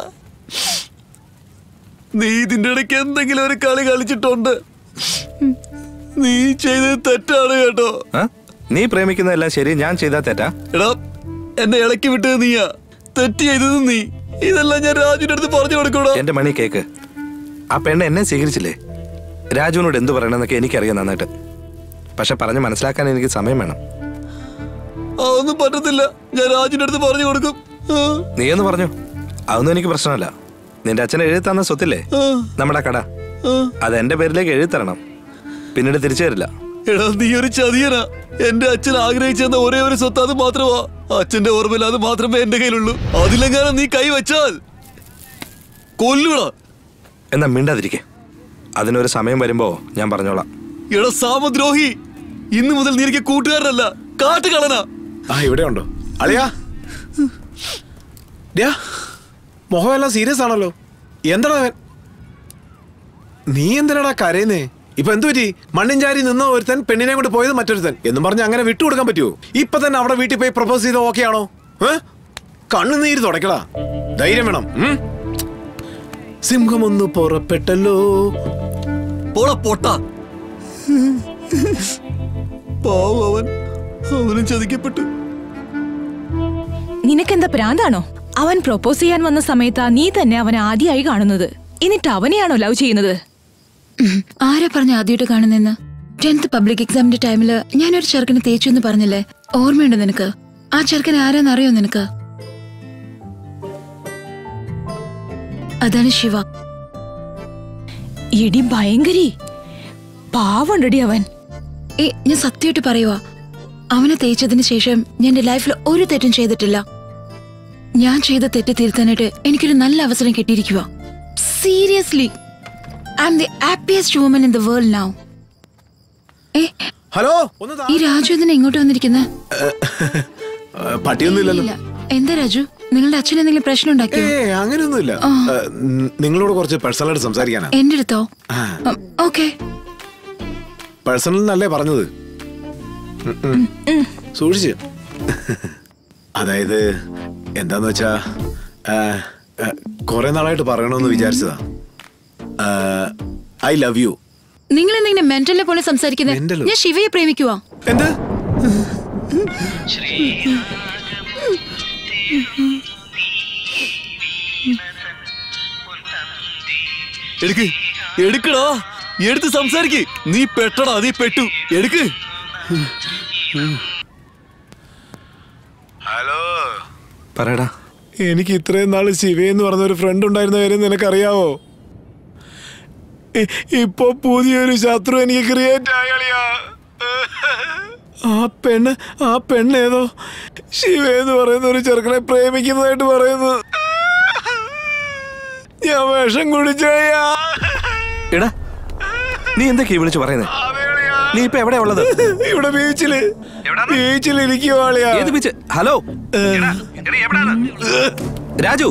നീ ഇതിന്റെ ഇടയ്ക്ക് എന്തെങ്കിലും ഒരു കളി കളിച്ചിട്ടുണ്ട് നീ ചെയ്തത് തെറ്റാണ് കേട്ടോ ആ? നീ പ്രേമിക്കുന്നതെല്ലാം ശരി ഞാൻ ചെയ്താ തെറ്റാ എടാ എന്നെ ഇളക്കി വിട്ടത് നീയാ തെറ്റ് ചെയ്തത് നീ ഇതെല്ലാം ഞാൻ രാജുവിന്റെ അടുത്ത് പറഞ്ഞു കൊടുക്കണോ എന്റെ മണി കേക്ക് ആ പെണ്ണ് എന്നെ സ്വീകരിച്ചില്ലേ രാജുവിനോട് എന്തു പറയണമെന്നൊക്കെ എനിക്കറിയാം നന്നായിട്ട് പക്ഷെ പറഞ്ഞ് മനസ്സിലാക്കാൻ എനിക്ക് സമയം വേണം അതൊന്നും പറ്റത്തില്ല ഞാൻ രാജുവിന്റെ അടുത്ത് പറഞ്ഞു കൊടുക്കും ആ, നീ എന്ന് പറഞ്ഞു അതൊന്നും എനിക്ക് പ്രശ്നമല്ല നിന്റെ അച്ഛൻ എഴുതി തന്ന സ്വത്തില്ലേ നമ്മുടെ കട ആ. അത് എന്റെ പേരിലേക്ക് എഴുതി തരണം പിന്നീട് തിരിച്ചു തരില്ല എടാ നീ ഒരു ചതിയനാ എന്റെ അച്ഛൻ ആഗ്രഹിച്ചെന്ന ഒരേ ഒരു സ്വത്ത് അത് മാത്രമാ അച്ഛന്റെ ഓർമ്മയിൽ അത് മാത്രമേ എന്റെ കയ്യിലുള്ളൂ അതിലെങ്ങാനും നീ കൈ വെച്ചാൽ കൊല്ലുവിടാ എന്നാ മിണ്ടാതിരിക്കെ അതിനൊരു സമയം വരുമ്പോ ഞാൻ പറഞ്ഞോളാം എടാ സാമദ്രോഹി ഇന്നു മുതൽ നീ എനിക്ക് കൂട്ടുകാരനല്ല കാട്ടുകളനാ ആ ഇവിടെ ഉണ്ടോ അളിയാ ഡ്യാ മുഖമെല്ലാം സീരിയസ് ആണല്ലോ എന്താടാ അവൻ നീ എന്തിനാടാ കരയുന്നേ ഇപ്പൊ എന്തു പറ്റി മണ്ണിൻചാരി നിന്ന ഒരുത്തൻ പെണ്ണിനെ കൊണ്ട് പോയത് മറ്റൊരുത്തൻ എന്നും പറഞ്ഞ് അങ്ങനെ വിട്ടുകൊടുക്കാൻ പറ്റുമോ ഇപ്പൊ തന്നെ അവിടെ വീട്ടിൽ പോയി പ്രപ്പോസ് ചെയ്ത ഓക്കെ ആണോ ഏ? കണ്ണുനീര് തുടക്കടാ ധൈര്യം വേണം ഉം? സിംഹമൊന്ന് പുറപ്പെട്ടല്ലോ പോടാ പൊട്ട പാവം അവൻ അവനും ചതിക്കപ്പെട്ടു നിനക്കെന്താ പ്രാന്താണോ അവൻ പ്രൊപ്പോസ് ചെയ്യാൻ വന്ന സമയത്താ നീ തന്നെ അവനെ ആദ്യമായി കാണുന്നത് എന്നിട്ട് അവനെയാണോ ലവ് ചെയ്യുന്നത് ആരാ പറഞ്ഞ ആദ്യമായിട്ട് കാണുന്നെന്ന് ടെൻത്ത് പബ്ലിക് എക്സാമിന്റെ ടൈമില് ഞാനൊരു ചെറുക്കനെ തേച്ചു എന്ന് പറഞ്ഞില്ലേ ഓർമ്മയുണ്ടോ നിനക്ക് ആ ചെറുക്കൻ ആരാന്ന് അറിയോ നിനക്ക് അതാണ് ശിവ ഇടി ഭയങ്കരി പാവണ്ടടി അവൻ ഏ ഞാൻ സത്യമായിട്ട് പറയുവാ അവനെ തേച്ചതിന് ശേഷം ഞാൻ എന്റെ ലൈഫിൽ ഒരു തെറ്റും ചെയ്തിട്ടില്ല ഞാൻ ചെയ്ത തെറ്റ് തിരുത്താനായിട്ട് എനിക്കൊരു നല്ല അവസരം കിട്ടിയിരിക്കുക seriously I'm the happiest woman in the world now ഏ ഹലോ ഈ രാജു എന്തിനാ ഇങ്ങോട്ട് വന്നിരിക്കുന്നത് പട്ടിയൊന്നും ഇല്ലല്ലോ ഇല്ല എന്താ രാജു നിങ്ങളുടെ അച്ഛൻ എന്തെങ്കിലും പ്രശ്നം ഉണ്ടാക്കിയോ ഏ അങ്ങനെയൊന്നുമില്ല ഏ, ന- നിങ്ങളോട് കുറച്ച് പേഴ്സണലായിട്ട് സംസാരിക്കാനാ എന്റെ അടുത്തോ ആ, ഓക്കെ പേഴ്സണൽ എന്നല്ലേ പറഞ്ഞത് ഉം, ഉം. സൂക്ഷിച്ച് അതായത് എന്താന്ന് വെച്ചാ കുറെ നാളായിട്ട് പറയണമെന്ന് വിചാരിച്ചതാ ഐ ലവ് യു നിങ്ങൾ എന്തെങ്കിലും മെന്റലിനെ പോലെ സംസാരിക്കുന്നത് Mental ഓ? ഞാൻ ശിവയെ പ്രേമിക്കുവാ എന്ത് എടുക്ക് എടുക്കടാ എടുത്ത് സംസാരിക്ക് നീ പെട്ടടാ നീ പെട്ടു എടുക്ക് ഹലോ പറയടാ എനിക്ക് ഇത്രയും നാള് ശിവ എന്ന് പറഞ്ഞ ഒരു ഫ്രണ്ട് ഉണ്ടായിരുന്ന കാര്യം നിനക്കറിയാവോ ഇ- ഇപ്പൊ പുതിയൊരു ശത്രു എനിക്ക് ക്രിയേറ്റ് ആകളിയാ ആ പെണ്ണ് ആ പെണ്ണ് ഏതോ ശിവ എന്ന് പറയുന്ന ഒരു ചെറുക്കനെ പ്രേമിക്കുന്നതായിട്ട് പറയുന്നു ഞാൻ വിഷം കുടിച്ചയാ എടാ നീ എന്തൊക്കെയാ വിളിച്ചു പറയുന്നേ നീ ഇപ്പൊ എവിടെയാ ഉള്ളത് ഇവിടെ ബീച്ചില് ബീച്ചിൽ ഇരിക്കുവാളിയാ ഏത് ബീച്ച് ഹലോ രാജു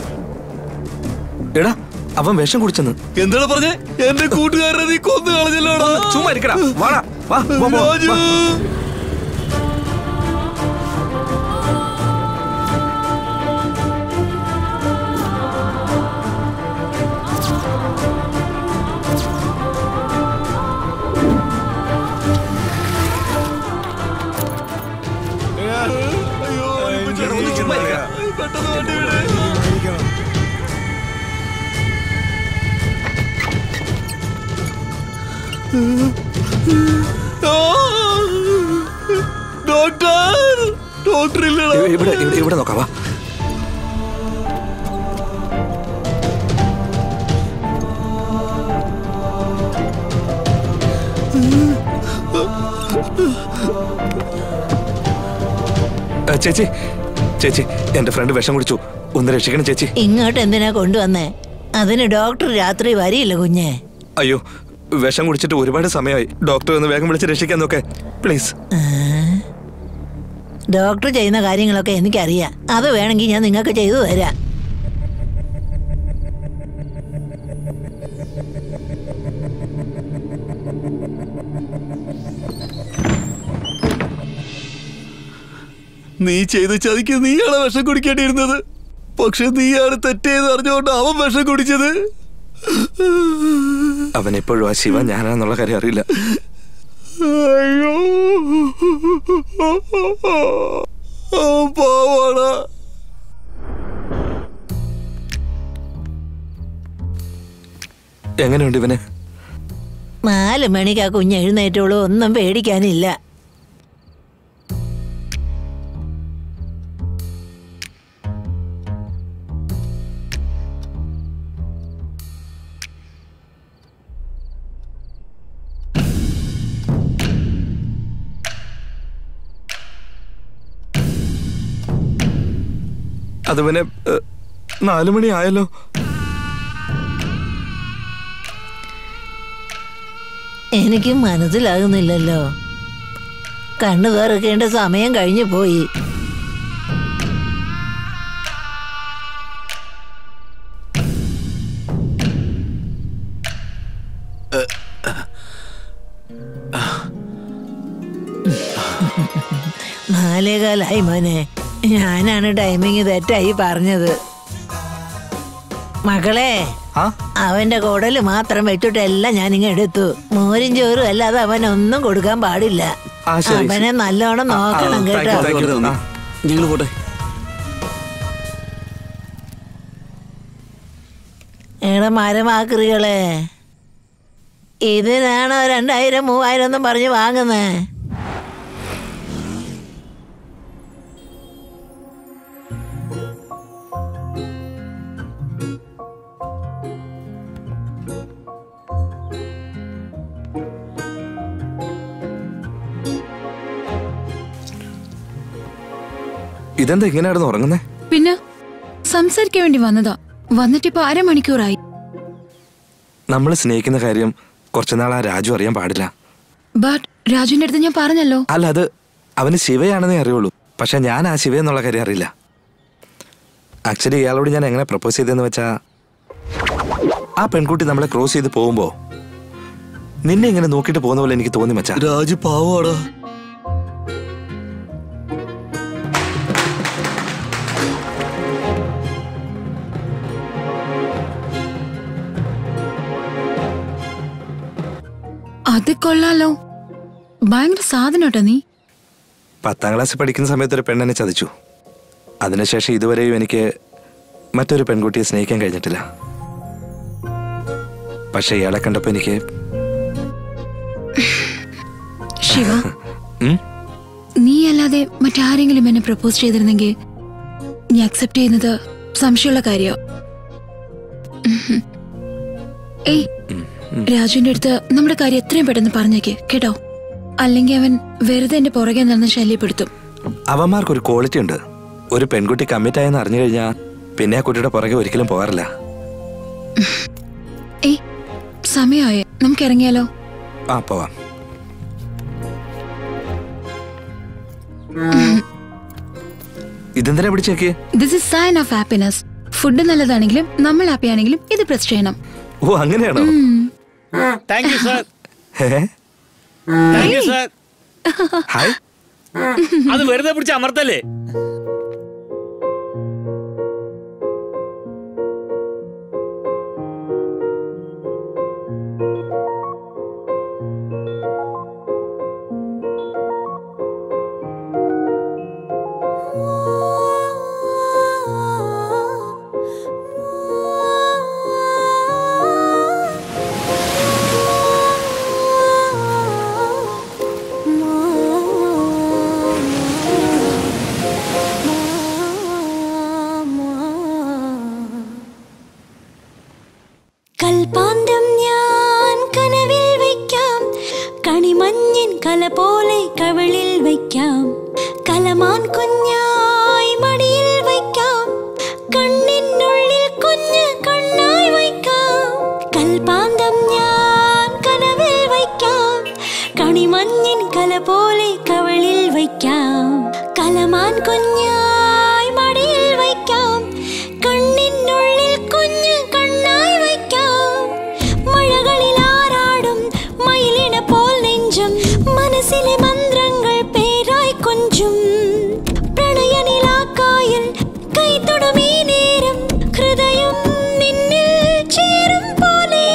എടാ അവൻ വിഷം കുടിച്ചെന്ന് എന്താണ് പറഞ്ഞേ എന്റെ കൂട്ടുകാരനെ നീ കൊന്നു കളഞ്ഞല്ലോടാ ചുമ്മാ ഇരിക്കടാ വാടാ വാ പോ, പോ, രാജു വാ. ചുമ്മാ ഇരിക്കടാ. പെട്ടെന്ന് വണ്ടി വിട്. ഡോക്ടർ ഡോക്ടർ ഇല്ലടാ ഇവിടെ ഇവിടെ ഇവിടെ നോക്കാം വാ ആ, ചേച്ചി ചേച്ചി എന്റെ ഫ്രണ്ട് വിഷം കുടിച്ചു ഒന്ന് രക്ഷിക്കണം ചേച്ചി ഇങ്ങോട്ട് എന്തിനാ കൊണ്ടുവന്നേ അതിന് ഡോക്ടർ രാത്രി വരിയില്ല കുഞ്ഞെ അയ്യോ വിഷം കുടിച്ചിട്ട് ഒരുപാട് സമയമായി ഡോക്ടർ ഒന്ന് വേഗം വിളിച്ച് രക്ഷിക്കാൻ നോക്കെ പ്ലീസ് ഡോക്ടർ ചെയ്യുന്ന കാര്യങ്ങളൊക്കെ എനിക്കറിയാം അത് വേണമെങ്കിൽ ഞാൻ നിങ്ങൾക്ക് ചെയ്തു തരാം നീ ചെയ്ത ചതിക്ക് നീയാണ് വിഷം കുടിക്കേണ്ടിയിരുന്നത് പക്ഷെ നീയാണ് തെറ്റേന്ന് അറിഞ്ഞുകൊണ്ട് അവൻ വിഷം കുടിച്ചത് അവൻ എപ്പോഴും ആ ശിവ ഞാനാന്നുള്ള കാര്യം അറിയില്ല അയ്യോ അവൻ പാവാടാ എങ്ങനെയുണ്ട് ഇവന് നാല് മണിക്ക് ആ കുഞ്ഞ് എഴുന്നേറ്റോളൂ ഒന്നും പേടിക്കാനില്ല അത് പിന്നെ ഏ, നാല് മണി ആയല്ലോ എനിക്കും മനസ്സിലാകുന്നില്ലല്ലോ കണ്ണു തുറക്കേണ്ട സമയം കഴിഞ്ഞു പോയി നാലേകാലായി മോനെ ഞാനാണ് ടൈമിങ് തെറ്റായി പറഞ്ഞത് മകളെ അവന്റെ കുടല് മാത്രം വെച്ചിട്ടെല്ലാം ഞാനിങ്ങ് എടുത്തു മോരും ചോറും അല്ലാതെ അവൻ ഒന്നും കൊടുക്കാൻ പാടില്ല ആ, ശരി, അവനെ ശരി. നല്ലോണം നോക്കണം കേട്ടോ ഞങ്ങൾ പോട്ടെ എടാ മരമാക്രികളെ ഇതിനാണോ രണ്ടായിരം മൂവായിരം ഒന്നും പറഞ്ഞ് വാങ്ങുന്നേ ഇതെന്താ ഇങ്ങനെയായിരുന്നു ഉറങ്ങുന്നേ പിന്നെ സംസാരിക്കാൻ വേണ്ടി വന്നതാ വന്നിട്ടിപ്പോ അരമണിക്കൂറായി നമ്മൾ സ്നേഹിക്കുന്ന കാര്യം കുറച്ചുനാൾ ആ രാജു അറിയാൻ പാടില്ല ബട്ട് രാജുവിന്റെ അടുത്ത് ഞാൻ പറഞ്ഞല്ലോ അല്ല അത് അവന് ശിവയാണെന്നേ അറിയുള്ളൂ പക്ഷെ ഞാൻ ആ ശിവ എന്നുള്ള കാര്യം അറിയില്ല ആക്ച്വലി ഇയാളോട് ഞാൻ എങ്ങനെ പ്രപ്പോസ് ചെയ്തെന്ന് വെച്ചാ ആ പെൺകുട്ടി നമ്മളെ ക്രോസ് ചെയ്ത് പോകുമ്പോ നിന്നെ ഇങ്ങനെ നോക്കിയിട്ട് പോകുന്ന പോലെ എനിക്ക് തോന്നി മച്ചാ രാജു പാവാടാ അത് കൊള്ളാലോ ഭയങ്കര സാധനോട്ടാ നീ പത്താം ക്ലാസ്സിൽ പഠിക്കുന്ന സമയത്ത് ഒരു പെണ്ണെന്നെ ചതിച്ചു അതിനുശേഷം ഇതുവരെയും എനിക്ക് മറ്റൊരു പെൺകുട്ടിയെ സ്നേഹിക്കാൻ കഴിഞ്ഞിട്ടില്ല പക്ഷെ ഇയാളെ കണ്ടപ്പോ എനിക്ക് ശിവ ഉം? നീ അല്ലാതെ മറ്റാരെങ്കിലും എന്നെ പ്രപ്പോസ് ചെയ്തിരുന്നെങ്കിൽ നീ അക്സെപ്റ്റ് ചെയ്യുന്നത് സംശയമുള്ള കാര്യോ ഉഹും. ഏയ് രാജുവിന്റെ അടുത്ത് നമ്മുടെ കാര്യം എത്രയും പെട്ടെന്ന് പറഞ്ഞേക്ക് കേട്ടോ അല്ലെങ്കിൽ അവൻ വെറുതെ എന്റെ പുറകെ നടന്ന് ശല്യപ്പെടുത്തും അവന്മാർക്കൊരു ക്വാളിറ്റി ഉണ്ട് ഒരു പെൺകുട്ടി കമ്മിറ്റ് ആയെന്ന് അറിഞ്ഞു കഴിഞ്ഞാൽ പിന്നെ ആ കുട്ടിയുടെ പുറകെ ഒരിക്കലും പോകാറില്ല ഏയ് സമയമായേ നമുക്ക് ഇറങ്ങിയാലോ ആ പോവാം ഇതെന്തിനാ പിടിച്ചേക്ക് this is sign of happiness food നല്ലതാണെങ്കിലും നമ്മൾ ഹാപ്പി ആണെങ്കിലും ഇത് പ്രസ് ചെയ്യണം ഓ അങ്ങനെയാണോ താങ്ക് യു സർ ഹേ? താങ്ക് യു സർ ഹായ് അത് വെറുതെ പിടിച്ച് അമർത്തല്ലേ കൽപ്പാന്തം ഞാൻ കനവിൽ വയ്ക്കാം കണിമഞ്ഞിൻ കല പോലെ കവിളിൽ വയ്ക്കാം കലമാൻ കുഞ്ഞായി മടിയിൽ വയ്ക്കാം കണ്ണിനുള്ളിൽ കുഞ്ഞ് കണ്ണായി വയ്ക്കാം കൽപ്പാന്തം ഞാൻ കനവിൽ വയ്ക്കാം കണിമഞ്ഞിൻ കല പോലെ കവിളിൽ വയ്ക്കാം കലമാൻ കുഞ്ഞായി മടിയിൽ വയ്ക്കാം കണ്ണിനുള്ളിൽ കുഞ്ഞ് കണ്ണായി വയ്ക്കാം മഴകളിൽ ആരാടും മയിലിന പോൽ നെഞ്ചും മനസ്സിലെ മന്ത്രങ്ങൾ പേരായി കൊഞ്ചും പ്രണയനിലാക്കായൽ കൈത്തൊടും ഈ നേരം ഹൃദയം നിന്നിൽ ചേരും പോലെ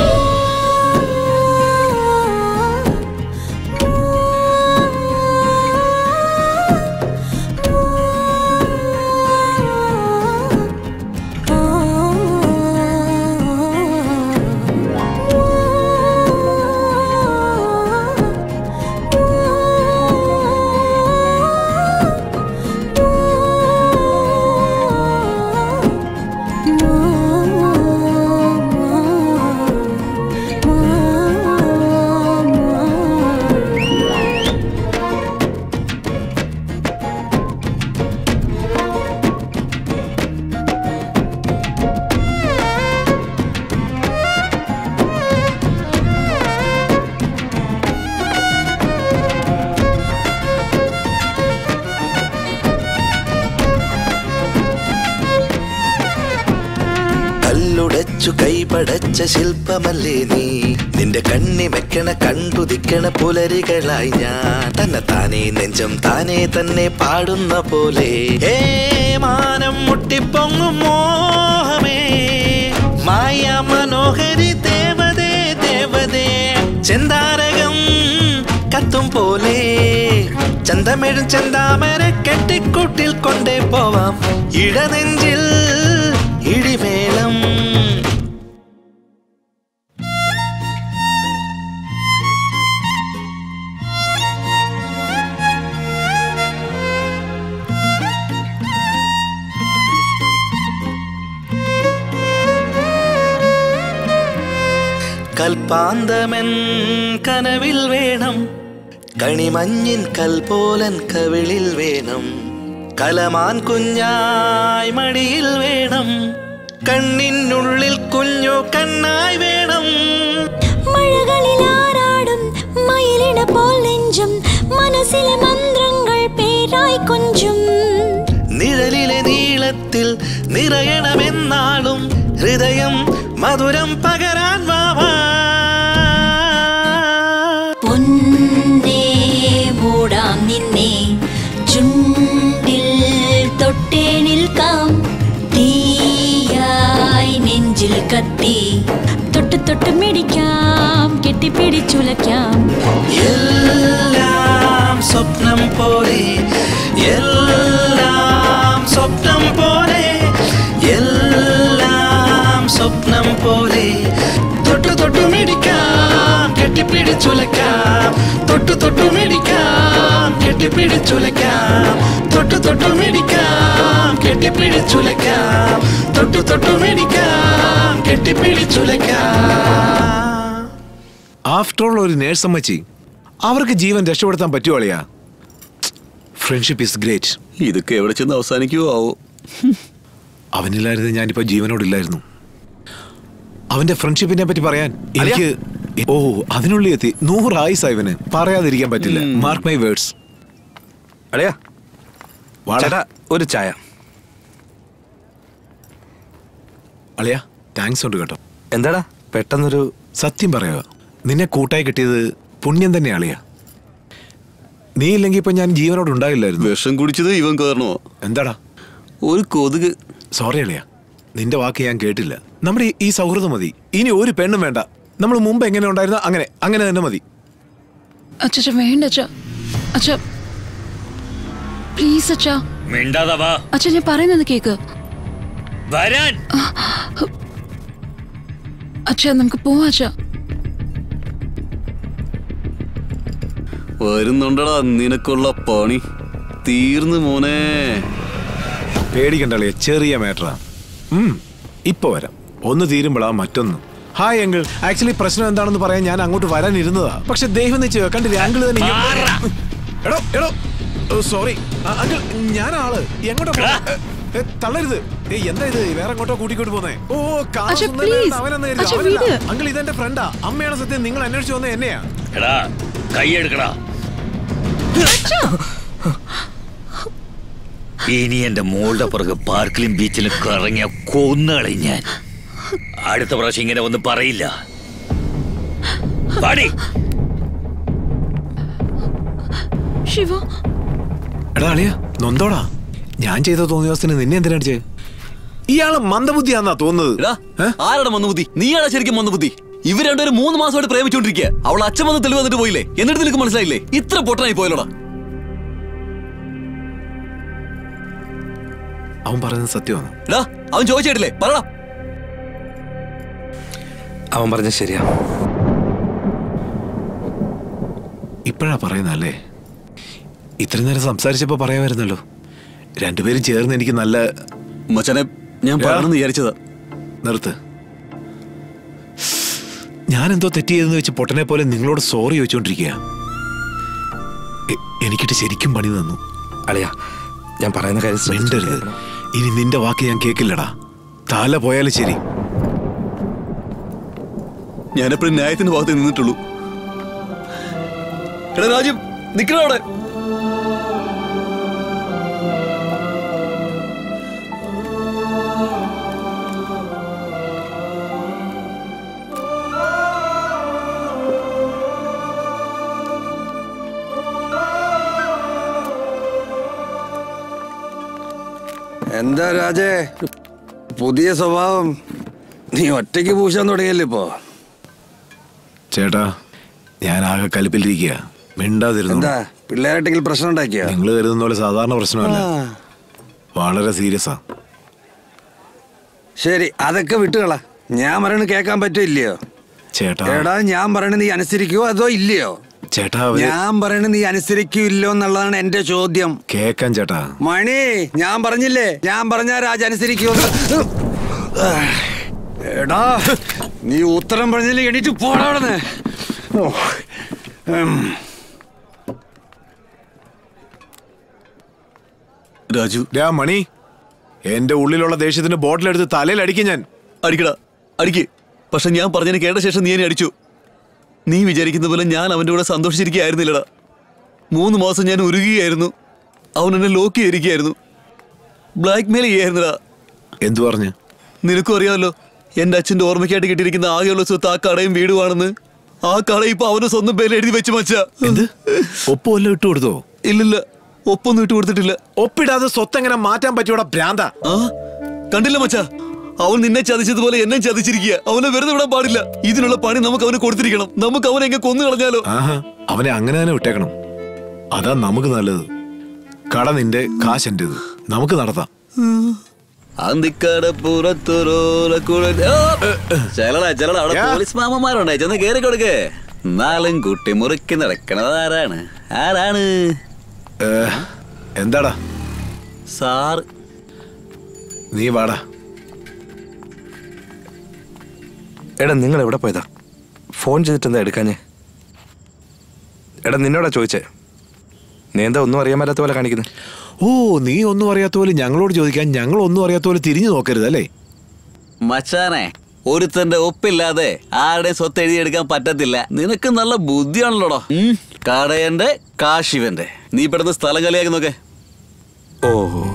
കല്ലുടച്ചു കൈപടച്ച ശില്പമല്ലേ നീ നിന്റെ കണ്ണി വെക്കണ കണ്ടുദിക്കണ പുലരികളായി ഞാൻ തന്നെ താനേ നെഞ്ചം താനേ തന്നെ പാടുന്ന പോലെ ഏ മാനം മുട്ടിപ്പൊങ്ങും മോഹമേ മായ മനോഹരി ദേവതേ ദേവതേ ചെന്താരകം കത്തും പോലെ ചന്തമിഴും ചെന്താമര കെട്ടിക്കൂട്ടിൽ കൊണ്ടേ പോവാം ഇടനെഞ്ചിൽ ഇടിമേളം കൽപ്പാന്തമെൻ കനവിൽ വേണം കണിമഞ്ഞിൻ കൽപോലൻ കവിളിൽ വേണം കലമാൻ കുഞ്ഞായി മടിയിൽ വേണം കണ്ണിനുള്ളിൽ കുഞ്ഞു കണ്ണായി വേണം മഴകളിൽ ആരാടും മയിലിന പോൽ നെഞ്ചും മനസ്സിലെ മന്ത്രങ്ങൾ പേരായി കൊഞ്ചും നിഴലിലെ നീളത്തിൽ നിറയണമെന്നാളും ഹൃദയം മധുരം പകരാൻ വാവാ പൊന്നേ മൂടാം നിന്നെ ചുണ്ടിൽ തൊട്ടേ നിൽക്കാം തീയായി നെഞ്ചിൽ കത്തി തൊട്ട് തൊട്ട് മിടിക്കാം കെട്ടിപ്പിടിച്ചുലയ്ക്കാം എല്ലാം സ്വപ്നം പോലെ എല്ലാം സ്വപ്നം പോലെ എല്ലാം സ്വപ്നം പോലെ തൊട്ടു തൊട്ടു മേടിക്കാം കെട്ടിപ്പിടിച്ചുലക്കാം തൊട്ടു തൊട്ടു മേടിക്കാം കെട്ടിപ്പിടിച്ചുലക്കാം തൊട്ടു തൊട്ടു മേടിക്കാം കെട്ടിപ്പിടിച്ചുലക്കാം തൊട്ടു തൊട്ടു മേടിക്കാം കെട്ടിപ്പിടിച്ചുലക്കാം ആഫ്റ്റർ ഓൾ ഒരു നേഴ്സ് അമ്മച്ചി അവർക്ക് ജീവൻ രക്ഷപ്പെടുത്താൻ പറ്റുമോ അളിയാ ഫ്രണ്ട്ഷിപ്പ് ഇസ് ഗ്രേറ്റ് ഇതൊക്കെ എവിടെ ചെന്ന് അവസാനിക്കുവോ ആവോ അവനില്ലായിരുന്നു ഞാനിപ്പോ ജീവനോടില്ലായിരുന്നു അവന്റെ ഫ്രണ്ട്ഷിപ്പിനെ പറ്റി പറയാൻ എനിക്ക് ഓ അതിനുള്ളിൽ എത്തി നൂറ് ആയുസ് ഇവന് പറയാതിരിക്കാൻ പറ്റില്ല മാർക്ക് മൈ വേർഡ്സ് അളിയാ ചേട്ടാ ഒരു ചായ അളിയാ താങ്ക്സ് ഉണ്ട് കേട്ടോ എന്താടാ പെട്ടെന്നൊരു സത്യം പറയാ നിന്നെ കൂട്ടായി കിട്ടിയത് പുണ്യം തന്നെ അളിയാ നീ ഇല്ലെങ്കിൽ ഇപ്പൊ ഞാൻ ജീവനോട് ഉണ്ടായില്ലായിരുന്നു വിഷം കുടിച്ചത് ഇവൻ കാരണമോ എന്താടാ ഒരു കൊതുക് സോറി അളിയാ നിന്റെ വാക്ക് ഞാൻ കേട്ടില്ല നമ്മുടെ ഈ- ഈ സൗഹൃദം മതി ഇനി ഒരു പെണ്ണും വേണ്ട നമ്മൾ മുമ്പ് എങ്ങനെ ഉണ്ടായിരുന്ന അങ്ങനെ അങ്ങനെ തന്നെ മതി അച്ഛാ വേണ്ട അച്ഛാ അച്ഛാ പ്ലീസ് അച്ഛാ മിണ്ടാതെ വാ അച്ഛാ ഞാൻ പറയുന്നത് കേക്ക് വരാൻ അച്ഛാ നമുക്ക് പോവാ അച്ഛാ വരുന്നുണ്ടടാ നിനക്കുള്ള പണി തീർന്നു മോനെ പേടിക്കണ്ട അളിയാ ചെറിയ മാറ്ററാ ഉം ഇപ്പൊ വരാം ഒന്ന് തീരുമ്പോഴാ മറ്റൊന്ന് ഹായ് അങ്കിൾ ആക്ച്വലി പ്രശ്നം എന്താണെന്ന് പറയാൻ ഞാൻ അങ്ങോട്ട് വരാനിരുന്നതാ പക്ഷെ ദൈവം നിശ്ചയോ കണ്ടില്ലേ അങ്കിൾ തന്നെ ഇങ്ങോട്ട്- എടോ എടോ സോറി അങ്കിൾ ഞാനാള് എങ്ങോട്ടാ പോണെ? ഏ, തള്ളരുത് ഏയ് എന്താ ഇത് വേറെ എങ്ങോട്ടോ കൂട്ടിക്കൊണ്ട് പോന്നേ ഓ കാണാൻ അച്ഛാ, സുന്ദരനാണ് please. അവനെന്ന് കരുതി. അച്ഛാ, അവനല്ല. വിട്. അങ്കിൾ ഇതെന്റെ ഫ്രണ്ടാ അമ്മയാണ് സത്യം നിങ്ങൾ അന്വേഷിച്ചു വന്നത് എന്നെയാ എടാ കൈയെടുക്കടാ ഇനി എന്റെ മോളുടെ പുറകെ പാർക്കിലും ബീച്ചിലും കറങ്ങിയ കൊന്നുകളി ഞാൻ അടുത്ത പ്രാവശ്യം ഇങ്ങനെ ഒന്നും പറയില്ല പാടി ശിവ എടാ അളിയ നൊന്തോടാ ഞാൻ ചെയ്ത തോന്നിയ ദിവസത്തിന് നിന്നെ എന്തിനാ അടിച്ചേ ഇയാള് മന്ദബുദ്ധിയാന്നാ തോന്നുന്നത് എടാ ആരുടെ മന്ദബുദ്ധി നീയാടാ ശരിക്കും മന്ദബുദ്ധി ഇവർ രണ്ടുപേരും മൂന്ന് മാസമായിട്ട് പ്രേമിച്ചോണ്ടിരിക്കുക അവൾ അച്ഛൻ വന്ന് തെളിവ് വന്നിട്ട് പോയില്ലേ എന്നിട്ട് നിനക്ക് മനസ്സിലായില്ലേ ഇത്ര പൊട്ടനായി പോയല്ലോടാ അവൻ പറയുന്നത് സത്യമാണ് എടാ അവൻ ചോദിച്ചിട്ടില്ലേ പറടാ അവൻ പറഞ്ഞ ശരിയാ ഇപ്പോഴാ പറയുന്നല്ലേ ഇത്രയും നേരം സംസാരിച്ചപ്പോ പറയാമായിരുന്നല്ലോ രണ്ടുപേരും ചേർന്ന് എനിക്ക് നല്ല മച്ചനെ ഞാൻ പറയണമെന്ന് വിചാരിച്ചതാ നിർത്ത് ഞാൻ എന്തോ തെറ്റ് ചെയ്തെന്ന് വെച്ച് പൊട്ടനെ പോലെ നിങ്ങളോട് സോറി ചോദിച്ചോണ്ടിരിക്കുക എ- എനിക്കിട്ട് ശരിക്കും പണി തന്നു അളിയാ ഞാൻ പറയുന്ന കാര്യം ശ്രദ്ധിച്ച് മിണ്ടരുത് കേൾക്കണം. ഇനി നിന്റെ വാക്ക് ഞാൻ കേക്കില്ലടാ തല പോയാലും ശരി ഞാനെപ്പോഴും ന്യായത്തിന്റെ ഭാഗത്ത് നിന്നിട്ടുള്ളൂ എടാ രാജ്യം നിക്കണ അവിടെ എന്താ രാജേ പുതിയ സ്വഭാവം നീ ഒറ്റയ്ക്ക് പൂശാൻ തുടങ്ങിയല്ലേ ഇപ്പോ ചേട്ടാ ഞാൻ ആകെ കലിപ്പിലിരിക്കുക മിണ്ടാതിരുന്നു എന്താ പിള്ളേരായിട്ടെങ്കിലും പ്രശ്നം ഉണ്ടാക്കിയ നിങ്ങൾ കരുതുന്ന പോലെ സാധാരണ പ്രശ്നമല്ല വളരെ സീരിയസാ ശരി അതൊക്കെ വിട്ടുകള ഞാൻ പറയണ കേൾക്കാൻ പറ്റോ ഇല്ലയോ ചേട്ടാ എടാ ഞാൻ പറയണ നീ അനുസരിക്കുവോ അതോ ഇല്ലയോ ചേട്ടാ അവര് ഞാൻ പറയണ നീ അനുസരിക്കോ ഇല്ലയോ എന്നുള്ളതാണ് എന്റെ ചോദ്യം കേക്കാൻ ചേട്ടാ മണി ഞാൻ പറഞ്ഞില്ലേ ഞാൻ പറഞ്ഞ രാജ അനുസരിക്കോ എടാ നീ ഉത്തരം പറഞ്ഞില്ലേ എണീറ്റ് പോടാ രാജു ഡാ മണി എന്റെ ഉള്ളിലുള്ള ദേഷ്യത്തിന് ബോട്ടിലെടുത്ത് തലയിൽ അടിക്കും ഞാൻ അടിക്കടാ അടിക്ക് പക്ഷെ ഞാൻ പറഞ്ഞതിന് കേട്ട ശേഷം നീ എന്നെ അടിച്ചു നീ വിചാരിക്കുന്ന പോലെ ഞാൻ അവന്റെ കൂടെ സന്തോഷിച്ചിരിക്കുകയായിരുന്നില്ലടാ മൂന്ന് മാസം ഞാൻ ഉരുകുകയായിരുന്നു അവൻ എന്നെ ലോക്ക് ചെയ്തിരിക്കുകയായിരുന്നു ബ്ലാക്ക് മെയിൽ ചെയ്യായിരുന്നടാ എന്തു പറഞ്ഞു നിനക്കും അറിയാമല്ലോ എന്റെ അച്ഛന്റെ ഓർമ്മയ്ക്കായിട്ട് കിട്ടിയിരിക്കുന്ന ആകെയുള്ള സ്വത്ത് ആ കടയും വീടുമാണെന്ന് ആ കട ഇപ്പൊ അവന് സ്വന്തം പേരിൽ എഴുതി വെച്ച് മച്ച എന്ത് ഒപ്പ് വല്ലതും ഇട്ട് കൊടുത്തോ ഇല്ലില്ല ഒപ്പൊന്നും ഇട്ട് കൊടുത്തിട്ടില്ല ഒപ്പിടാതെ സ്വത്ത് എങ്ങനെ മാറ്റാൻ പറ്റൂടാ ഭ്രാന്ത ആ കണ്ടില്ല മച്ച അവൻ നിന്നെ ചതിച്ചതുപോലെ എന്നെ ചതിച്ചിരിക്കുക അവനെ വെറുതെ വിടാൻ പാടില്ല ഇതിനുള്ള പണി നമുക്ക് അവന് കൊടുത്തിരിക്കണം നമുക്ക് അവനെ എങ്ങനെ കൊന്നു കളഞ്ഞാലോ ആഹാ അവനെ അങ്ങനെ തന്നെ വിട്ടേക്കണം അതാ നമുക്ക് നല്ലത് കട നിന്റെ കാശ് എന്റേത് നമുക്ക് നടത്താം അന്തിക്കട ചെലടാ ചെലടാ അവിടെ പോലീസ് മാമന്മാരുണ്ടേ ചെന്ന് കേറി കൊടുക്ക് നാലും കുട്ടി മുറുക്കി നടക്കണത് ആരാണ് ആരാണ് ഏ, എന്താടാ സാർ നീ വാടാ എടാ നിങ്ങൾ എവിടെ പോയതാ ഫോൺ ചെയ്തിട്ട് എന്താ എടുക്കാഞ്ഞേ എടാ നിന്നോടാ ചോദിച്ചേ നീ എന്താ ഒന്നും അറിയാൻ പറ്റാത്ത പോലെ കാണിക്കുന്നത് ഓ നീ ഒന്നും അറിയാത്ത പോലെ ഞങ്ങളോട് ചോദിക്കാൻ ഞങ്ങൾ ഒന്നും അറിയാത്ത പോലെ തിരിഞ്ഞു നോക്കരുത് അല്ലേ മച്ചാനെ ഒരുത്തന്റെ ഒപ്പില്ലാതെ ആരുടെയും സ്വത്ത് എഴുതിയെടുക്കാൻ പറ്റത്തില്ല നിനക്ക് നല്ല ബുദ്ധിയാണല്ലോടാ ഉം. കടയന്റെ കാശിവന്റെ നീ പെടുന്ന സ്ഥലം കളിയാക്കി നോക്കേ ഓ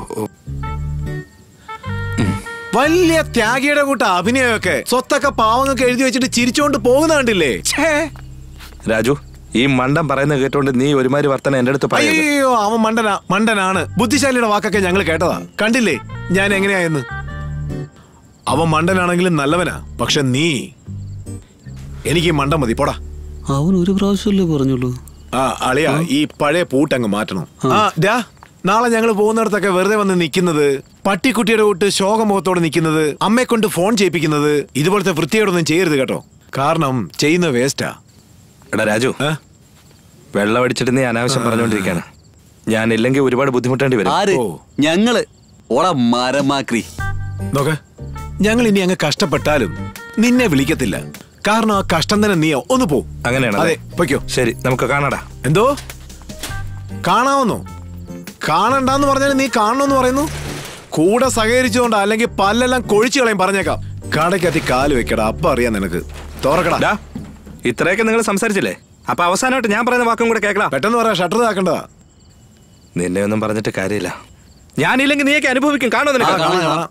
വലിയ ത്യാഗിയുടെ കൂട്ട അഭിനയമൊക്കെ സ്വത്തൊക്കെ പാവങ്ങൾക്ക് എഴുതി വെച്ചിട്ട് ചിരിച്ചോണ്ട് പോകുന്ന കണ്ടില്ലേ ഛേ. രാജു ഈ മണ്ടം പറയുന്നത് കേട്ടോണ്ട് നീ ഒരുമാതിരി വർത്തനം എന്റെ അടുത്ത് പറയരുത് അയ്യോ അവൻ മണ്ടനാ മണ്ടനാണ് ബുദ്ധിശാലിയുടെ വാക്കൊക്കെ ഞങ്ങൾ കേട്ടതാ കണ്ടില്ലേ ഞാൻ എങ്ങനെയായെന്ന് അവൻ മണ്ടനാണെങ്കിലും നല്ലവനാ പക്ഷെ നീ എനിക്ക് ഈ മണ്ടം മതി പോടാ അവൻ ഒരു പ്രാവശ്യമല്ലേ പറഞ്ഞുള്ളൂ ആ അളിയ ഈ പഴയ പൂട്ടങ്ങ് മാറ്റണം ആ ഡാ നാളെ ഞങ്ങൾ പോകുന്നിടത്തൊക്കെ വെറുതെ വന്ന് നിൽക്കുന്നത് പട്ടിക്കുട്ടിയുടെ കൂട്ട് ശോകമുഖത്തോടെ നിൽക്കുന്നത് അമ്മയെ കൊണ്ട് ഫോൺ ചെയ്യിപ്പിക്കുന്നത് ഇതുപോലത്തെ വൃത്തിയോടൊന്നും ചെയ്യരുത് കേട്ടോ കാരണം ചെയ്യുന്ന വേസ്റ്റാ എടാ രാജു വെള്ളം അടിച്ചിട്ട് നീ അനാവശ്യം പറഞ്ഞുകൊണ്ടിരിക്കാണ് ഞാൻ ഇല്ലെങ്കിൽ ഒരുപാട് ബുദ്ധിമുട്ടേണ്ടി വരും ആര് ഞങ്ങള് ഓടാ മരമാക്രി നോക്ക് ഞങ്ങൾ ഇനി അങ്ങ് കഷ്ടപ്പെട്ടാലും നിന്നെ വിളിക്കത്തില്ല കാരണം ആ കഷ്ടം തന്നെ നീയോ ഒന്ന് പോ അങ്ങനെയാണ് അതെ പൊയ്ക്കോ ശരി നമുക്ക് കാണാടാ എന്തോ കാണാവുന്നോ കാണണ്ടെന്ന് പറഞ്ഞാൽ നീ കാണണമെന്ന് പറയുന്നു കൂടെ സഹകരിച്ചുകൊണ്ട് അല്ലെങ്കിൽ പല്ലെല്ലാം കൊഴിച്ചു കളയും പറഞ്ഞേക്കാം കടയ്ക്കത്തി കാല് വെക്കടാ അപ്പൊ അറിയാം നിനക്ക് തുറക്കടാ ഇത്രയൊക്കെ നിങ്ങൾ സംസാരിച്ചില്ലേ അപ്പൊ അവസാനമായിട്ട് ഞാൻ പറയുന്ന വാക്കും കൂടെ കേൾക്കണം പെട്ടെന്ന് പറയാ ഷട്ടർ ഇതാക്കണ്ടതാ നിന്നെ ഒന്നും പറഞ്ഞിട്ട് കാര്യമില്ല ഞാനില്ലെങ്കിൽ നീയൊക്കെ അനുഭവിക്കും കാണോ നിനക്ക് ആ, കാണാം, കാണാം.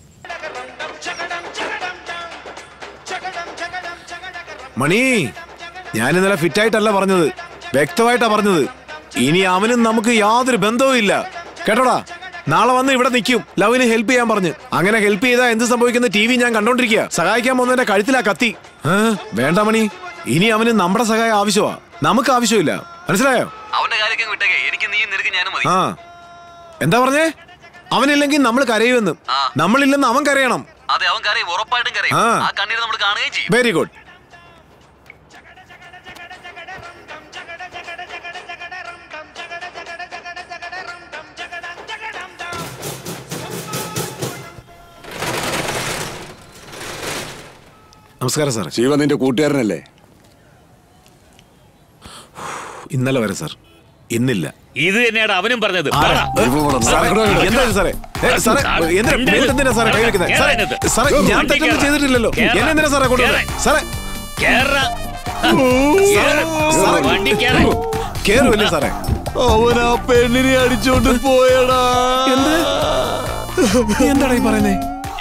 മണി ഞാൻ ഇന്നലെ ഫിറ്റായിട്ടല്ല പറഞ്ഞത് വ്യക്തമായിട്ടാ പറഞ്ഞത് ഇനി അവനും നമുക്ക് യാതൊരു ബന്ധവും ഇല്ല കേട്ടോടാ നാളെ വന്ന് ഇവിടെ നിൽക്കും ലവിന് ഹെൽപ്പ് ചെയ്യാൻ പറഞ്ഞു അങ്ങനെ ഹെൽപ്പ് ചെയ്താൽ എന്ത് സംഭവിക്കുന്ന ടി വി ഞാൻ കണ്ടോണ്ടിരിക്കുക സഹായിക്കാൻ പോകുന്നതിന്റെ കഴുത്തിലാ കത്തി ഏ? വേണ്ട മണി ഇനി അവന് നമ്മുടെ സഹായം ആവശ്യമാ നമുക്ക് ആവശ്യമില്ല മനസ്സിലായോ അവന്റെ കാര്യമൊക്കെ വിട്ടേക്കെ എനിക്ക് നീ നിനക്ക് ഞാനും മതി ആ എന്താ പറഞ്ഞേ അവനില്ലെങ്കിൽ നമ്മൾ കരയുമെന്ന് നമ്മളില്ലെന്ന് അവൻ കരയണം അതെ അവൻ കരയും ഉറപ്പായിട്ടും കരയും ആ. ആ കണ്ണീര് നമ്മൾ കാണുകയും ചെയ്യും വെരി ഗുഡ് നമസ്കാരം സാർ ശിവ നിന്റെ കൂട്ടുകാരനല്ലേ ഇന്നലെ വരെ സാർ ഇന്നില്ല ഇത് തന്നെയാണ് അവനും പറഞ്ഞത് പറ. സാറേ, എന്താ ഇത് സാറേ ഏ, സാറേ എന്തിനാ മേലെന്തിനാ സാറേ കൈ വെക്കുന്നത് സാറേ സാറേ ഞാൻ തെറ്റൊന്നും ചെയ്തിട്ടില്ലല്ലോ എന്നെ എന്തിനാ സാറേ കൊണ്ടുവന്നത് സാറേ കേറാ. സാറേ വണ്ടി കേറ്. കേറുമല്ലേ സാറേ അവൻ ആ പെണ്ണിനെ അടിച്ചോണ്ട് പോയടാ എന്ത് എന്താടാ ഈ പറയുന്നേ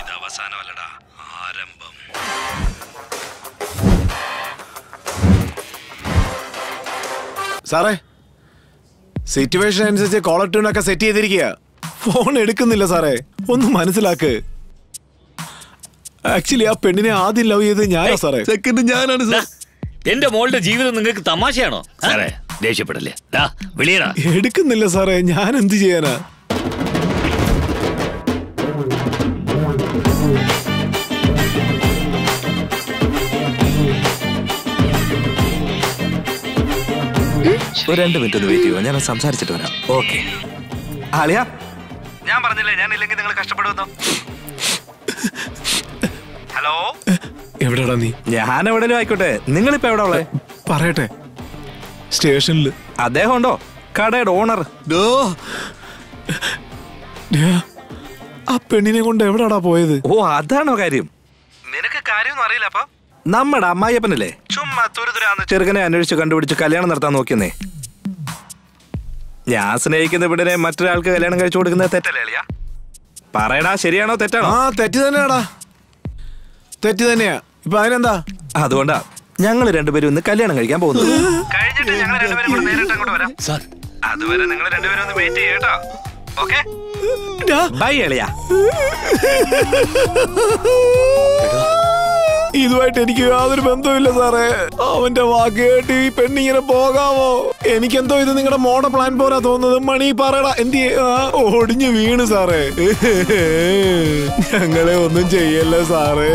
സാറേ സിറ്റുവേഷൻ അനുസരിച്ച് കോളർ ട്യൂൺ ഒക്കെ സെറ്റ് ചെയ്തിരിക്കുക ഫോൺ എടുക്കുന്നില്ല സാറേ ഒന്ന് മനസ്സിലാക്ക് ആക്ച്വലി ആ പെണ്ണിനെ ആദ്യം ലവ് ചെയ്ത് ഞാനാ സാറേ സെക്കൻഡ് ഞാനാണ് ദാ, എന്റെ മോളുടെ ജീവിതം നിങ്ങൾക്ക് തമാശയാണോ സാറേ ദേഷ്യപ്പെടല്ലേ ദാ, വിളിയടാ എടുക്കുന്നില്ല സാറേ ഞാൻ എന്ത് ചെയ്യാനാ ഒരു രണ്ട് മിനിറ്റ് ഒന്ന് വെയിറ്റ് ചെയ്യുമോ ഞാൻ സംസാരിച്ചിട്ട് വരാം ഓക്കെ ആളിയ ഞാൻ പറഞ്ഞില്ലേ ഞാൻ ഇല്ലെങ്കിൽ നിങ്ങൾ കഷ്ടപ്പെടുമെന്നോ ഹലോ എവിടെടാ നീ ഞാൻ എവിടെയും ആയിക്കോട്ടെ നിങ്ങളിപ്പോ എവിടെ ഉള്ളേ പറയട്ടെ സ്റ്റേഷനിൽ അദ്ദേഹം ഉണ്ടോ കടയുടെ ഓണർ ആ പെണ്ണിനെ കൊണ്ട് എവിടാടാ പോയത് ഓ അതാണോ കാര്യം നിനക്ക് കാര്യമൊന്നും അറിയില്ല അപ്പൊ നമ്മുടെ അമ്മായിയപ്പനല്ലേ ചുമ്മാ തുരുതുരാന്ന് ചെറുക്കനെ അന്വേഷിച്ച് കണ്ടുപിടിച്ച് കല്യാണം നടത്താൻ നോക്കിയെന്നേ ഞാൻ സ്നേഹിക്കുന്ന പെണ്ണിനെ മറ്റൊരാൾക്ക് കല്യാണം കഴിച്ചു കൊടുക്കുന്നത് തെറ്റല്ലേ അളിയാ പറയടാ ശരിയാണോ തെറ്റാണോ ആ തെറ്റ് തന്നെയാടാ തെറ്റ് തന്നെയാ ഇപ്പൊ അതിനെന്താ അതുകൊണ്ടാ ഞങ്ങൾ രണ്ടുപേരും ഇന്ന് കല്യാണം കഴിക്കാൻ പോകുന്നു കഴിഞ്ഞിട്ട് ഞങ്ങൾ രണ്ടുപേരും കൂടെ നേരിട്ട് അങ്ങോട്ട് വരാം സാർ അതുവരെ നിങ്ങൾ രണ്ടുപേരും ഒന്ന് വെയിറ്റ് ചെയ്യട്ടോ ഓക്കെ ബൈ എളിയാ ഇതുമായിട്ട് എനിക്ക് യാതൊരു ബന്ധവുമില്ല സാറേ അവന്റെ വാക്ക് കേട്ട് ഈ പെണ്ണിങ്ങനെ പോകാമോ എനിക്കെന്തോ ഇത് നിങ്ങളുടെ മോഡ പ്ലാൻ പോരാ തോന്നുന്നത് മണി പറയടാ എന്ത് ചെയ്യ- ആ, ഒടിഞ്ഞു വീണ് സാറേ ഞങ്ങളെ ഒന്നും ചെയ്യല്ല സാറേ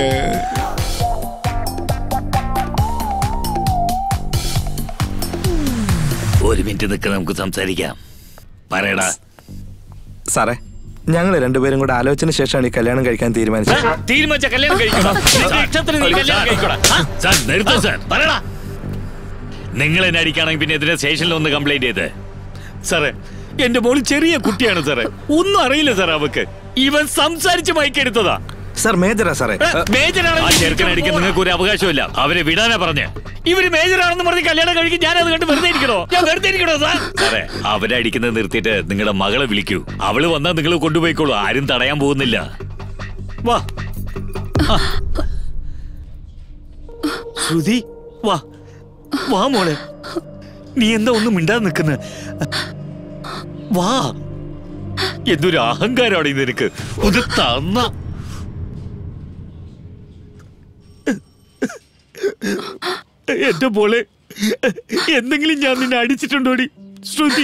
ഒരു മിനിറ്റ് നിൽക്ക് നമുക്ക് സംസാരിക്കാം പറയടാ സാറേ ഞങ്ങൾ രണ്ടുപേരും കൂടെ ആലോചന ശേഷമാണ് ഈ കല്യാണം കഴിക്കാൻ തീരുമാനിച്ചത് തീരുമാനിച്ച കല്യാണം കഴിക്കണം നിന്റെ ഇഷ്ടത്തിന് നീ കല്യാണം കഴിക്കണം സാർ നിർത്തൂ സാർ പറയടാ നിങ്ങൾ എന്നെ അടിക്കുകയാണെങ്കിൽ പിന്നെ ഇതിനെ സ്റ്റേഷനിൽ ഒന്ന് കംപ്ലൈന്റ് ചെയ്ത് സാറേ എന്റെ മോള് ചെറിയ കുട്ടിയാണ് സാറേ ഒന്നും അറിയില്ല സാർ അവക്ക് ഇവൻ സംസാരിച്ച് മയക്കെടുത്തതാ സാർ മേജറാ സാറേ മേജറാണ് ചെറുക്കനടിക്കാൻ നിങ്ങൾക്ക് ഒരു അവകാശമില്ല അവരെ വിടാനാ പറഞ്ഞ് ഇവര് മേജറാണെന്ന് പറഞ്ഞ് കല്യാണം കഴിക്കും ഞാൻ അത് കണ്ട് വെറുതെ ഇരിക്കണോ ഞാൻ വെറുതെ ഇരിക്കണോ സാർ സാറേ അവരെ അടിക്കുന്നത് നിർത്തിയിട്ട് നിങ്ങളുടെ മകളെ വിളിക്കൂ അവള് വന്നാൽ നിങ്ങൾ കൊണ്ടുപോയിക്കോളൂ ആരും തടയാൻ പോകുന്നില്ല വാ ആ. ശ്രുതി വാ വാ മോളെ നീ എന്താ ഒന്നും മിണ്ടാതെ നിൽക്കുന്ന വാ എന്തൊരു അഹങ്കാരമാണ് ഇത് നിനക്ക് ഒന്ന് തന്ന എന്റെ മോളെ എന്തെങ്കിലും ഞാൻ നിന്നെ അടിച്ചിട്ടുണ്ടോടി ശ്രുതി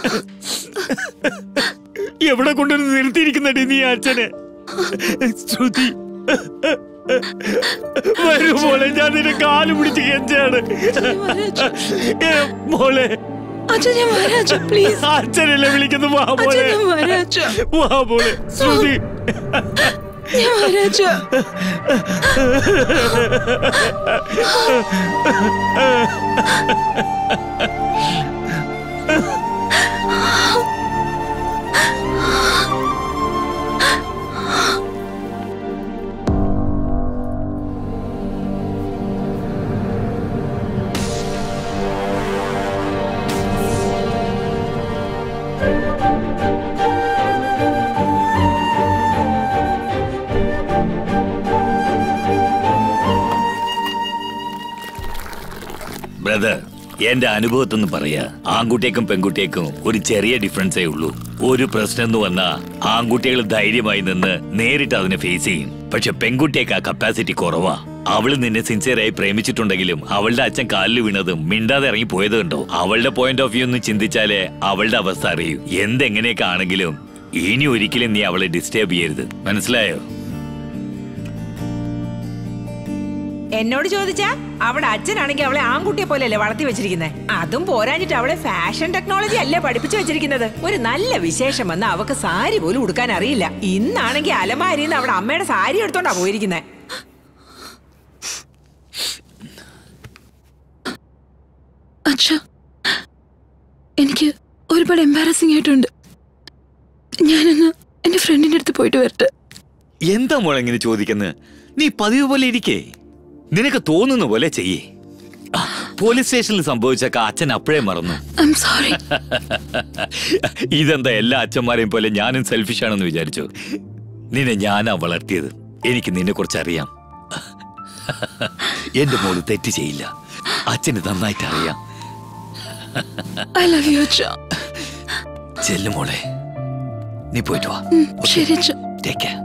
എവിടെ കൊണ്ടുവന്ന് നിർത്തിയിരിക്കുന്നടി നീ അച്ഛനെ ശ്രുതി വരൂ മോളെ ഞാൻ നിന്നെ കാല് പിടിച്ച് കെഞ്ചാണ് ഏ, മോളെ അച്ഛൻ ഞാൻ വരാം അച്ഛൻ പ്ലീസ് അച്ഛനല്ലേ വിളിക്കുന്നു വാ മോളെ അച്ഛൻ ഞാൻ വരാം അച്ഛൻ വാ മോളെ ശ്രുതി ഞാൻ വരാച്ച ബ്രദർ എന്റെ അനുഭവത്തൊന്ന് പറയാ ആൺകുട്ടിയേക്കും പെൺകുട്ടിയേക്കും ഒരു ചെറിയ ഡിഫറൻസേ ഉള്ളൂ ഒരു പ്രശ്നം എന്ന് വന്നാ ആൺകുട്ടികൾ ധൈര്യമായി നിന്ന് നേരിട്ട് അതിനെ ഫേസ് ചെയ്യും പക്ഷെ പെൺകുട്ടിയേക്ക് ആ കപ്പാസിറ്റി കുറവാ അവള് നിന്നെ സിൻസിയറായി പ്രേമിച്ചിട്ടുണ്ടെങ്കിലും അവളുടെ അച്ഛൻ കാലിൽ വീണതും മിണ്ടാതെ ഇറങ്ങി പോയത് കണ്ടോ അവളുടെ പോയിന്റ് ഓഫ് വ്യൂ ഒന്ന് ചിന്തിച്ചാലേ അവളുടെ അവസ്ഥ അറിയൂ എന്തെങ്ങനെയൊക്കെ ആണെങ്കിലും ഇനി ഒരിക്കലും നീ അവളെ ഡിസ്റ്റർബ് ചെയ്യരുത് മനസ്സിലായോ എന്നോട് ചോദിച്ചാ അവിടെ അച്ഛനാണെങ്കിൽ അവളെ ആൺകുട്ടിയെ പോലെയല്ലേ വളർത്തി വെച്ചിരിക്കുന്നത് അതും പോരാഞ്ഞിട്ട് അവളെ ഫാഷൻ ടെക്നോളജി അല്ലേ പഠിപ്പിച്ചു വെച്ചിരിക്കുന്നത് ഒരു നല്ല വിശേഷം വന്ന് അവക്ക് സാരി പോലും ഉടുക്കാൻ അറിയില്ല ഇന്നാണെങ്കിൽ അലമാരിന്ന് അവിടെ അമ്മയുടെ സാരി എടുത്തോണ്ടാ പോയിരിക്കുന്നത് അച്ഛ എനിക്ക് ഒരുപാട് എംബാരസിംഗ് ആയിട്ടുണ്ട് ഞാനൊന്ന് എന്റെ ഫ്രണ്ടിന്റെ അടുത്ത് പോയിട്ട് വരട്ടെ എന്താ മോളെ ഇങ്ങനെ ചോദിക്കുന്നത് നീ പതിവ് പോലെ ഇരിക്കേ നിനക്ക് തോന്നുന്ന പോലെ ചെയ്യേ ആ, പോലീസ് സ്റ്റേഷനിൽ സംഭവിച്ചൊക്കെ അച്ഛൻ അപ്പോഴേ മറന്നു ഐം സോറി ഇതെന്താ എല്ലാ അച്ഛന്മാരെയും പോലെ ഞാനും സെൽഫിഷ് ആണെന്ന് വിചാരിച്ചു നിന്നെ ഞാനാ വളർത്തിയത് എനിക്ക് നിന്നെ കുറിച്ച് അറിയാം എന്റെ മോള് തെറ്റ് ചെയ്യില്ല അച്ഛന് നന്നായിട്ട് അറിയാം ഐ ലവ് യു അച്ഛ ചെല്ലു മോളെ നീ പോയിട്ട് വാ ശരി അച്ഛ Take care.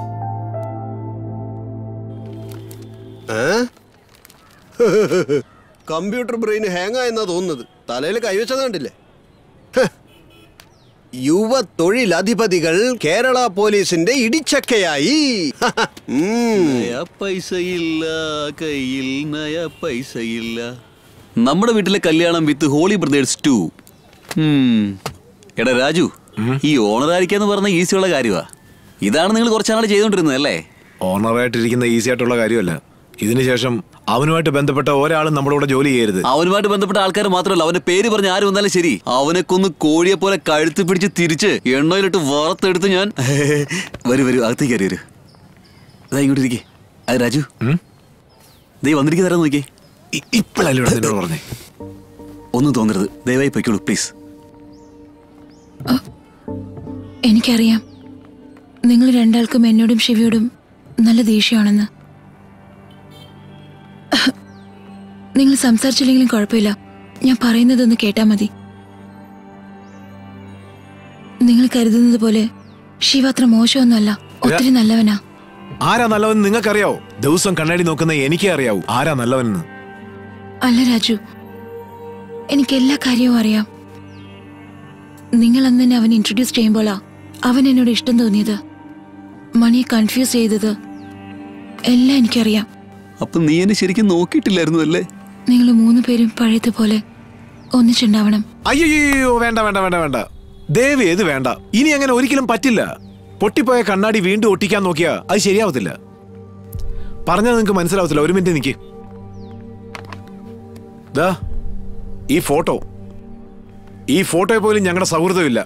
Computer brain hang ആയെന്നാ തോന്നുന്നത് തലയിൽ കൈവച്ചത് കണ്ടില്ലേ ഹ്. യുവ തൊഴിലധിപതികൾ കേരള പോലീസിന്റെ ഇടിച്ചക്കയായി ഉം. നയ പൈസയില്ല കയ്യിൽ നയ പൈസയില്ല നമ്മുടെ വീട്ടിലെ കല്യാണം വിത്ത് ഹോളി ബ്രദേഴ്സ് ടു എടാ രാജു ഈ ഓണറായിരിക്കാന്ന് പറഞ്ഞ ഈസിയുള്ള കാര്യമാ ഇതാണ് നിങ്ങൾ കുറച്ചാൾ ചെയ്തോണ്ടിരുന്നത് അല്ലേ ഓണറായിട്ടിരിക്കുന്ന ഈസി ആയിട്ടുള്ള കാര്യമല്ല ഇതിനുശേഷം അവനുമായിട്ട് ബന്ധപ്പെട്ട ഒരാളും നമ്മുടെ കൂടെ ജോലി ചെയ്യരുത് അവനുമായിട്ട് ബന്ധപ്പെട്ട ആൾക്കാർ മാത്രമല്ല അവന്റെ പേര് പറഞ്ഞ് ആര് വന്നാലും ശരി അവനെ കൊന്ന് കോഴിയെ പോലെ കഴുത്ത് പിടിച്ച് തിരിച്ച് എണ്ണയിലിട്ട് വറുത്തെടുത്ത് ഞാൻ വരൂ വരൂ അകത്തേക്ക് കയറി വരൂ ഇതാ ഇങ്ങോട്ട് ഇരിക്കേ അത് രാജു ദൈ വന്നിരിക്കുന്നതാരാ നോക്കിയേ ഇപ്പോഴല്ലേ ഇവിടെ നിന്നോട് പറഞ്ഞേ ഒന്നും തോന്നരുത് ദയവായി പൊയ്ക്കോളൂ പ്ലീസ് എനിക്കറിയാം നിങ്ങൾ രണ്ടാൾക്കും എന്നോടും ശിവയോടും നല്ല ദേഷ്യമാണെന്ന് നിങ്ങൾ സംസാരിച്ചില്ലെങ്കിലും കുഴപ്പമില്ല ഞാൻ പറയുന്നതൊന്ന് കേട്ടാ മതി നിങ്ങൾ കരുതുന്നത് പോലെ ശിവ അത്ര മോശമൊന്നുമല്ല ഒത്തിരി നല്ലവനാ ആരാ നല്ലവൻ നിങ്ങൾക്കറിയാവോ ദിവസം കണ്ണാടി നോക്കുന്ന എനിക്കേ അറിയാവൂ ആരാ നല്ലവനെന്ന് അല്ല രാജു എനിക്ക് എല്ലാ കാര്യവും അറിയാം നിങ്ങൾ അന്ന് തന്നെ അവൻ ഇൻട്രൊഡ്യൂസ് ചെയ്യുമ്പോഴാ അവൻ എന്നോട് ഇഷ്ടം തോന്നിയത് മണിയെ കൺഫ്യൂസ് ചെയ്തത് എല്ലാം എനിക്കറിയാം അപ്പൊ നീ എന്നെ ശരിക്കും നോക്കിയിട്ടില്ലായിരുന്നു അല്ലേ നിങ്ങൾ മൂന്ന് പേരും പഴയതുപോലെ ഒന്നിച്ചുണ്ടാവണം അയ്യോ വേണ്ട വേണ്ട വേണ്ട വേണ്ട ദേവി ഇത് വേണ്ട ഇനി അങ്ങനെ ഒരിക്കലും പറ്റില്ല പൊട്ടിപ്പോയ കണ്ണാടി വീണ്ടും ഒട്ടിക്കാൻ നോക്കിയാ അത് ശരിയാവത്തില്ല പറഞ്ഞാൽ നിങ്ങൾക്ക് മനസ്സിലാവത്തില്ല ഒരു മിനിറ്റ് നിക്ക് ദാ ഈ ഫോട്ടോ ഈ ഫോട്ടോയെ പോലും ഞങ്ങളുടെ സൗഹൃദമില്ല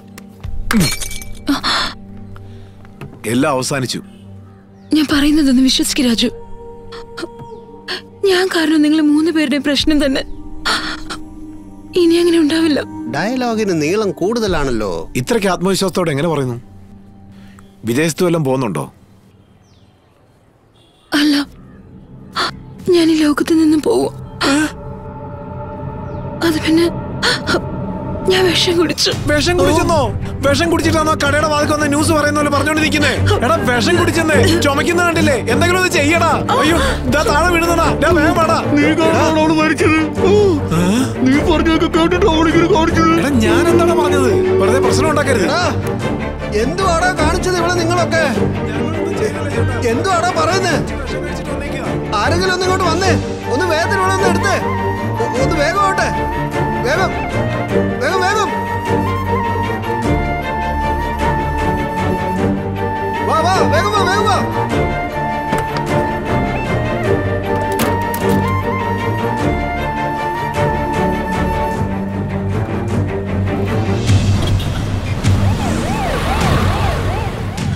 എല്ലാം അവസാനിച്ചു ഞാൻ പറയുന്നതൊന്ന് വിശ്വസിക്ക് രാജു ഞാൻ കാരണം നിങ്ങൾ മൂന്ന് പേരുടെയും പ്രശ്നം തന്നെ ഇനി അങ്ങനെ ഉണ്ടാവില്ല ഡയലോഗിന് നീളം കൂടുതലാണല്ലോ ഇത്രയ്ക്ക് ആത്മവിശ്വാസത്തോടെ എങ്ങനെ പറയുന്നു വിദേശത്ത് വല്ലതും പോകുന്നുണ്ടോ അല്ല ഞാൻ ഈ ലോകത്ത് നിന്നും പോവും അത് പിന്നെ ഞാൻ വിഷം കുടിച്ചു വിഷം കുടിച്ചെന്നോ വിഷം കുടിച്ചിട്ടാണോ കടയുടെ വാതിൽ വന്ന ന്യൂസ് പറയുന്ന പോലെ പറഞ്ഞോണ്ട് നിൽക്കുന്നേ എടാ വിഷം കുടിച്ചെന്നേ ചുമക്കുന്ന കണ്ടില്ലേ എന്തെങ്കിലും ഒന്ന് ചെയ്യടാ അയ്യോ ഇതാ താഴെ വീഴുന്നടാ ഞാൻ വേഗം പാടാ നീ പറഞ്ഞൊക്കെ കേട്ടിട്ട് അവളിങ്ങനെ കാണിച്ചത് എടാ ഞാൻ എന്താണ് പറഞ്ഞത് വെറുതെ പ്രശ്നം ഉണ്ടാക്കരുത് എടാ, എന്തുവാടാ കാണിച്ചത് ഇവിടെ നിങ്ങളൊക്കെ എന്തുവാടാ പറയുന്നത് ആരെങ്കിലും ഒന്ന് ഇങ്ങോട്ട് വന്നേ ഒന്ന് വേഗത്തിൽ ഇവിടെ ഒന്ന് എടുത്തേ ഒ- ഒന്ന് വേഗം ആവട്ടെ വേഗം വേഗം വേഗം വാ വാ വേഗം വാ വേഗം വാ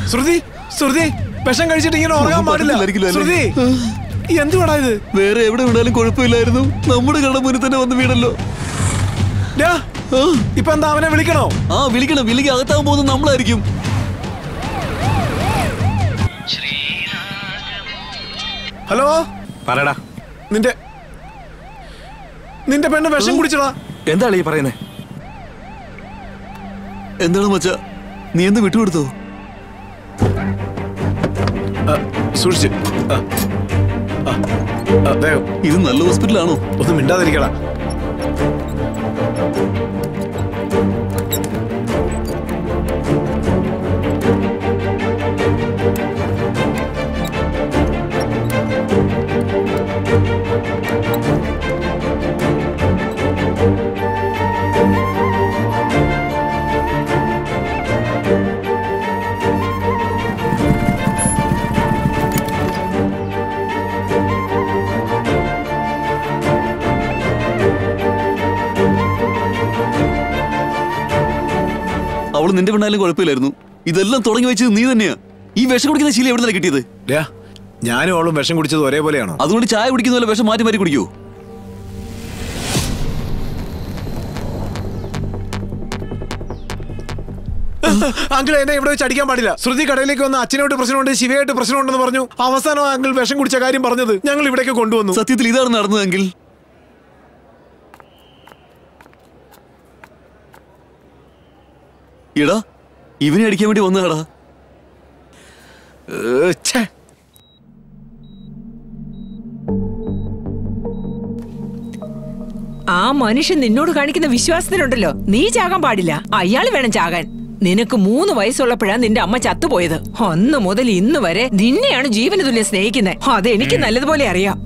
ശ്രുതി ശ്രുതി വിഷം കഴിച്ചിട്ട് ഇങ്ങനെ ഉറങ്ങാൻ പാടില്ല പറ്റില്ലായിരിക്കുമല്ലോ ശ്രുതി എന്തുവാടാ ഇത് വേറെ എവിടെ വീണാലും കുഴപ്പമില്ലായിരുന്നു നമ്മുടെ കട മുന്നിൽ തന്നെ വന്ന് വീണല്ലോ ഡാ, ഇപ്പൊ എന്താ അവനെ വിളിക്കണോ ആ വിളിക്കണം വിളിക്ക് അകത്താൻ പോകുന്നത് നമ്മളായിരിക്കും ഹലോ പറയടാ നിന്റെ നിന്റെ പെണ്ണ് വിഷം കുടിച്ചടാ എന്താണ് ഈ പറയുന്നേ എന്താണ് മച്ച നീ എന്ത് വിട്ടുകൊടുത്തോ സൂക്ഷിച്ച് ആ. ആ. ആ, ദേ, ഇത് നല്ല ഹോസ്പിറ്റലാണോ ഒന്ന് മിണ്ടാതിരിക്കടാ അവള് നിന്റെ പെണ്ണാലും കുഴപ്പമില്ലായിരുന്നു ഇതെല്ലാം തുടങ്ങി വെച്ചത് നീ തന്നെയാ ഈ വിഷം കുടിക്കുന്ന ശീലം എവിടെ നിന്നാണ് കിട്ടിയത് ഡാ, ഞാനും അവളും വിഷം കുടിച്ചത് ഒരേപോലെയാണോ അതുകൊണ്ട് ചായ കുടിക്കുന്ന പോലെ വിഷം മാറ്റി മാറ്റി കുടിക്കൂ അങ്കിൾ എന്നെ ഇവിടെ വെച്ച് അടിക്കാൻ പാടില്ല ശ്രുതി കടയിലേക്ക് വന്ന അച്ഛനോട്ട് പ്രശ്നമുണ്ട് ശിവയായിട്ട് പ്രശ്നമുണ്ടെന്ന് പറഞ്ഞു അവസാനം അങ്കിൾ വിഷം കുടിച്ച കാര്യം പറഞ്ഞത് ഞങ്ങൾ ഇവിടേക്ക് കൊണ്ടുവന്നു സത്യത്തിൽ ഇതാണ് നടന്നതെങ്കിൽ എടാ ഇവനെ അടിക്കാൻ വേണ്ടി വന്നതാടാ ഏ, ഛേ. ആ മനുഷ്യൻ നിന്നോട് കാണിക്കുന്ന വിശ്വാസത്തിനുണ്ടല്ലോ നീ ചാകാൻ പാടില്ല അയാൾ വേണം ചാകാൻ നിനക്ക് മൂന്ന് വയസ്സുള്ളപ്പോഴാ നിന്റെ അമ്മ ചത്തുപോയത് അന്ന് മുതൽ ഇന്ന് വരെ നിന്നെയാണ് ജീവന തുല്യം സ്നേഹിക്കുന്നത് അത് എനിക്ക് നല്ലതുപോലെ അറിയാം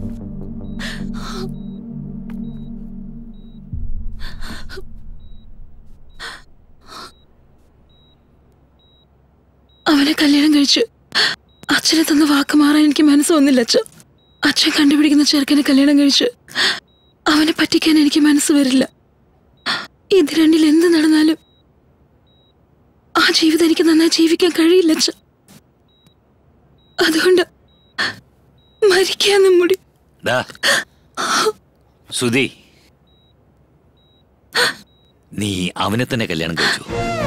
അവനെ കല്യാണം കഴിച്ചു അച്ഛനെ തന്ന വാക്ക് മാറാൻ എനിക്ക് മനസ്സ് വന്നില്ല അച്ഛൻ അച്ഛൻ കണ്ടുപിടിക്കുന്ന ചെറുക്കനെ കല്യാണം കഴിച്ചു അവനെ പറ്റിക്കാൻ എനിക്ക് മനസ്സ് വരില്ല ഇത് രണ്ടിൽ എന്ത് നടന്നാലും ആ ജീവിതം എനിക്ക് നന്നായി ജീവിക്കാൻ കഴിയില്ല അച്ഛൻ അതുകൊണ്ട് മരിക്കാന്ന് മുടി ഡാ സുധി നീ അവനെ തന്നെ കല്യാണം കഴിച്ചു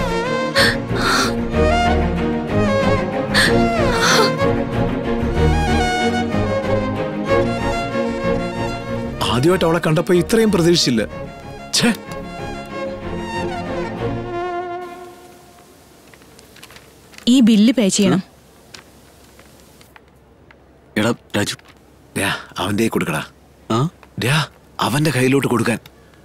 ആദ്യമായിട്ട് അവളെ കണ്ടപ്പോ ഇത്രയും പ്രതീക്ഷിച്ചില്ല ഛേ ഈ ബില്ല് പേ ചെയ്യണം എടാ രാജു ഡാ, അവന്റെ കയ്യിൽ കൊടുക്കടാ ആ ഡാ, അവന്റെ കയ്യിലോട്ട് കൊടുക്കാൻ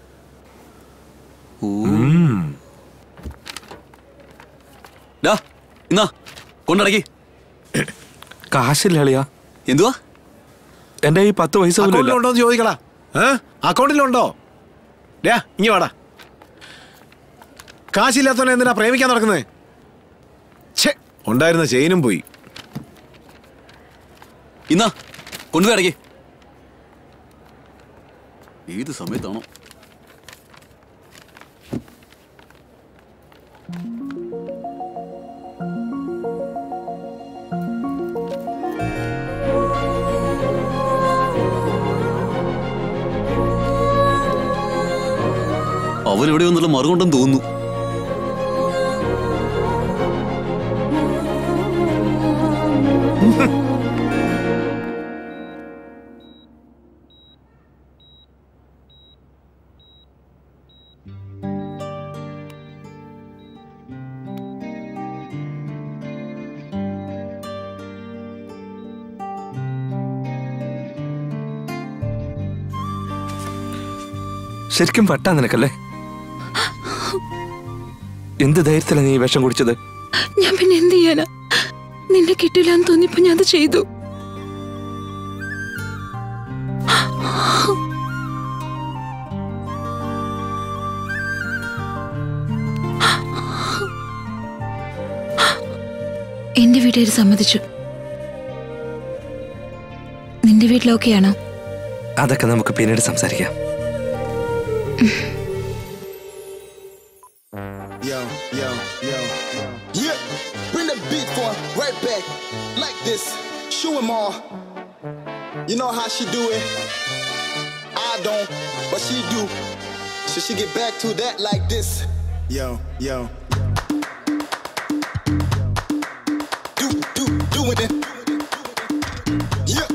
ഡാ എന്നാ കൊണ്ടടക്കി കാശില്ല അളിയാ എന്തുവാ എന്റെ ഈ പത്ത് പൈസ പോലും ഇല്ല അക്കൗണ്ടിലുണ്ടോ എന്ന് ചോദിക്കടാ ഏ അക്കൗണ്ടിലുണ്ടോ ഡാ ഇങ്ങി വാടാ കാശില്ലാത്തവനെ എന്തിനാ പ്രേമിക്കാൻ നടക്കുന്നത് ഛേ ഉണ്ടായിരുന്ന ചെയിനും പോയി ഇന്നാ കൊണ്ടുപോയി അടക്കി ഏത് സമയത്താണോ അവൻ എവിടെ വന്നുള്ള മറുകൊണ്ടെന്ന് തോന്നുന്നു ശരിക്കും പട്ടാ നിനക്കല്ലേ എന്ത് ധൈര്യത്തിലാണ് നീ ഈ വിഷം കുടിച്ചത് ഞാൻ പിന്നെ എന്ത് ചെയ്യാനാ നിന്നെ കിട്ടില്ല എന്ന് തോന്നിയപ്പോ ഞാൻ അത് ചെയ്തു എന്റെ വീട്ടുകാർ സമ്മതിച്ചു നിന്റെ വീട്ടിൽ ഓക്കെയാണോ അതൊക്കെ നമുക്ക് പിന്നീട് സംസാരിക്കാം Yo, yo, yo, yo. Yeah, bring the beat for right that back like this. Shoe 'em all. You know how she do it. I don't, but she do. So she get back to that like this. Yo, yo. Do, do, doing it. Yeah.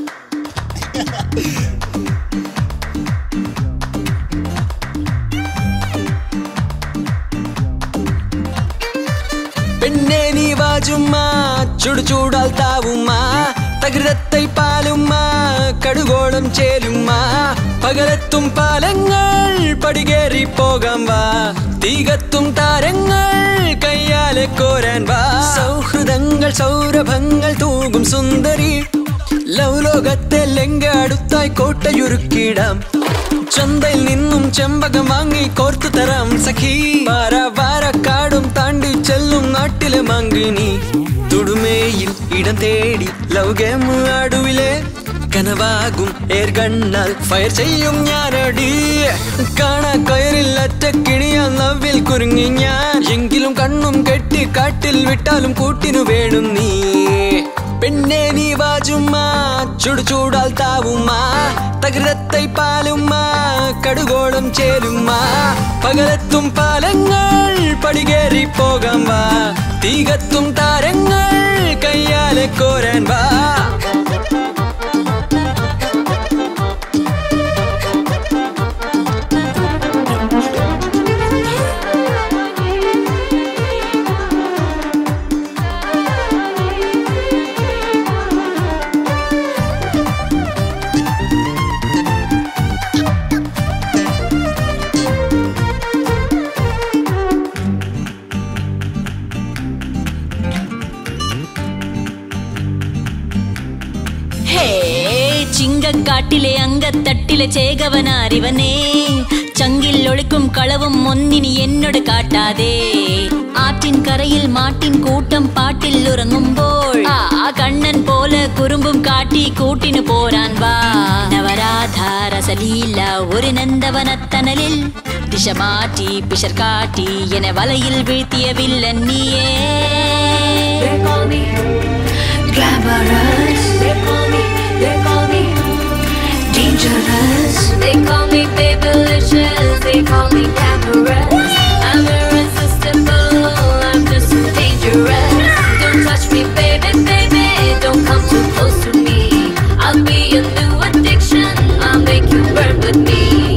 പെണ്ണെ നീ വാജുമ്മ ചുടു ചൂടാൽ താവുമ്മ തകൃതത്തെ പാലുമ്മ കടുകോളം ചേലുമ്മ പകലത്തും പാലങ്ങൾ പടികേറി പോകാം വാ തീകത്തും താരങ്ങൾ കയ്യാലെ കോരാൻ വാ സൗഹൃദങ്ങൾ സൗരഭങ്ങൾ തൂകും സുന്ദരി ലൗലോകത്തെ ലെങ്ക അടുത്തായി കോട്ടയൊരുക്കിടാം ചന്തയിൽ നിന്നും ചെമ്പകം വാങ്ങി കോർത്തു തരാം സഖി വാര വാരക്കാടും താണ്ടി ചെല്ലും നാട്ടിലെ മങ്കിനി തുടുമേയിൽ ഇടം തേടി ലൗകേം അടുവിലെ കനവാകും ഏർ കണ്ണാൽ ഫയർ ചെയ്യും ഞാനടി കാണാ കയറിൽ അറ്റക്കിണിയാൽ നവ്വിൽ കുരുങ്ങി ഞാൻ എങ്കിലും കണ്ണും കെട്ടി കാട്ടിൽ വിട്ടാലും കൂട്ടിനു വേണം നീ പെണ്ണെ നീ വാജുമ്മ ചുടു ചൂടാൽ താവുമ്മ തകൃതത്തെ പാലുമ്മ കടുകോളം ചേലുമ്മ പകലത്തും പാലങ്ങൾ പടികേറി പോകാം വാ തീകത്തും താരങ്ങൾ കയ്യാലെ കോരാൻ വാ ഹേ ചിങ്കക്കാട്ടിലെ അങ്കത്തട്ടിലെ ചേകവനാരിവനേ ചങ്കിൽ ഒളിക്കും കളവും ഒന്നിനി എന്നോട് കാട്ടാതെ ആറ്റിൻ കരയിൽ മാട്ടിൻ കൂട്ടം പാട്ടിൽ ഉറങ്ങുമ്പോൾ ആ കണ്ണൻ പോലെ കുറുമ്പും കാട്ടി കൂട്ടിനു പോരാൻ വാ നവരാധാരസലീല ഒരു നന്ദവനത്തണലിൽ ദിശ മാറ്റി പിശർ കാട്ടി എന്നെ വലയിൽ വീഴ്ത്തിയ വില്ലൻ നീയേ Glamorous. They call me, they call me dangerous. They call me babylicious. They call me glamorous. I'm irresistible. I'm just so dangerous. Don't touch me, baby, baby. Don't come too close to me. I'll be your new addiction. I'll make you burn with me.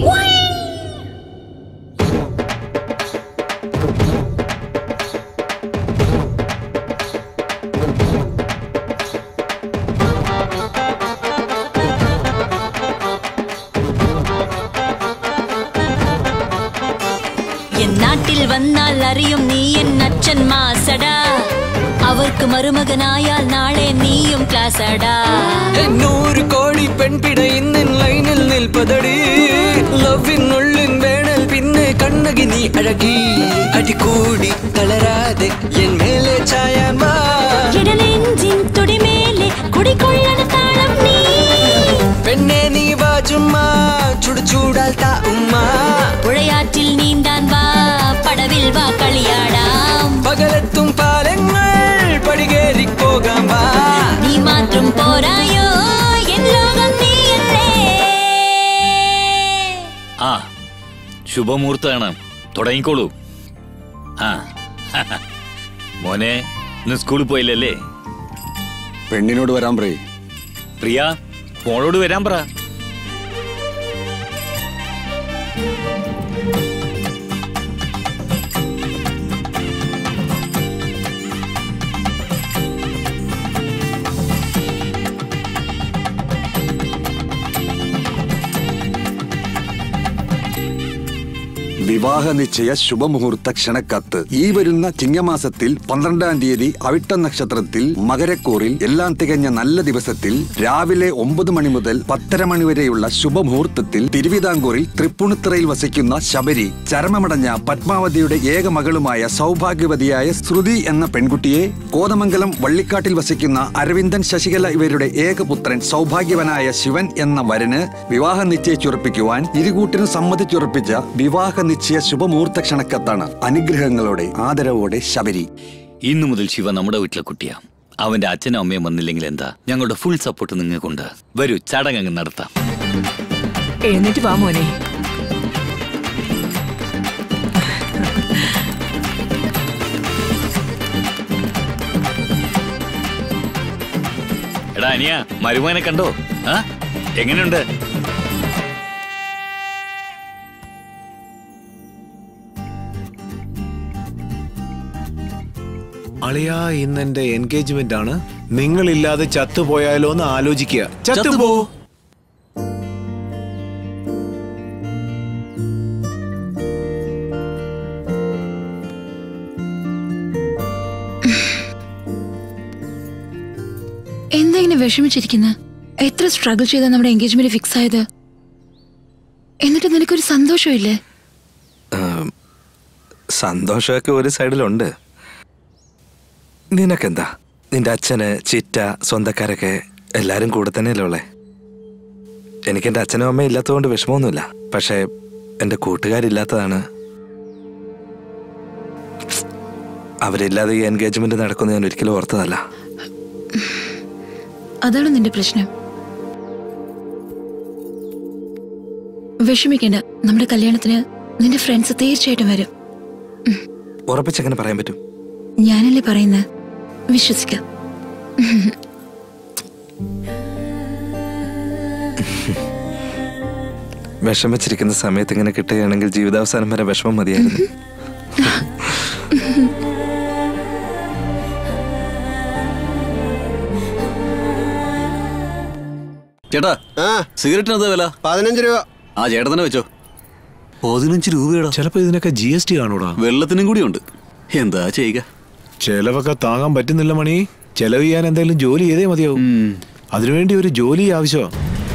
என் நாட்டில் வந்தால் அறியும் நீ என் அச்சன் மாசடா அவருக்கு மருமகனாயால் நாளே நீயும் கிளாஸடா നൂറ് കോടി പെൺപിട ഇന്നൻ ലൈനിൽ നിൽപ്പതടി ലവിനുള്ളിൻ വേണൽ പിന്നെ കണ്ണകി നീ അഴകി അടികൂടി തളരാതെ എൻ മേലെ ചായാൻ വാ ഇടനെഞ്ചിൻ തുടിമേലെ കുടികൊള്ളണ താളം നീ പെണ്ണെ നീ വാജുമ്മ ചുടു ചൂടാൽ താ ഉമ്മ പുഴയാറ്റിൽ നീന്താൻ വാ പടവിൽ വാ കളിയാടാം പകലത്തും പാലങ്ങൾ പടികേറി പോകാം വാ നീ മാത്രം പോരായോ എൻ ലോകം നീയല്ലേ ആ ശുഭമുഹൂർത്താണ് തുടങ്ങിക്കോളൂ ആ മോനെ ഇന്ന് സ്കൂളിൽ പോയില്ലല്ലേ പെണ്ണിനോട് വരാൻ പറയേ പ്രിയ മോളോട് വരാൻ പറ വിവാഹ നിശ്ചയ ശുഭമുഹൂർത്ത ക്ഷണക്കത്ത് ഈ വരുന്ന ചിങ്ങമാസത്തിൽ പന്ത്രണ്ടാം തീയതി അവിട്ട നക്ഷത്രത്തിൽ മകരക്കൂറിൽ എല്ലാം തികഞ്ഞ നല്ല ദിവസത്തിൽ രാവിലെ ഒമ്പത് മണി മുതൽ പത്തര മണി വരെയുള്ള ശുഭമുഹൂർത്തത്തിൽ തിരുവിതാംകൂറിൽ തൃപ്പുണിത്തറയിൽ വസിക്കുന്ന ശബരി ചരമമടഞ്ഞ പത്മാവതിയുടെ ഏക മകളുമായ സൗഭാഗ്യവതിയായ ശ്രുതി എന്ന പെൺകുട്ടിയെ കോതമംഗലം വള്ളിക്കാട്ടിൽ വസിക്കുന്ന അരവിന്ദൻ ശശികല ഇവരുടെ ഏകപുത്രൻ സൗഭാഗ്യവനായ ശിവൻ എന്ന വരന് വിവാഹ നിശ്ചയിച്ചുറപ്പിക്കുവാൻ ഇരുകൂട്ടിനും സമ്മതിച്ചുറപ്പിച്ച വിവാഹ നിശ്ചയ ശുഭമുഹൂർത്ത ക്ഷണക്കത്താണ് അനുഗ്രഹങ്ങളോടെ ആദരവോടെ ശബരി ഇന്നു മുതൽ ശിവ നമ്മുടെ വീട്ടിലെ കുട്ടിയാ അവന്റെ അച്ഛനും അമ്മയും വന്നില്ലെങ്കിൽ എന്താ ഞങ്ങളുടെ ഫുൾ സപ്പോർട്ട് നിങ്ങൾക്കുണ്ട് വരൂ ചടങ്ങ് നടത്താം എന്നിട്ട് വാ മോനെ എടാ അനിയ മരുമകനെ കണ്ടോ ആ എങ്ങനെയുണ്ട് അളിയാ ഇന്ന് എന്റെ എൻഗേജ്മെന്റ് ആണ് നിങ്ങളില്ലാതെ ചത്തുപോയാലോ എന്ന് ആലോചിക്കുക ചത്തുപോ എന്താ ഇങ്ങനെ വിഷമിച്ചിരിക്കുന്നത് എത്ര സ്ട്രഗിൾ ചെയ്താ നമ്മുടെ എൻഗേജ്മെന്റ് ഫിക്സ് ആയത് എന്നിട്ട് നിനക്കൊരു സന്തോഷമില്ലേ ആം, സന്തോഷമൊക്കെ ഒരു സൈഡിലുണ്ട് നിനക്കെന്താ നിന്റെ അച്ഛന് ചിറ്റ സ്വന്തക്കാരൊക്കെ എല്ലാരും കൂടെ തന്നെയല്ലേ ഉള്ളേ എനിക്ക് എൻ്റെ അച്ഛനും അമ്മയും ഇല്ലാത്തതുകൊണ്ട് വിഷമമൊന്നുമില്ല പക്ഷേ എൻ്റെ കൂട്ടുകാരില്ലാത്തതാണ് അവരില്ലാതെ ഈ എൻഗേജ്മെന്റ് നടക്കുന്ന ഞാൻ ഒരിക്കലും ഓർത്തതല്ല അതാണ് നിന്റെ പ്രശ്നം വിഷമിക്കേണ്ട നമ്മുടെ കല്യാണത്തിന് നിന്റെ ഫ്രണ്ട്സ് തീർച്ചയായിട്ടും വരും ഉറപ്പിച്ചെങ്ങനെ പറയാൻ പറ്റും ഞാനല്ലേ പറയുന്നത് വിശ്വസിക്കാം വിഷമിച്ചിരിക്കുന്ന സമയത്ത് ഇങ്ങനെ കിട്ടുകയാണെങ്കിൽ ജീവിതാവസാനം വരെ വിഷമം മതിയായിരുന്നു ചേട്ടാ സിഗരറ്റിന് എന്താ വില പതിനഞ്ച് രൂപ ആ ചേട്ടൻ തന്നെ വെച്ചോ പതിനഞ്ച് രൂപയുടെ ചിലപ്പോ ഇതിനൊക്കെ ജി എസ് ടി കാണൂടാ വെള്ളത്തിനും കൂടി ഉണ്ട് എന്താ ചെയ്യുക ചെലവൊക്കെ താങ്ങാൻ പറ്റുന്നില്ല മണി ചെലവ് ചെയ്യാൻ എന്തെങ്കിലും ജോലി ചെയ്തേ മതിയാവും അതിനുവേണ്ടി ഒരു ജോലി ആവശ്യമാ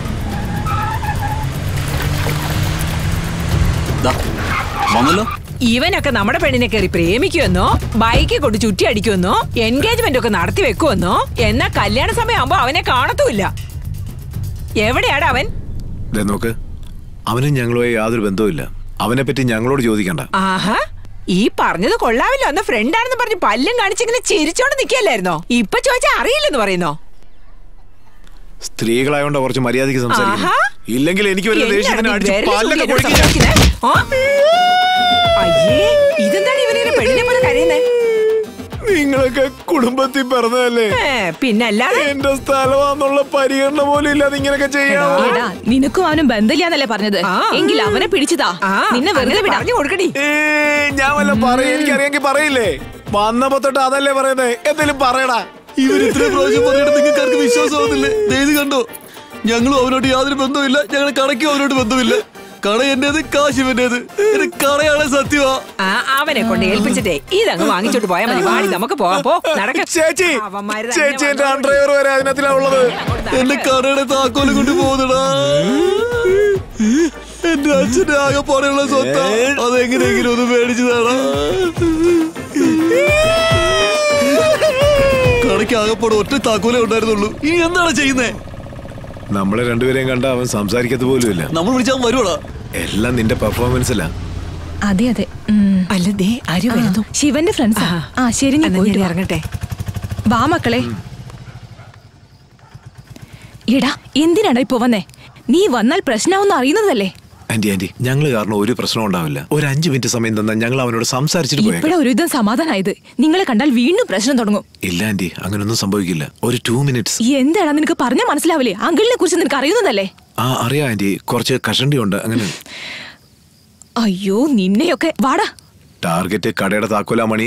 വന്നല്ലോ ഇവനൊക്കെ നമ്മുടെ പെണ്ണിനെ കയറി പ്രേമിക്കുമെന്നോ ബൈക്ക് കൊണ്ട് ചുറ്റി അടിക്കുമെന്നോ എൻഗേജ്മെന്റ് ഒക്കെ നടത്തി വെക്കുമെന്നോ എന്നാ കല്യാണ സമയമാകുമ്പോ അവനെ കാണത്തുമില്ല എവിടെയാടാ അവൻ ദേ നോക്ക് അവനും ഞങ്ങളുമായി യാതൊരു ബന്ധവുമില്ല അവനെ പറ്റി ഞങ്ങളോട് ചോദിക്കണ്ട ആഹാ ഈ പറഞ്ഞത് കൊള്ളാവില്ല ഒന്ന് ഫ്രണ്ടാണെന്ന് പറഞ്ഞ് പല്ലും കാണിച്ചിങ്ങനെ ചിരിച്ചോണ്ട് നിക്കല്ലായിരുന്നോ ഇപ്പൊ ചോദിച്ചാ അറിയില്ലെന്ന് പറയുന്നോ സ്ത്രീകളായോണ്ട് കുറച്ച് മര്യാദയ്ക്ക് സംസാരിക്കുന്നു ആഹാ. ഇല്ലെങ്കിൽ എനിക്ക് വരുന്ന എന്താണ് ദേഷ്യത്തിന് നീ അടിച്ച് വിരല് പല്ലൊക്കെ ചൂണ്ടിയിട്ട് പൊളിക്കും ഞാൻ. സംസാരിക്കുന്നെ? ആ? അയ്യേ ഇതെന്താണ് ഇവനെ പെണ്ണിനെ പോലെ കരയുന്നേ നിങ്ങളൊക്കെ കുടുംബത്തിൽ പറഞ്ഞതല്ലേ പിന്നല്ലാതെ എന്റെ സ്ഥലമാന്നുള്ള പരിഗണന പോലും ഇല്ലാതെ ഇങ്ങനെയൊക്കെ ചെയ്യാമോ എടാ, നിനക്കും അവനും ബന്ധമില്ലാന്നല്ലേ പറഞ്ഞത് എങ്കിൽ അവനെ പിടിച്ചതാ നിന്നെ വെറുതെ വിടാ കൊടുക്കടി ഞാൻ വല്ല പറയും എനിക്കറിയാമെങ്കിൽ പറയില്ലേ വന്നപ്പോ തൊട്ട് അതല്ലേ പറയുന്നേ എന്തെങ്കിലും പറയടാ ഇവർ ഇത്രയും പ്രാവശ്യം പറഞ്ഞിട്ട് നിങ്ങൾക്ക് ആർക്ക് വിശ്വാസമാവുന്നില്ലേ ദേ ഇത് കണ്ടോ ഞങ്ങളും അവനോട് യാതൊരു ബന്ധവുമില്ല ഞങ്ങളുടെ കടയ്ക്കും അവനോട് ബന്ധമില്ല കട എന്റേത് കാശ് എന്റേത് ഇത് കടയാണ് സത്യമാ ആ അവനെ കൊണ്ട് ഏൽപ്പിച്ചിട്ടേ ഇതങ്ങ് വാങ്ങിച്ചോട്ട് പോയാ മതി വാടി നമുക്ക് പോവാം പോ നടക്ക ചേച്ചി ചേച്ചി എന്റെ ഡ്രൈവർ വരെ അതിനകത്തിലാ ഉള്ളത് എന്റെ കടയുടെ താക്കോല് കൊണ്ട് പോകുന്നടാ എന്റെ അച്ഛന്റെ ആകെ പാടെയുള്ള സ്വത്താ അതെങ്ങനെയെങ്കിലും ഒന്ന് മേടിച്ചതാടാ കടയ്ക്ക് ആകെപ്പാടെ ഒറ്റ താക്കോലേ ഉണ്ടായിരുന്നുള്ളൂ ഇനി എന്താണ് ചെയ്യുന്നേ നമ്മളെ രണ്ടുപേരെയും കണ്ട അവൻ സംസാരിക്കത്ത് പോലുമില്ല നമ്മൾ വിളിച്ചാൽ വരുവാടാ എല്ലാം നിന്റെ പെർഫോമൻസിലാ അതെ അതെ അല്ല ദേ ആര് വരുന്നു ശിവന്റെ ഫ്രണ്ട്സാ ആ ശരി നീ എന്നാ പോയിട്ട് ഞാൻ വാ. ഇറങ്ങട്ടെ വാ മക്കളെ എടാ എന്തിനാടാ ഇപ്പൊ വന്നേ നീ വന്നാൽ പ്രശ്നമാവെന്ന് അറിയുന്നതല്ലേ ആന്റി ആന്റി ഞങ്ങൾ കാരണം ഒരു പ്രശ്നം ഉണ്ടാവില്ല ഒരു അഞ്ചു മിനിറ്റ് സമയം തന്നാൽ ഞങ്ങൾ അവനോട് സംസാരിച്ചിട്ട് പോയേക്കാം ഇപ്പഴാ ഒരുവിധം സമാധാനായത് നിങ്ങളെ കണ്ടാൽ വീണ്ടും പ്രശ്നം തുടങ്ങും ഇല്ല ആന്റി അങ്ങനൊന്നും സംഭവിക്കില്ല ഒരു ടു മിനിറ്റ്സ് എന്താടാ നിനക്ക് പറഞ്ഞാൽ മനസ്സിലാവില്ലേ അങ്കിളിനെ കുറിച്ച് നിനക്ക് അറിയുന്നതല്ലേ ആ അറിയാം ആന്റി കുറച്ച് കഷണ്ടി ഉണ്ട് അങ്ങനെ അയ്യോ നിന്നെയൊക്കെ വാടാ ടാർഗറ്റ് കടയുടെ താക്കോലാ മണി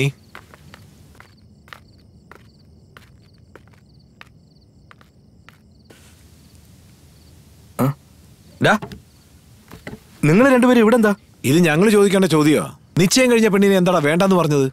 നിങ്ങൾ രണ്ടുപേരും ഇവിടെ എന്താ ഇത് ഞങ്ങൾ ചോദിക്കേണ്ട ചോദ്യമാ നിശ്ചയം കഴിഞ്ഞ പെണ്ണിനെ എന്താടാ വേണ്ടെന്ന് പറഞ്ഞത്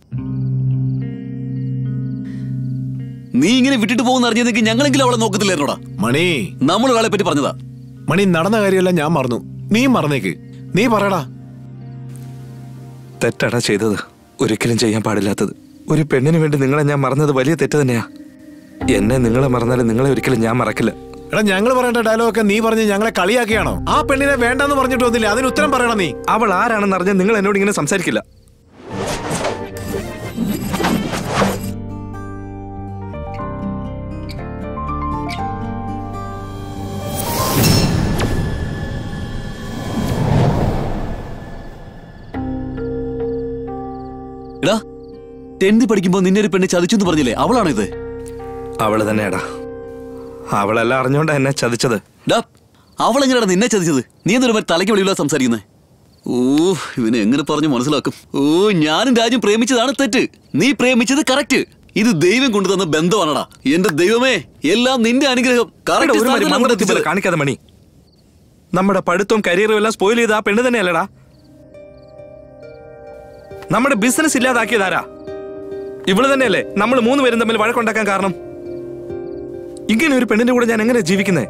നീ ഇങ്ങനെ വിട്ടിട്ട് പോകുന്ന അറിഞ്ഞതെങ്കിൽ ഞങ്ങളെങ്കിലും അവളെ നോക്കത്തില്ലായിരുന്നോടാ മണി നമ്മൾ ഒരാളെ പറ്റി പറഞ്ഞതാ മണി നടന്ന കാര്യമെല്ലാം ഞാൻ മറന്നു നീ മറന്നേക്ക് നീ പറയടാ തെറ്റാടാ ചെയ്തത് ഒരിക്കലും ചെയ്യാൻ പാടില്ലാത്തത് ഒരു പെണ്ണിന് വേണ്ടി നിങ്ങളെ ഞാൻ മറന്നത് വലിയ തെറ്റ് തന്നെയാ എന്നെ നിങ്ങളെ മറന്നാലും നിങ്ങളെ ഒരിക്കലും ഞാൻ മറക്കില്ല എടാ ഞങ്ങൾ പറയേണ്ട ഡയലോഗ് ഒക്കെ നീ പറഞ്ഞ് ഞങ്ങളെ കളിയാക്കിയാണോ ആ പെണ്ണിനെ വേണ്ടെന്ന് പറഞ്ഞിട്ട് വന്നില്ല അതിന് ഉത്തരം പറയണം നീ അവൾ ആരാണെന്ന് അറിഞ്ഞാൽ നിങ്ങൾ എന്നോട് ഇങ്ങനെ സംസാരിക്കില്ല ടെൻത്ത് പഠിക്കുമ്പോ നിന്നെ ഒരു പെണ്ണ് ചതിച്ചു എന്ന് പറഞ്ഞില്ലേ അവളാണോ ഇത് അവള് തന്നെയാടാ അവളെല്ലാം അറിഞ്ഞോണ്ടാ എന്നെ ചതിച്ചത് ഡാ അവൾ എങ്ങനെയാടാ നിന്നെ ചതിച്ചത് നീ എന്തൊരു മറ്റേ തലയ്ക്ക് വെളിയില്ല സംസാരിക്കുന്നത് ഓ ഇവനെ എങ്ങനെ പറഞ്ഞു മനസ്സിലാക്കും ഓ ഞാനും രാജ്യം പ്രേമിച്ചതാണ് തെറ്റ് നീ പ്രേമിച്ചത് കറക്റ്റ് ഇത് ദൈവം കൊണ്ടുതന്ന ബന്ധമാണടാ എന്റെ ദൈവമേ എല്ലാം നിന്റെ അനുഗ്രഹം എടാ, കറക്റ്റ് ഒരു മണി സ്ഥാനത്താണ് മന്ത്രത്തിൽ കൊണ്ടെത്തിച്ചത്. കാണിക്കാതെ മണി നമ്മുടെ പഠിത്തവും കരിയറും എല്ലാം സ്പോയിൽ ചെയ്ത ആ പെണ്ണ് തന്നെയല്ലടാ നമ്മുടെ ബിസിനസ് ഇല്ലാതാക്കിയതാരാ ഇവള് തന്നെയല്ലേ നമ്മൾ മൂന്ന് പേരും തമ്മിൽ വഴക്കുണ്ടാക്കാൻ കാരണം ഇങ്ങനെ ഒരു പെണ്ണിന്റെ കൂടെ ഞാൻ എങ്ങനെ ജീവിക്കുന്നേ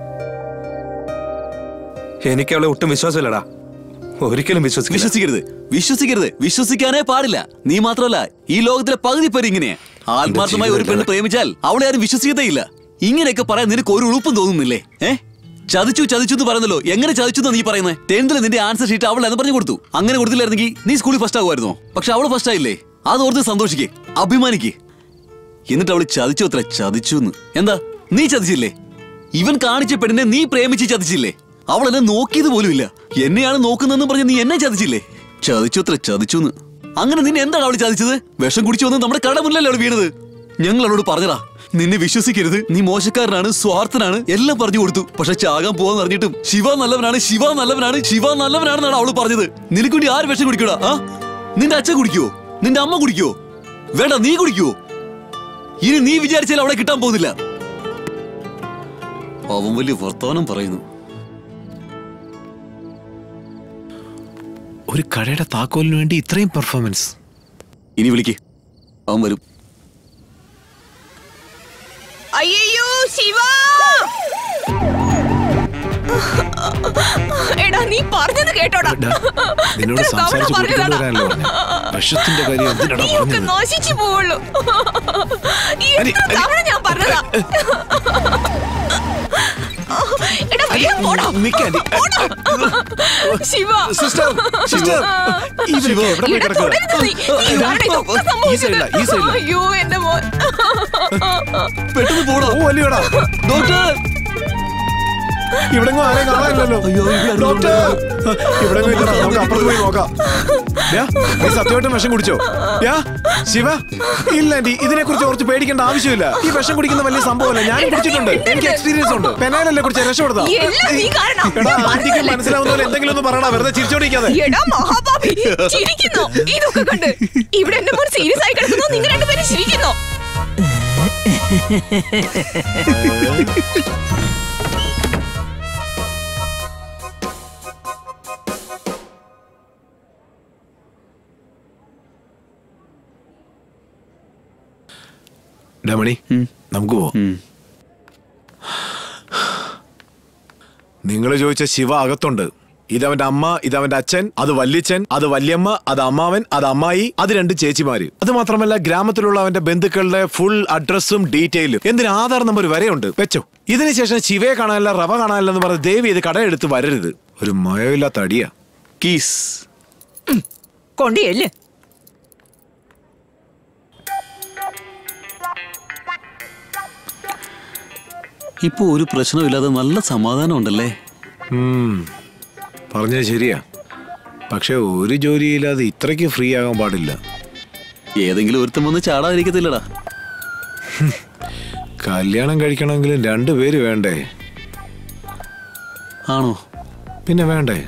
എനിക്ക് അവളെ ഒട്ടും വിശ്വാസമില്ലടാ ഒരിക്കലും വിശ്വസിക്കില്ല വിശ്വസിക്കരുത് വിശ്വസിക്കരുത് വിശ്വസിക്കാനേ പാടില്ല നീ മാത്രമല്ല ഈ ലോകത്തിലെ പകുതി പേര് ഇങ്ങനെയാ ആത്മാർത്ഥമായി ഒരു പെണ്ണ് പ്രേമിച്ചാൽ അവളെ ആരും വിശ്വസിക്കതേയില്ല ഇങ്ങനെയൊക്കെ പറയാൻ നിനക്ക് ഒരു ഉളുപ്പും തോന്നുന്നില്ലേ ഏ ചതിച്ചു ചതിച്ചു എന്ന് പറയുന്നല്ലോ എങ്ങനെ ചതിച്ചു എന്നാ നീ പറയുന്നത് ടെൻത്തിൽ നിന്റെ ആൻസർ ഷീറ്റ് അവൾ എന്ന് പറഞ്ഞു കൊടുത്തു അങ്ങനെ കൊടുത്തില്ലായിരുന്നെങ്കിൽ നീ സ്കൂളിൽ ഫസ്റ്റ് ആകുമായിരുന്നോ പക്ഷെ അവള് ഫസ്റ്റ് ആയില്ലേ അത് ഓർത്ത് സന്തോഷിക്കേ അഭിമാനിക്കേ എന്നിട്ട് അവള് ചതിച്ചു അത്ര ചതിച്ചു എന്ന് എന്താ നീ ചതിച്ചില്ലേ ഇവൻ കാണിച്ച പെണ്ണിനെ നീ പ്രേമിച്ച് ചതിച്ചില്ലേ അവൾ എന്നെ നോക്കിയത് പോലുമില്ല എന്നെയാണ് നോക്കുന്നതെന്ന് പറഞ്ഞ് നീ എന്നെ ചതിച്ചില്ലേ ചതിച്ചു അത്ര ചതിച്ചു എന്ന് അങ്ങനെ നിന്നെ എന്താണ് അവൾ ചതിച്ചത് വിഷം കുടിച്ചു വന്ന് നമ്മുടെ കട മുന്നിലല്ലേ അവൾ വീണത് ഞങ്ങൾ അവളോട് പറഞ്ഞടാ നിന്നെ വിശ്വസിക്കരുത് നീ മോശക്കാരനാണ് സ്വാർത്ഥനാണ് എല്ലാം പറഞ്ഞു കൊടുത്തു പക്ഷെ ചാകാൻ പോവാന്ന് പറഞ്ഞിട്ടും ശിവ നല്ലവനാണ് ശിവ നല്ലവനാണ് ശിവ നല്ലവനാണെന്നാണ് അവള് പറഞ്ഞത് നിനക്ക് വേണ്ടി ആര് വിഷം കുടിക്കൂടാ ആ നിന്റെ അച്ഛൻ കുടിക്കുവോ നിന്റെ അമ്മ കുടിക്കുവോ വേണ്ട നീ കുടിക്കുവോ ഇനി നീ വിചാരിച്ചാൽ അവളെ കിട്ടാൻ പോകുന്നില്ല അവൻ വലിയ വർത്തമാനം പറയുന്നു ഒരു കടയുടെ താക്കോലിന് വേണ്ടി ഇത്രയും പെർഫോമൻസ് ഇനി വിളിക്ക് അവൻ വരും അയ്യോ ശിവ എടാ നീ പറഞ്ഞത് കേട്ടോടാ നിന്നോട് ഇത്ര തവണ സംസാരിച്ച് പറഞ്ഞതാടാ. കൂട്ടിക്കൊണ്ടുവരാനല്ലോ പറഞ്ഞത്. വിഷത്തിന്റെ കാര്യം എന്തിനാടാ നീയൊക്കെ പറഞ്ഞത് നശിച്ചു പോവുള്ളൂ അരി, എത്ര അരി. തവണ ഞാൻ പറഞ്ഞതാ എടാ വേഗം പോടാ നിക്കാണ്ടി. ശിവ സിസ്റ്റർ സിസ്റ്റർ ഇവരൊക്കെ എവിടെ പോയി എടാ, കിടക്കുക തൊടരുത് നീ. നീ കാരണം ഇതൊക്കെ ഈ സംഭവിച്ചത്. സൈഡിലാ ഈ സൈഡിലാ അയ്യോ എന്റെ മോൻ പെട്ടെന്ന് പോടാ ഓ അല്ലയോടാ ഡോക്ടർ ഇവിടെ ആരെയും കാണാനില്ലല്ലോ ഡോക്ടർ ഇവിടെ ഇല്ലടാ നമുക്ക് അപ്പുറത്ത് പോയി നോക്കാം യാ, നീ സത്യമായിട്ടും വിഷം കുടിച്ചോ യാ ശിവ ഇല്ല ആന്റി ഇതിനെ കുറിച്ച് ഓർത്ത് പേടിക്കേണ്ട ആവശ്യമില്ല ഈ വിഷം കുടിക്കുന്ന വലിയ സംഭവമല്ല ഞാൻ കുടിച്ചിട്ടുണ്ട് എനിക്ക് എക്സ്പീരിയൻസ് ഉണ്ട് പെനാലല്ലേ കുറിച്ച് രക്ഷപ്പെടുത്താം എല്ലാം നീ കാരണം. എടാ ഞാൻ ആന്റിക്ക് പറഞ്ഞതല്ലേ. മനസ്സിലാവുന്ന പോലെ എന്തെങ്കിലും ഒന്ന് പറയടാ വെറുതെ ചിരിച്ചോണ്ടിരിക്കാതെ എടാ മഹാപാപി ചിരിക്കുന്നു ഇതൊക്കെ കണ്ട് ഇവിടെ എന്റെ മോൻ സീരിയസ് ആയി കിടക്കുന്നു നിങ്ങൾ രണ്ടുപേരും ചിരിക്കുന്നു ഡാ മണി നമുക്ക് പോ നിങ്ങൾ ചോദിച്ച ശിവ അകത്തുണ്ട് ഇതവന്റെ അമ്മ ഇതവന്റെ അച്ഛൻ അത് വല്യച്ഛൻ അത് വല്യമ്മ അത് അമ്മാവൻ അത് അമ്മായി അത് രണ്ട് ചേച്ചിമാര് അത് മാത്രമല്ല ഗ്രാമത്തിലുള്ള അവന്റെ ബന്ധുക്കളുടെ ഫുൾ അഡ്രസ്സും ഡീറ്റെയിലും എന്തിന് ആധാർ നമ്പർ വരെയുണ്ട് വെച്ചോ ഇതിനുശേഷം ശിവയെ കാണാനില്ല റവ കാണാനില്ല എന്ന് പറഞ്ഞ് ദേവി ഇത് കടയെടുത്ത് വരരുത് ഒരു മയമില്ലാത്ത അടിയാ കീസ് കൊണ്ടിയല്ലേ ഇപ്പൊ ഒരു പ്രശ്നമില്ലാതെ നല്ല സമാധാനം ഉണ്ടല്ലേ ഉം. പറഞ്ഞത് ശരിയാ പക്ഷെ ഒരു ജോലിയില്ലാതെ ഇത്രയ്ക്ക് ഫ്രീ ആകാൻ പാടില്ല ഏതെങ്കിലും ഒരുത്തം വന്ന് ചാടാതിരിക്കത്തില്ലടാ കല്യാണം കഴിക്കണമെങ്കിലും രണ്ടുപേര് വേണ്ടേ ആണോ പിന്നെ വേണ്ടേ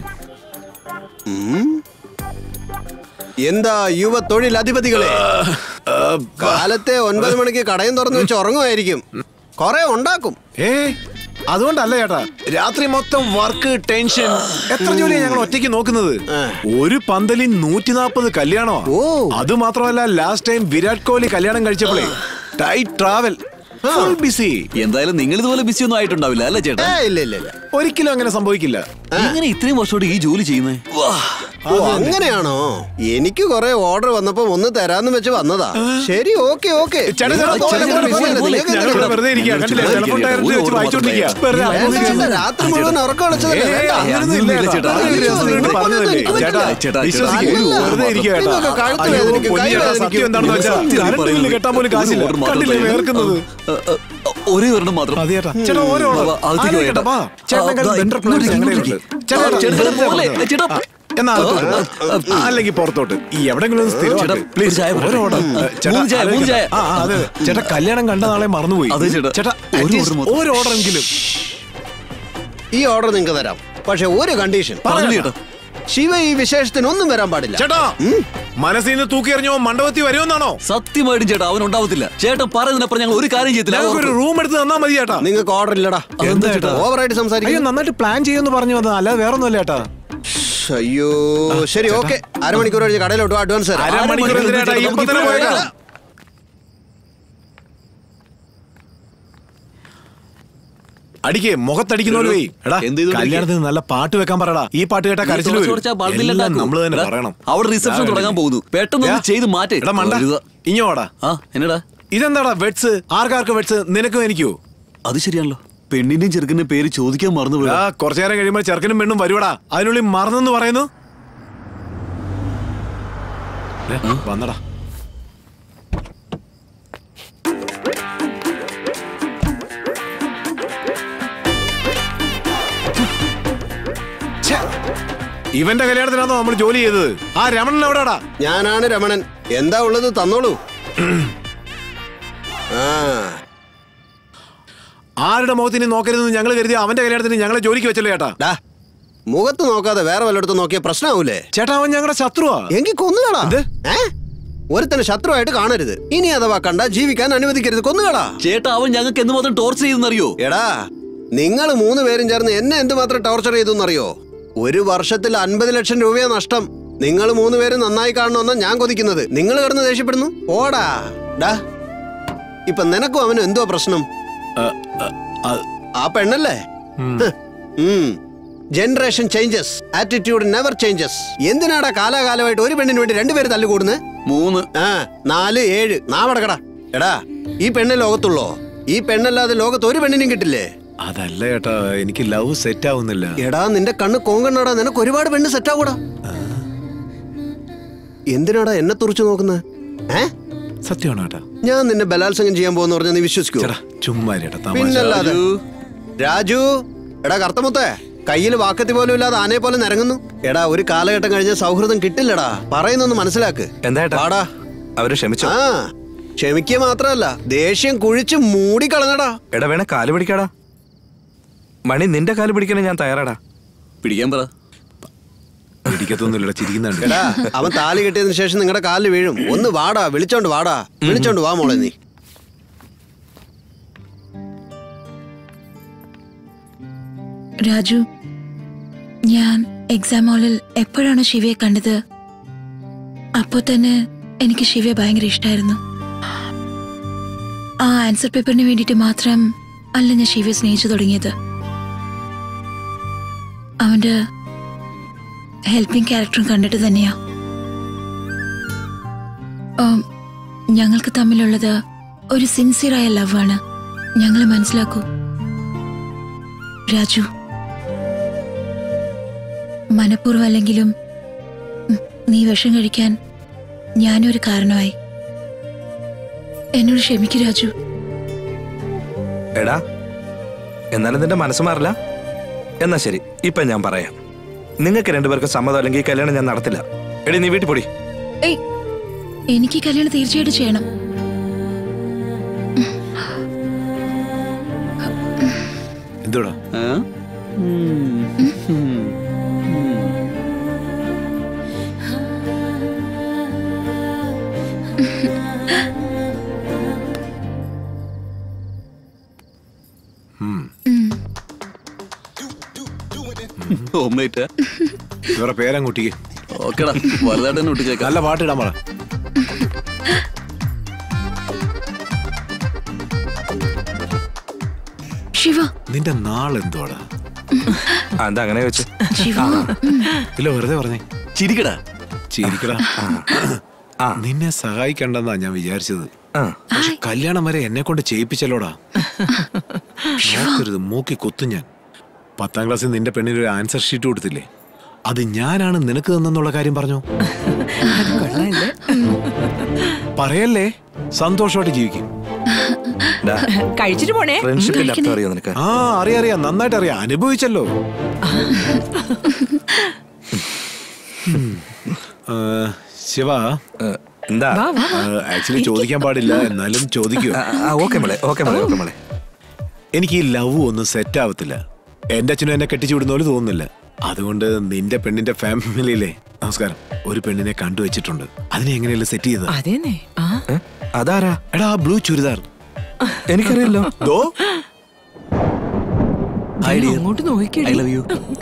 എന്താ യുവ തൊഴിലധിപതികളെ കാലത്തെ ഒൻപത് മണിക്ക് കടയും തുറന്നു വെച്ച് ഉറങ്ങുമായിരിക്കും കൊറേ ഉണ്ടാക്കും ഏ അതുകൊണ്ടല്ല ചേട്ടാ രാത്രി മൊത്തം വർക്ക് ടെൻഷൻ എത്ര ജോലിയാ ഞങ്ങൾ ഒറ്റയ്ക്ക് നോക്കുന്നത് ഒരു പന്തലിൽ നൂറ്റി നാൽപ്പത് കല്യാണോ അത് മാത്രമല്ല ലാസ്റ്റ് ടൈം വിരാട് കോഹ്ലി കല്യാണം കഴിച്ചപ്പോഴേ ടൈറ്റ് ട്രാവൽ ഫുൾ ബിസി എന്തായാലും നിങ്ങൾ ഇതുപോലെ ബിസി ഒന്നും ആയിട്ടുണ്ടാവില്ല അല്ലേ ചേട്ടാ ഇല്ല ഇല്ല ഇല്ല ഒരിക്കലും അങ്ങനെ സംഭവിക്കില്ല എങ്ങനെ ഇത്രയും വർഷമായിട്ട് ഈ ജോലി ചെയ്യുന്നേ ഓ അങ്ങനെയാണോ എനിക്ക് കൊറേ ഓർഡർ വന്നപ്പോ ഒന്ന് തരാന്ന് വെച്ച് വന്നതാ ശരി ഓക്കെ ഓക്കെ ചേട്ടാ, ചേട്ടാ, പോലെ, പോലെ, പോലെ, പോലെ. ഞങ്ങളിവിടെ വെറുതെ ഇരിക്കുക. കണ്ടില്ലേ? ടെലിഫോൺ ഡയറക്റ്റ് വെച്ച് വായിച്ചോണ്ടിരിക്കുക. വെറുതെ അപ്പുറത്ത് ഇരുന്ന്. രാത്രി മുഴുവൻ ഉറക്കം അടച്ചതല്ലേ ഏയ്, വേണ്ട. അങ്ങനെയൊന്നും ഇല്ല ചേട്ടാ. അങ്ങനെയൊന്നും പറഞ്ഞതല്ലേ? ചേട്ടാ, ചേട്ടാ, വിശ്വസിക്ക്. ചേട്ടാ, വെറുതെ ഇരിക്കുക ചേട്ടാ. ഇതൊക്കെ കഴുത്ത് അയ്യോ, വേദനിക്കും, പൊന്നു കൈ ചേട്ടാ, വേദനിക്കും. സത്യം എന്താണെന്ന് വെച്ചാൽ കറണ്ട് ബില്ല് കെട്ടാൻ പോലും കാശില്ല ഒരു order കണ്ടില്ലേ മാത്രമേ വേർക്കുന്നത് ഒരേ ഒരെണ്ണം മാത്രം അതെ ചേട്ടാ ചേട്ടാ ഓരോ order. അകത്തേക്ക് ആരും ചേട്ടാ. കേട്ടോ, വാ. ചേട്ടനെ ആ, ബെറ്റർ പ്ലാൻസ് ഇങ്ങോട്ടേക്ക്, ഞങ്ങളുടെ ഇങ്ങോട്ടേക്ക്. ഉണ്ട്. ചേട്ടാ, ചേട്ടാ, വെറുതെ പോലെ. പറഞ്ഞതാ. ചേട്ടാ, എന്നാ അകത്തോട്ട്. അല്ലെങ്കിൽ പുറത്തോട്ട് ഈ എവിടെങ്കിലും ഒന്ന് സ്ഥിരമാക്ക്. ചേട്ടാ, Please, ഒരു ചായ ഒരു പറയട്ടെ. order. ഉം. ചേട്ടാ, മൂന്ന് ചായ, മൂന്ന് ചായ. ആ, ആ, അതെ അതെ. ചേട്ടാ കല്യാണം കണ്ട നാളെ മറന്നുപോയി അതെ, ചേട്ടാ. ചേട്ടാ ഒരു at least order മാത്രം. ഒരു ഓർഡർ എങ്കിലും ഈ ഓർഡർ നിങ്ങൾക്ക് തരാം പക്ഷെ ഒരു കണ്ടീഷൻ പറഞ്ഞു ചേട്ടാ. ശിവ ഈ വിശേഷത്തിന് ഒന്നും വരാൻ പാടില്ല ചേട്ടാ മനസ്സിൽ നിന്ന് തൂക്കി എറിഞ്ഞോ മണ്ഡപത്തിൽ വരുമെന്നാണോ സത്യമായിട്ടും ചേട്ടാ അവൻ ഉണ്ടാവത്തില്ല ചേട്ടൻ പറയുന്നതിനപ്പുറം ഞങ്ങൾ ഒരു കാര്യം ചെയ്യത്തില്ല ഞങ്ങൾക്ക് ഒരു റൂം എടുത്ത് തന്നാ മതി ചേട്ടാ നിങ്ങൾക്ക് ഓർഡർ ഇല്ലടാ എന്താ ചേട്ടാ ഓവറായിട്ട് സംസാരിക്കും അയ്യോ നന്നായിട്ട് പ്ലാൻ ചെയ്യുമെന്ന് പറഞ്ഞു വന്നത് അല്ലാതെ വേറെ ഒന്നുമല്ല ചേട്ടാ അയ്യോ ശരി ചേട്ടാ. ഓക്കെ അരമണിക്കൂർ കഴിഞ്ഞ് കടയിലോട്ട് അഡ്വാൻസ് തരാം അരമണിക്കൂർ എന്തിനാ ചേട്ടാ? ഇപ്പൊ തന്നെ പോയേക്കാം. അടിക്കേ മുഖത്തടിക്കുന്ന പോലെ വെയ്. എടാ എന്ത് ചെയ്തോണ്ടിരിക്കുവാ? കല്യാണത്തിന് നല്ല പാട്ട് വെക്കാൻ പറയടാ ഈ പാട്ട് കേട്ടാ നീ കരച്ചിൽ തുളച്ച് കൊടുച്ചാ ബൾബില്ല ഉണ്ടാക്കൂ. നമ്മൾ തന്നെ എടാ, പറയണം അവിടെ reception ദാ തുടങ്ങാൻ പോകുന്നു. പെട്ടെന്ന് ഒന്ന് ദാ, ചെയ്ത് മാറ്റ്. എടാ മണ്ട കഴുത. ഇങ്ങോടാ ആ എന്നടാ ഇതെന്താടാ വെട്സ് ആർക്കാർക്ക് വെട്സ് നിനക്കും എനിക്കോ അത് ശരിയാണല്ലോ പെണ്ണിന്റെയും ചെറുക്കന്റെ പേര് ചോദിക്കാൻ മറന്നുപോയി ആ കുറച്ചു നേരം കഴിയുമ്പോൾ ചെറുക്കനും പെണ്ണും വരുവടാ അതിനുള്ളിൽ മറന്നെന്ന് പറയുന്നു ദേ, വന്നടാ ഛെ, ഇവന്റെ കല്യാണത്തിനാണോ നമ്മൾ ജോലി ചെയ്തത് ആ രമണൻ എവിടെടാ ഞാനാണ് രമണൻ എന്താ ഉള്ളത് തന്നോളൂ ആ ആരുടെ മുഖത്തിന് നോക്കരുതെന്ന് ഞങ്ങൾ കരുതി അവന്റെ കല്യാണത്തിന് ഞങ്ങളെ ജോലിക്ക് വെച്ചല്ലോ ചേട്ടാ ഡാ മുഖത്ത് നോക്കാതെ വേറെ വല്ലയിടത്തും നോക്കിയ പ്രശ്നമാവൂലേ ചേട്ടാ അവൻ ഞങ്ങളുടെ ശത്രുവാ എങ്കിൽ കൊന്നുകളാ ഏ ഒരുത്തനെ ശത്രുവായിട്ട് കാണരുത് ഇനി അഥവാ കണ്ട ജീവിക്കാൻ അനുവദിക്കരുത് കൊന്നുകളാ ചേട്ടാ അവൻ ഞങ്ങൾക്ക് എന്തുമാത്രം ടോർച്ചർ ചെയ്തെന്നറിയോ എടാ നിങ്ങൾ മൂന്ന് പേരും ചേർന്ന് എന്നെ എന്തുമാത്രം ടോർച്ചർ ചെയ്തു എന്നറിയോ ഒരു വർഷത്തിൽ അൻപത് ലക്ഷം രൂപയാ നഷ്ടം നിങ്ങൾ മൂന്ന് പേരും നന്നായി കാണണമെന്നാ ഞാൻ കൊതിക്കുന്നത് നിങ്ങൾ കിടന്ന് ദേഷ്യപ്പെടുന്നു ഓടാ ഡാ ഇപ്പൊ നിനക്കും അവനും എന്തോ പ്രശ്നം ആ പെണ്ണല്ലേ generation changes attitude never changes എന്തിനാടാ കാലാകാലമായിട്ട് ഒരു പെണ്ണിന് വേണ്ടി രണ്ടുപേര് തല്ലുകൂടുന്നത് മൂന്ന് ആ നാല് ഏഴ് നാവടക്കടാ എടാ ഈ പെണ്ണ് ലോകത്തുള്ളോ ഈ പെണ്ണല്ലാതെ ലോകത്ത് ഒരു പെണ്ണിനും കിട്ടില്ലേ അതല്ല ചേട്ടാ എനിക്ക് ലവ് സെറ്റ് ആവുന്നില്ല എടാ നിന്റെ കണ്ണ് കോങ്കണ്ണാടാ നിനക്ക് ഒരുപാട് പെണ്ണ് സെറ്റ് ആകൂടാ എന്തിനാടാ എന്നെ തുറച്ചു നോക്കുന്നത് ഏ സത്യമാണോ ചേട്ടാ ഞാൻ നിന്നെ ബലാത്സംഗം ചെയ്യാൻ പോകുന്ന പറഞ്ഞാൽ നീ വിശ്വസിക്കൂ ചുമ്മാ ചേട്ടാ തമാശ. പിന്നല്ലാതെ രാജു എടാ കർത്തമുത്തേ കയ്യിൽ വാക്കത്തി പോലും ഇല്ലാതെ ആനയെ പോലെ നിരങ്ങുന്നു എടാ ഒരു കാലഘട്ടം കഴിഞ്ഞ സൗഹൃദം കിട്ടില്ലടാ പറയുന്നൊന്ന് മനസ്സിലാക്ക് എന്താ ഏട്ടാ? പാടാ അവര് ക്ഷമിച്ചോ ആ ക്ഷമിക്കുക മാത്രല്ല ദേഷ്യം കുഴിച്ച് മൂടിക്കളഞ്ഞടാ എടാ വേണേ കാല് പിടിക്കാടാ മണി നിന്റെ കാല് പിടിക്കണേ ഞാൻ തയ്യാറാടാ പിടിക്കാൻ പറ പിടിക്കത്തൊന്നുമില്ലടാ ചിരിക്കുന്നുണ്ട് എടാ അവൻ താലി കെട്ടിയതിനു ശേഷം നിങ്ങളുടെ കാലിൽ വീഴും ഒന്ന് വാടാ വിളിച്ചോണ്ട് വാടാ വിളിച്ചോണ്ട് വാ മോളെ നീ രാജു ഞാൻ എക്സാം ഹാളിൽ എപ്പോഴാണ് ശിവയെ കണ്ടത് അപ്പോൾ തന്നെ എനിക്ക് ശിവയെ ഭയങ്കര ഇഷ്ടമായിരുന്നു ആ ആൻസർ പേപ്പറിന് വേണ്ടിയിട്ട് മാത്രം അല്ല ഞാൻ ശിവയെ സ്നേഹിച്ചു തുടങ്ങിയത് അവന്റെ ഹെൽപ്പിംഗ് ക്യാരക്ടറും കണ്ടിട്ട് തന്നെയാ ഉം, ഞങ്ങൾക്ക് തമ്മിലുള്ളത് ഒരു സിൻസിയറായ ലവാണ് ഞങ്ങളെ മനസ്സിലാക്കൂ രാജു മനഃപൂർവ്വം അല്ലെങ്കിലും ഉം, നീ വിഷം കഴിക്കാൻ ഞാനൊരു കാരണമായി എന്നോട് ക്ഷമിക്കൂ രാജു എടാ എന്നാലും നിന്റെ മനസ്സ് മാറില്ല എന്നാ ശരി ഇപ്പൊ ഞാൻ പറയാം നിങ്ങൾക്ക് രണ്ടുപേർക്ക് സമ്മതം അല്ലെങ്കിൽ ഈ കല്യാണം ഞാൻ നടത്തില്ല എടി നീ വീട്ടിൽ പൊടി ഏയ് എനിക്ക് ഈ കല്യാണം തീർച്ചയായിട്ടും ചെയ്യണം എന്തോടാ ഓംലേറ്റ് ഇവരുടെ പേരങ്ങൂട്ടിക്ക് ഓക്കേടാ വലുതായിട്ട് തന്നെ ഒട്ടിച്ചേക്കാം നല്ല പാട്ടിടാൻ പറ ശിവ നിന്റെ നാളെന്തോടാ എന്താ അങ്ങനെ വെച്ച് ശിവ ഇല്ല വെറുതെ പറഞ്ഞേ ചിരിക്കടാ ചിരിക്കടാ നിന്നെ സഹായിക്കണ്ടെന്നാ ഞാൻ വിചാരിച്ചത് പക്ഷെ കല്യാണം വരെ എന്നെ കൊണ്ട് ചെയ്യിപ്പിച്ചല്ലോടാ നോക്കരുത് മൂക്കി കുത്തും ഞാൻ പത്താം ക്ലാസ്സിൽ നിന്റെ പെണ്ണിന് ഒരു ആൻസർ ഷീറ്റ് കൊടുത്തില്ലേ അത് ഞാനാണ് നിനക്ക് തന്നെന്നുള്ള കാര്യം പറഞ്ഞു പറയല്ലേ സന്തോഷമായിട്ട് ജീവിക്കും കഴിച്ചിട്ട് പോണേ ഫ്രണ്ട്ഷിപ്പിന്റെ അർത്ഥം അറിയോ നിനക്ക് ആ അറിയാം അറിയാം നന്നായിട്ട് അറിയാം അനുഭവിച്ചല്ലോ ആ, ശിവ എന്താ ആക്ച്വലി ചോദിക്കാൻ പാടില്ല എന്നാലും ചോദിക്കൂ ഓക്കെ മോളെ ഓക്കെ മോളെ ഓക്കെ മോളെ എനിക്ക് ഈ ലവ് ഒന്നും സെറ്റ് ആവത്തില്ല എന്റെ അച്ഛനും എന്നെ കെട്ടിച്ചു വിടുന്ന പോലെ തോന്നുന്നില്ല അതുകൊണ്ട് നിന്റെ പെണ്ണിന്റെ ഫാമിലിയിലെ നമസ്കാരം ഒരു പെണ്ണിനെ കണ്ടുവച്ചിട്ടുണ്ട് അതിനെ എങ്ങനെയല്ല സെറ്റ് ചെയ്തത് അതേന്നെ ആ അതാരാ എടാ ആ ബ്ലൂ ചുരിദാർ എനിക്കറിയില്ലോ ദോ അങ്ങോട്ട് നോക്കി ഐ ലവ് യു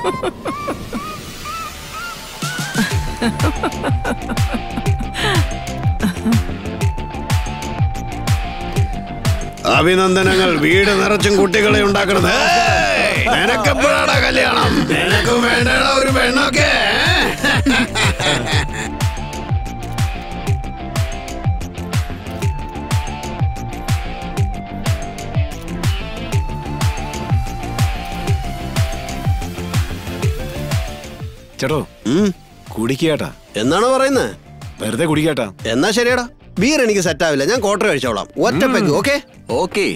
അഭിനന്ദനങ്ങൾ വീട് നിറച്ചും കുട്ടികളെ ഉണ്ടാക്കണത് നിനക്കെപ്പോഴാടാ കല്യാണം നിനക്കും വേണ്ടടാ ഒരു പെണ്ണൊക്കെ ചേട്ടോ കുടിക്കേട്ടാ എന്നാണ് പറയുന്നത് വെറുതെ കുടിക്കേട്ടാ എന്നാ ശരിയടാ ബീർ എനിക്ക് സെറ്റ് ആവില്ല ഞാൻ ക്വാർട്ടർ കഴിച്ചോളാം ഒറ്റ പെഗ് ഓക്കെ ഓക്കെ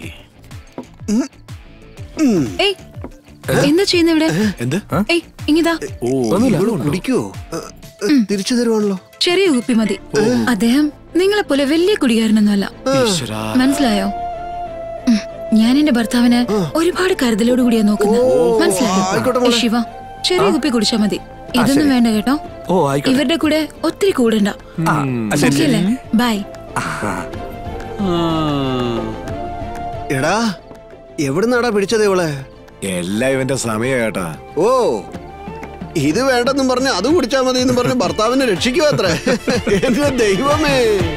ഏയ് എന്താ ചെയ്യുന്ന ഇവിടെ എന്ത് ഏയ് ഇങ്ങിതാ ഓ കുടിക്കോ തിരിച്ചു തരുവാണല്ലോ ചെറിയ കുപ്പി മതി അദ്ദേഹം നിങ്ങളെ പോലെ വലിയ കുടികാരനൊന്നുമല്ല ഈശ്വരാ. മനസ്സിലായോ ഉം. ഞാൻ എന്റെ ഭർത്താവിന് ഒരുപാട് കരുതലോട് കൂടിയാ നോക്കുന്നത് മനസ്സിലായോ ഏയ് ശിവ ചെറിയ കുപ്പി കുടിച്ചാ മതി ഇതൊന്നും വേണ്ട കേട്ടോ ഓ ആയിക്കോട്ടെ ഇവരുടെ കൂടെ ഒത്തിരി കൂടണ്ട ആ, ശരി, ശരി. ഓക്കെയല്ലേ ബൈ എടാ എവിടുന്നാടാ പിടിച്ചത് ഇവളെ എല്ലാം ഇവന്റെ സമയം കേട്ടാ ഓ ഇത് വേണ്ടെന്നും പറഞ്ഞ് അത് കുടിച്ചാ മതി എന്ന് പറഞ്ഞ് ഭർത്താവിനെ രക്ഷിക്കുക അത്ര എന്റെ ദൈവമേ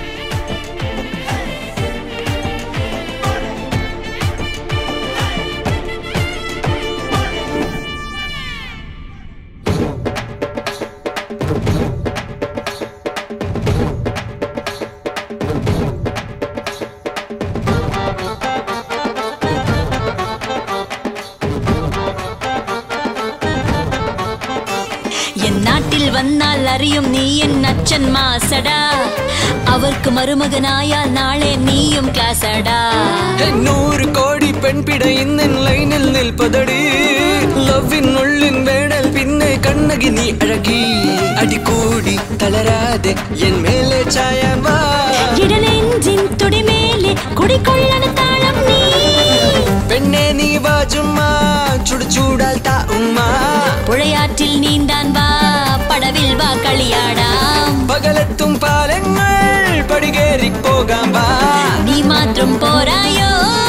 என் நாட்டில் வந்தால் அறியும் நீ என் அச்சன் மாசடா அவர்க்கு மருமகனாயால் நாளே நீயும் கிளாஸடா നൂറ് കോടി പെൺപിട ഇന്നൻ ലൈനിൽ നിൽപ്പതടി ലവിനുള്ളിൻ വേടൽ പിന്നെ കണ്ണകി നീ അഴകി അടികൂടി തളരാതെ എൻ മേലെ ചായാൻ വാ ഇടനെഞ്ചിൻ തുടിമേലെ കുടിക്കൊള്ളണ താളം നീ പെണ്ണെ നീ വാ ചുമ്മാ ചുടു ചൂടാൽ താ ഉമ്മ പുഴയാറ്റിൽ നീന്താൻ വാ പടവിൽ വാ കളിയാടാം പകലെത്തും പാലങ്ങൾ പടികേറി പോകാം വാ നീ മാത്രം പോരായോ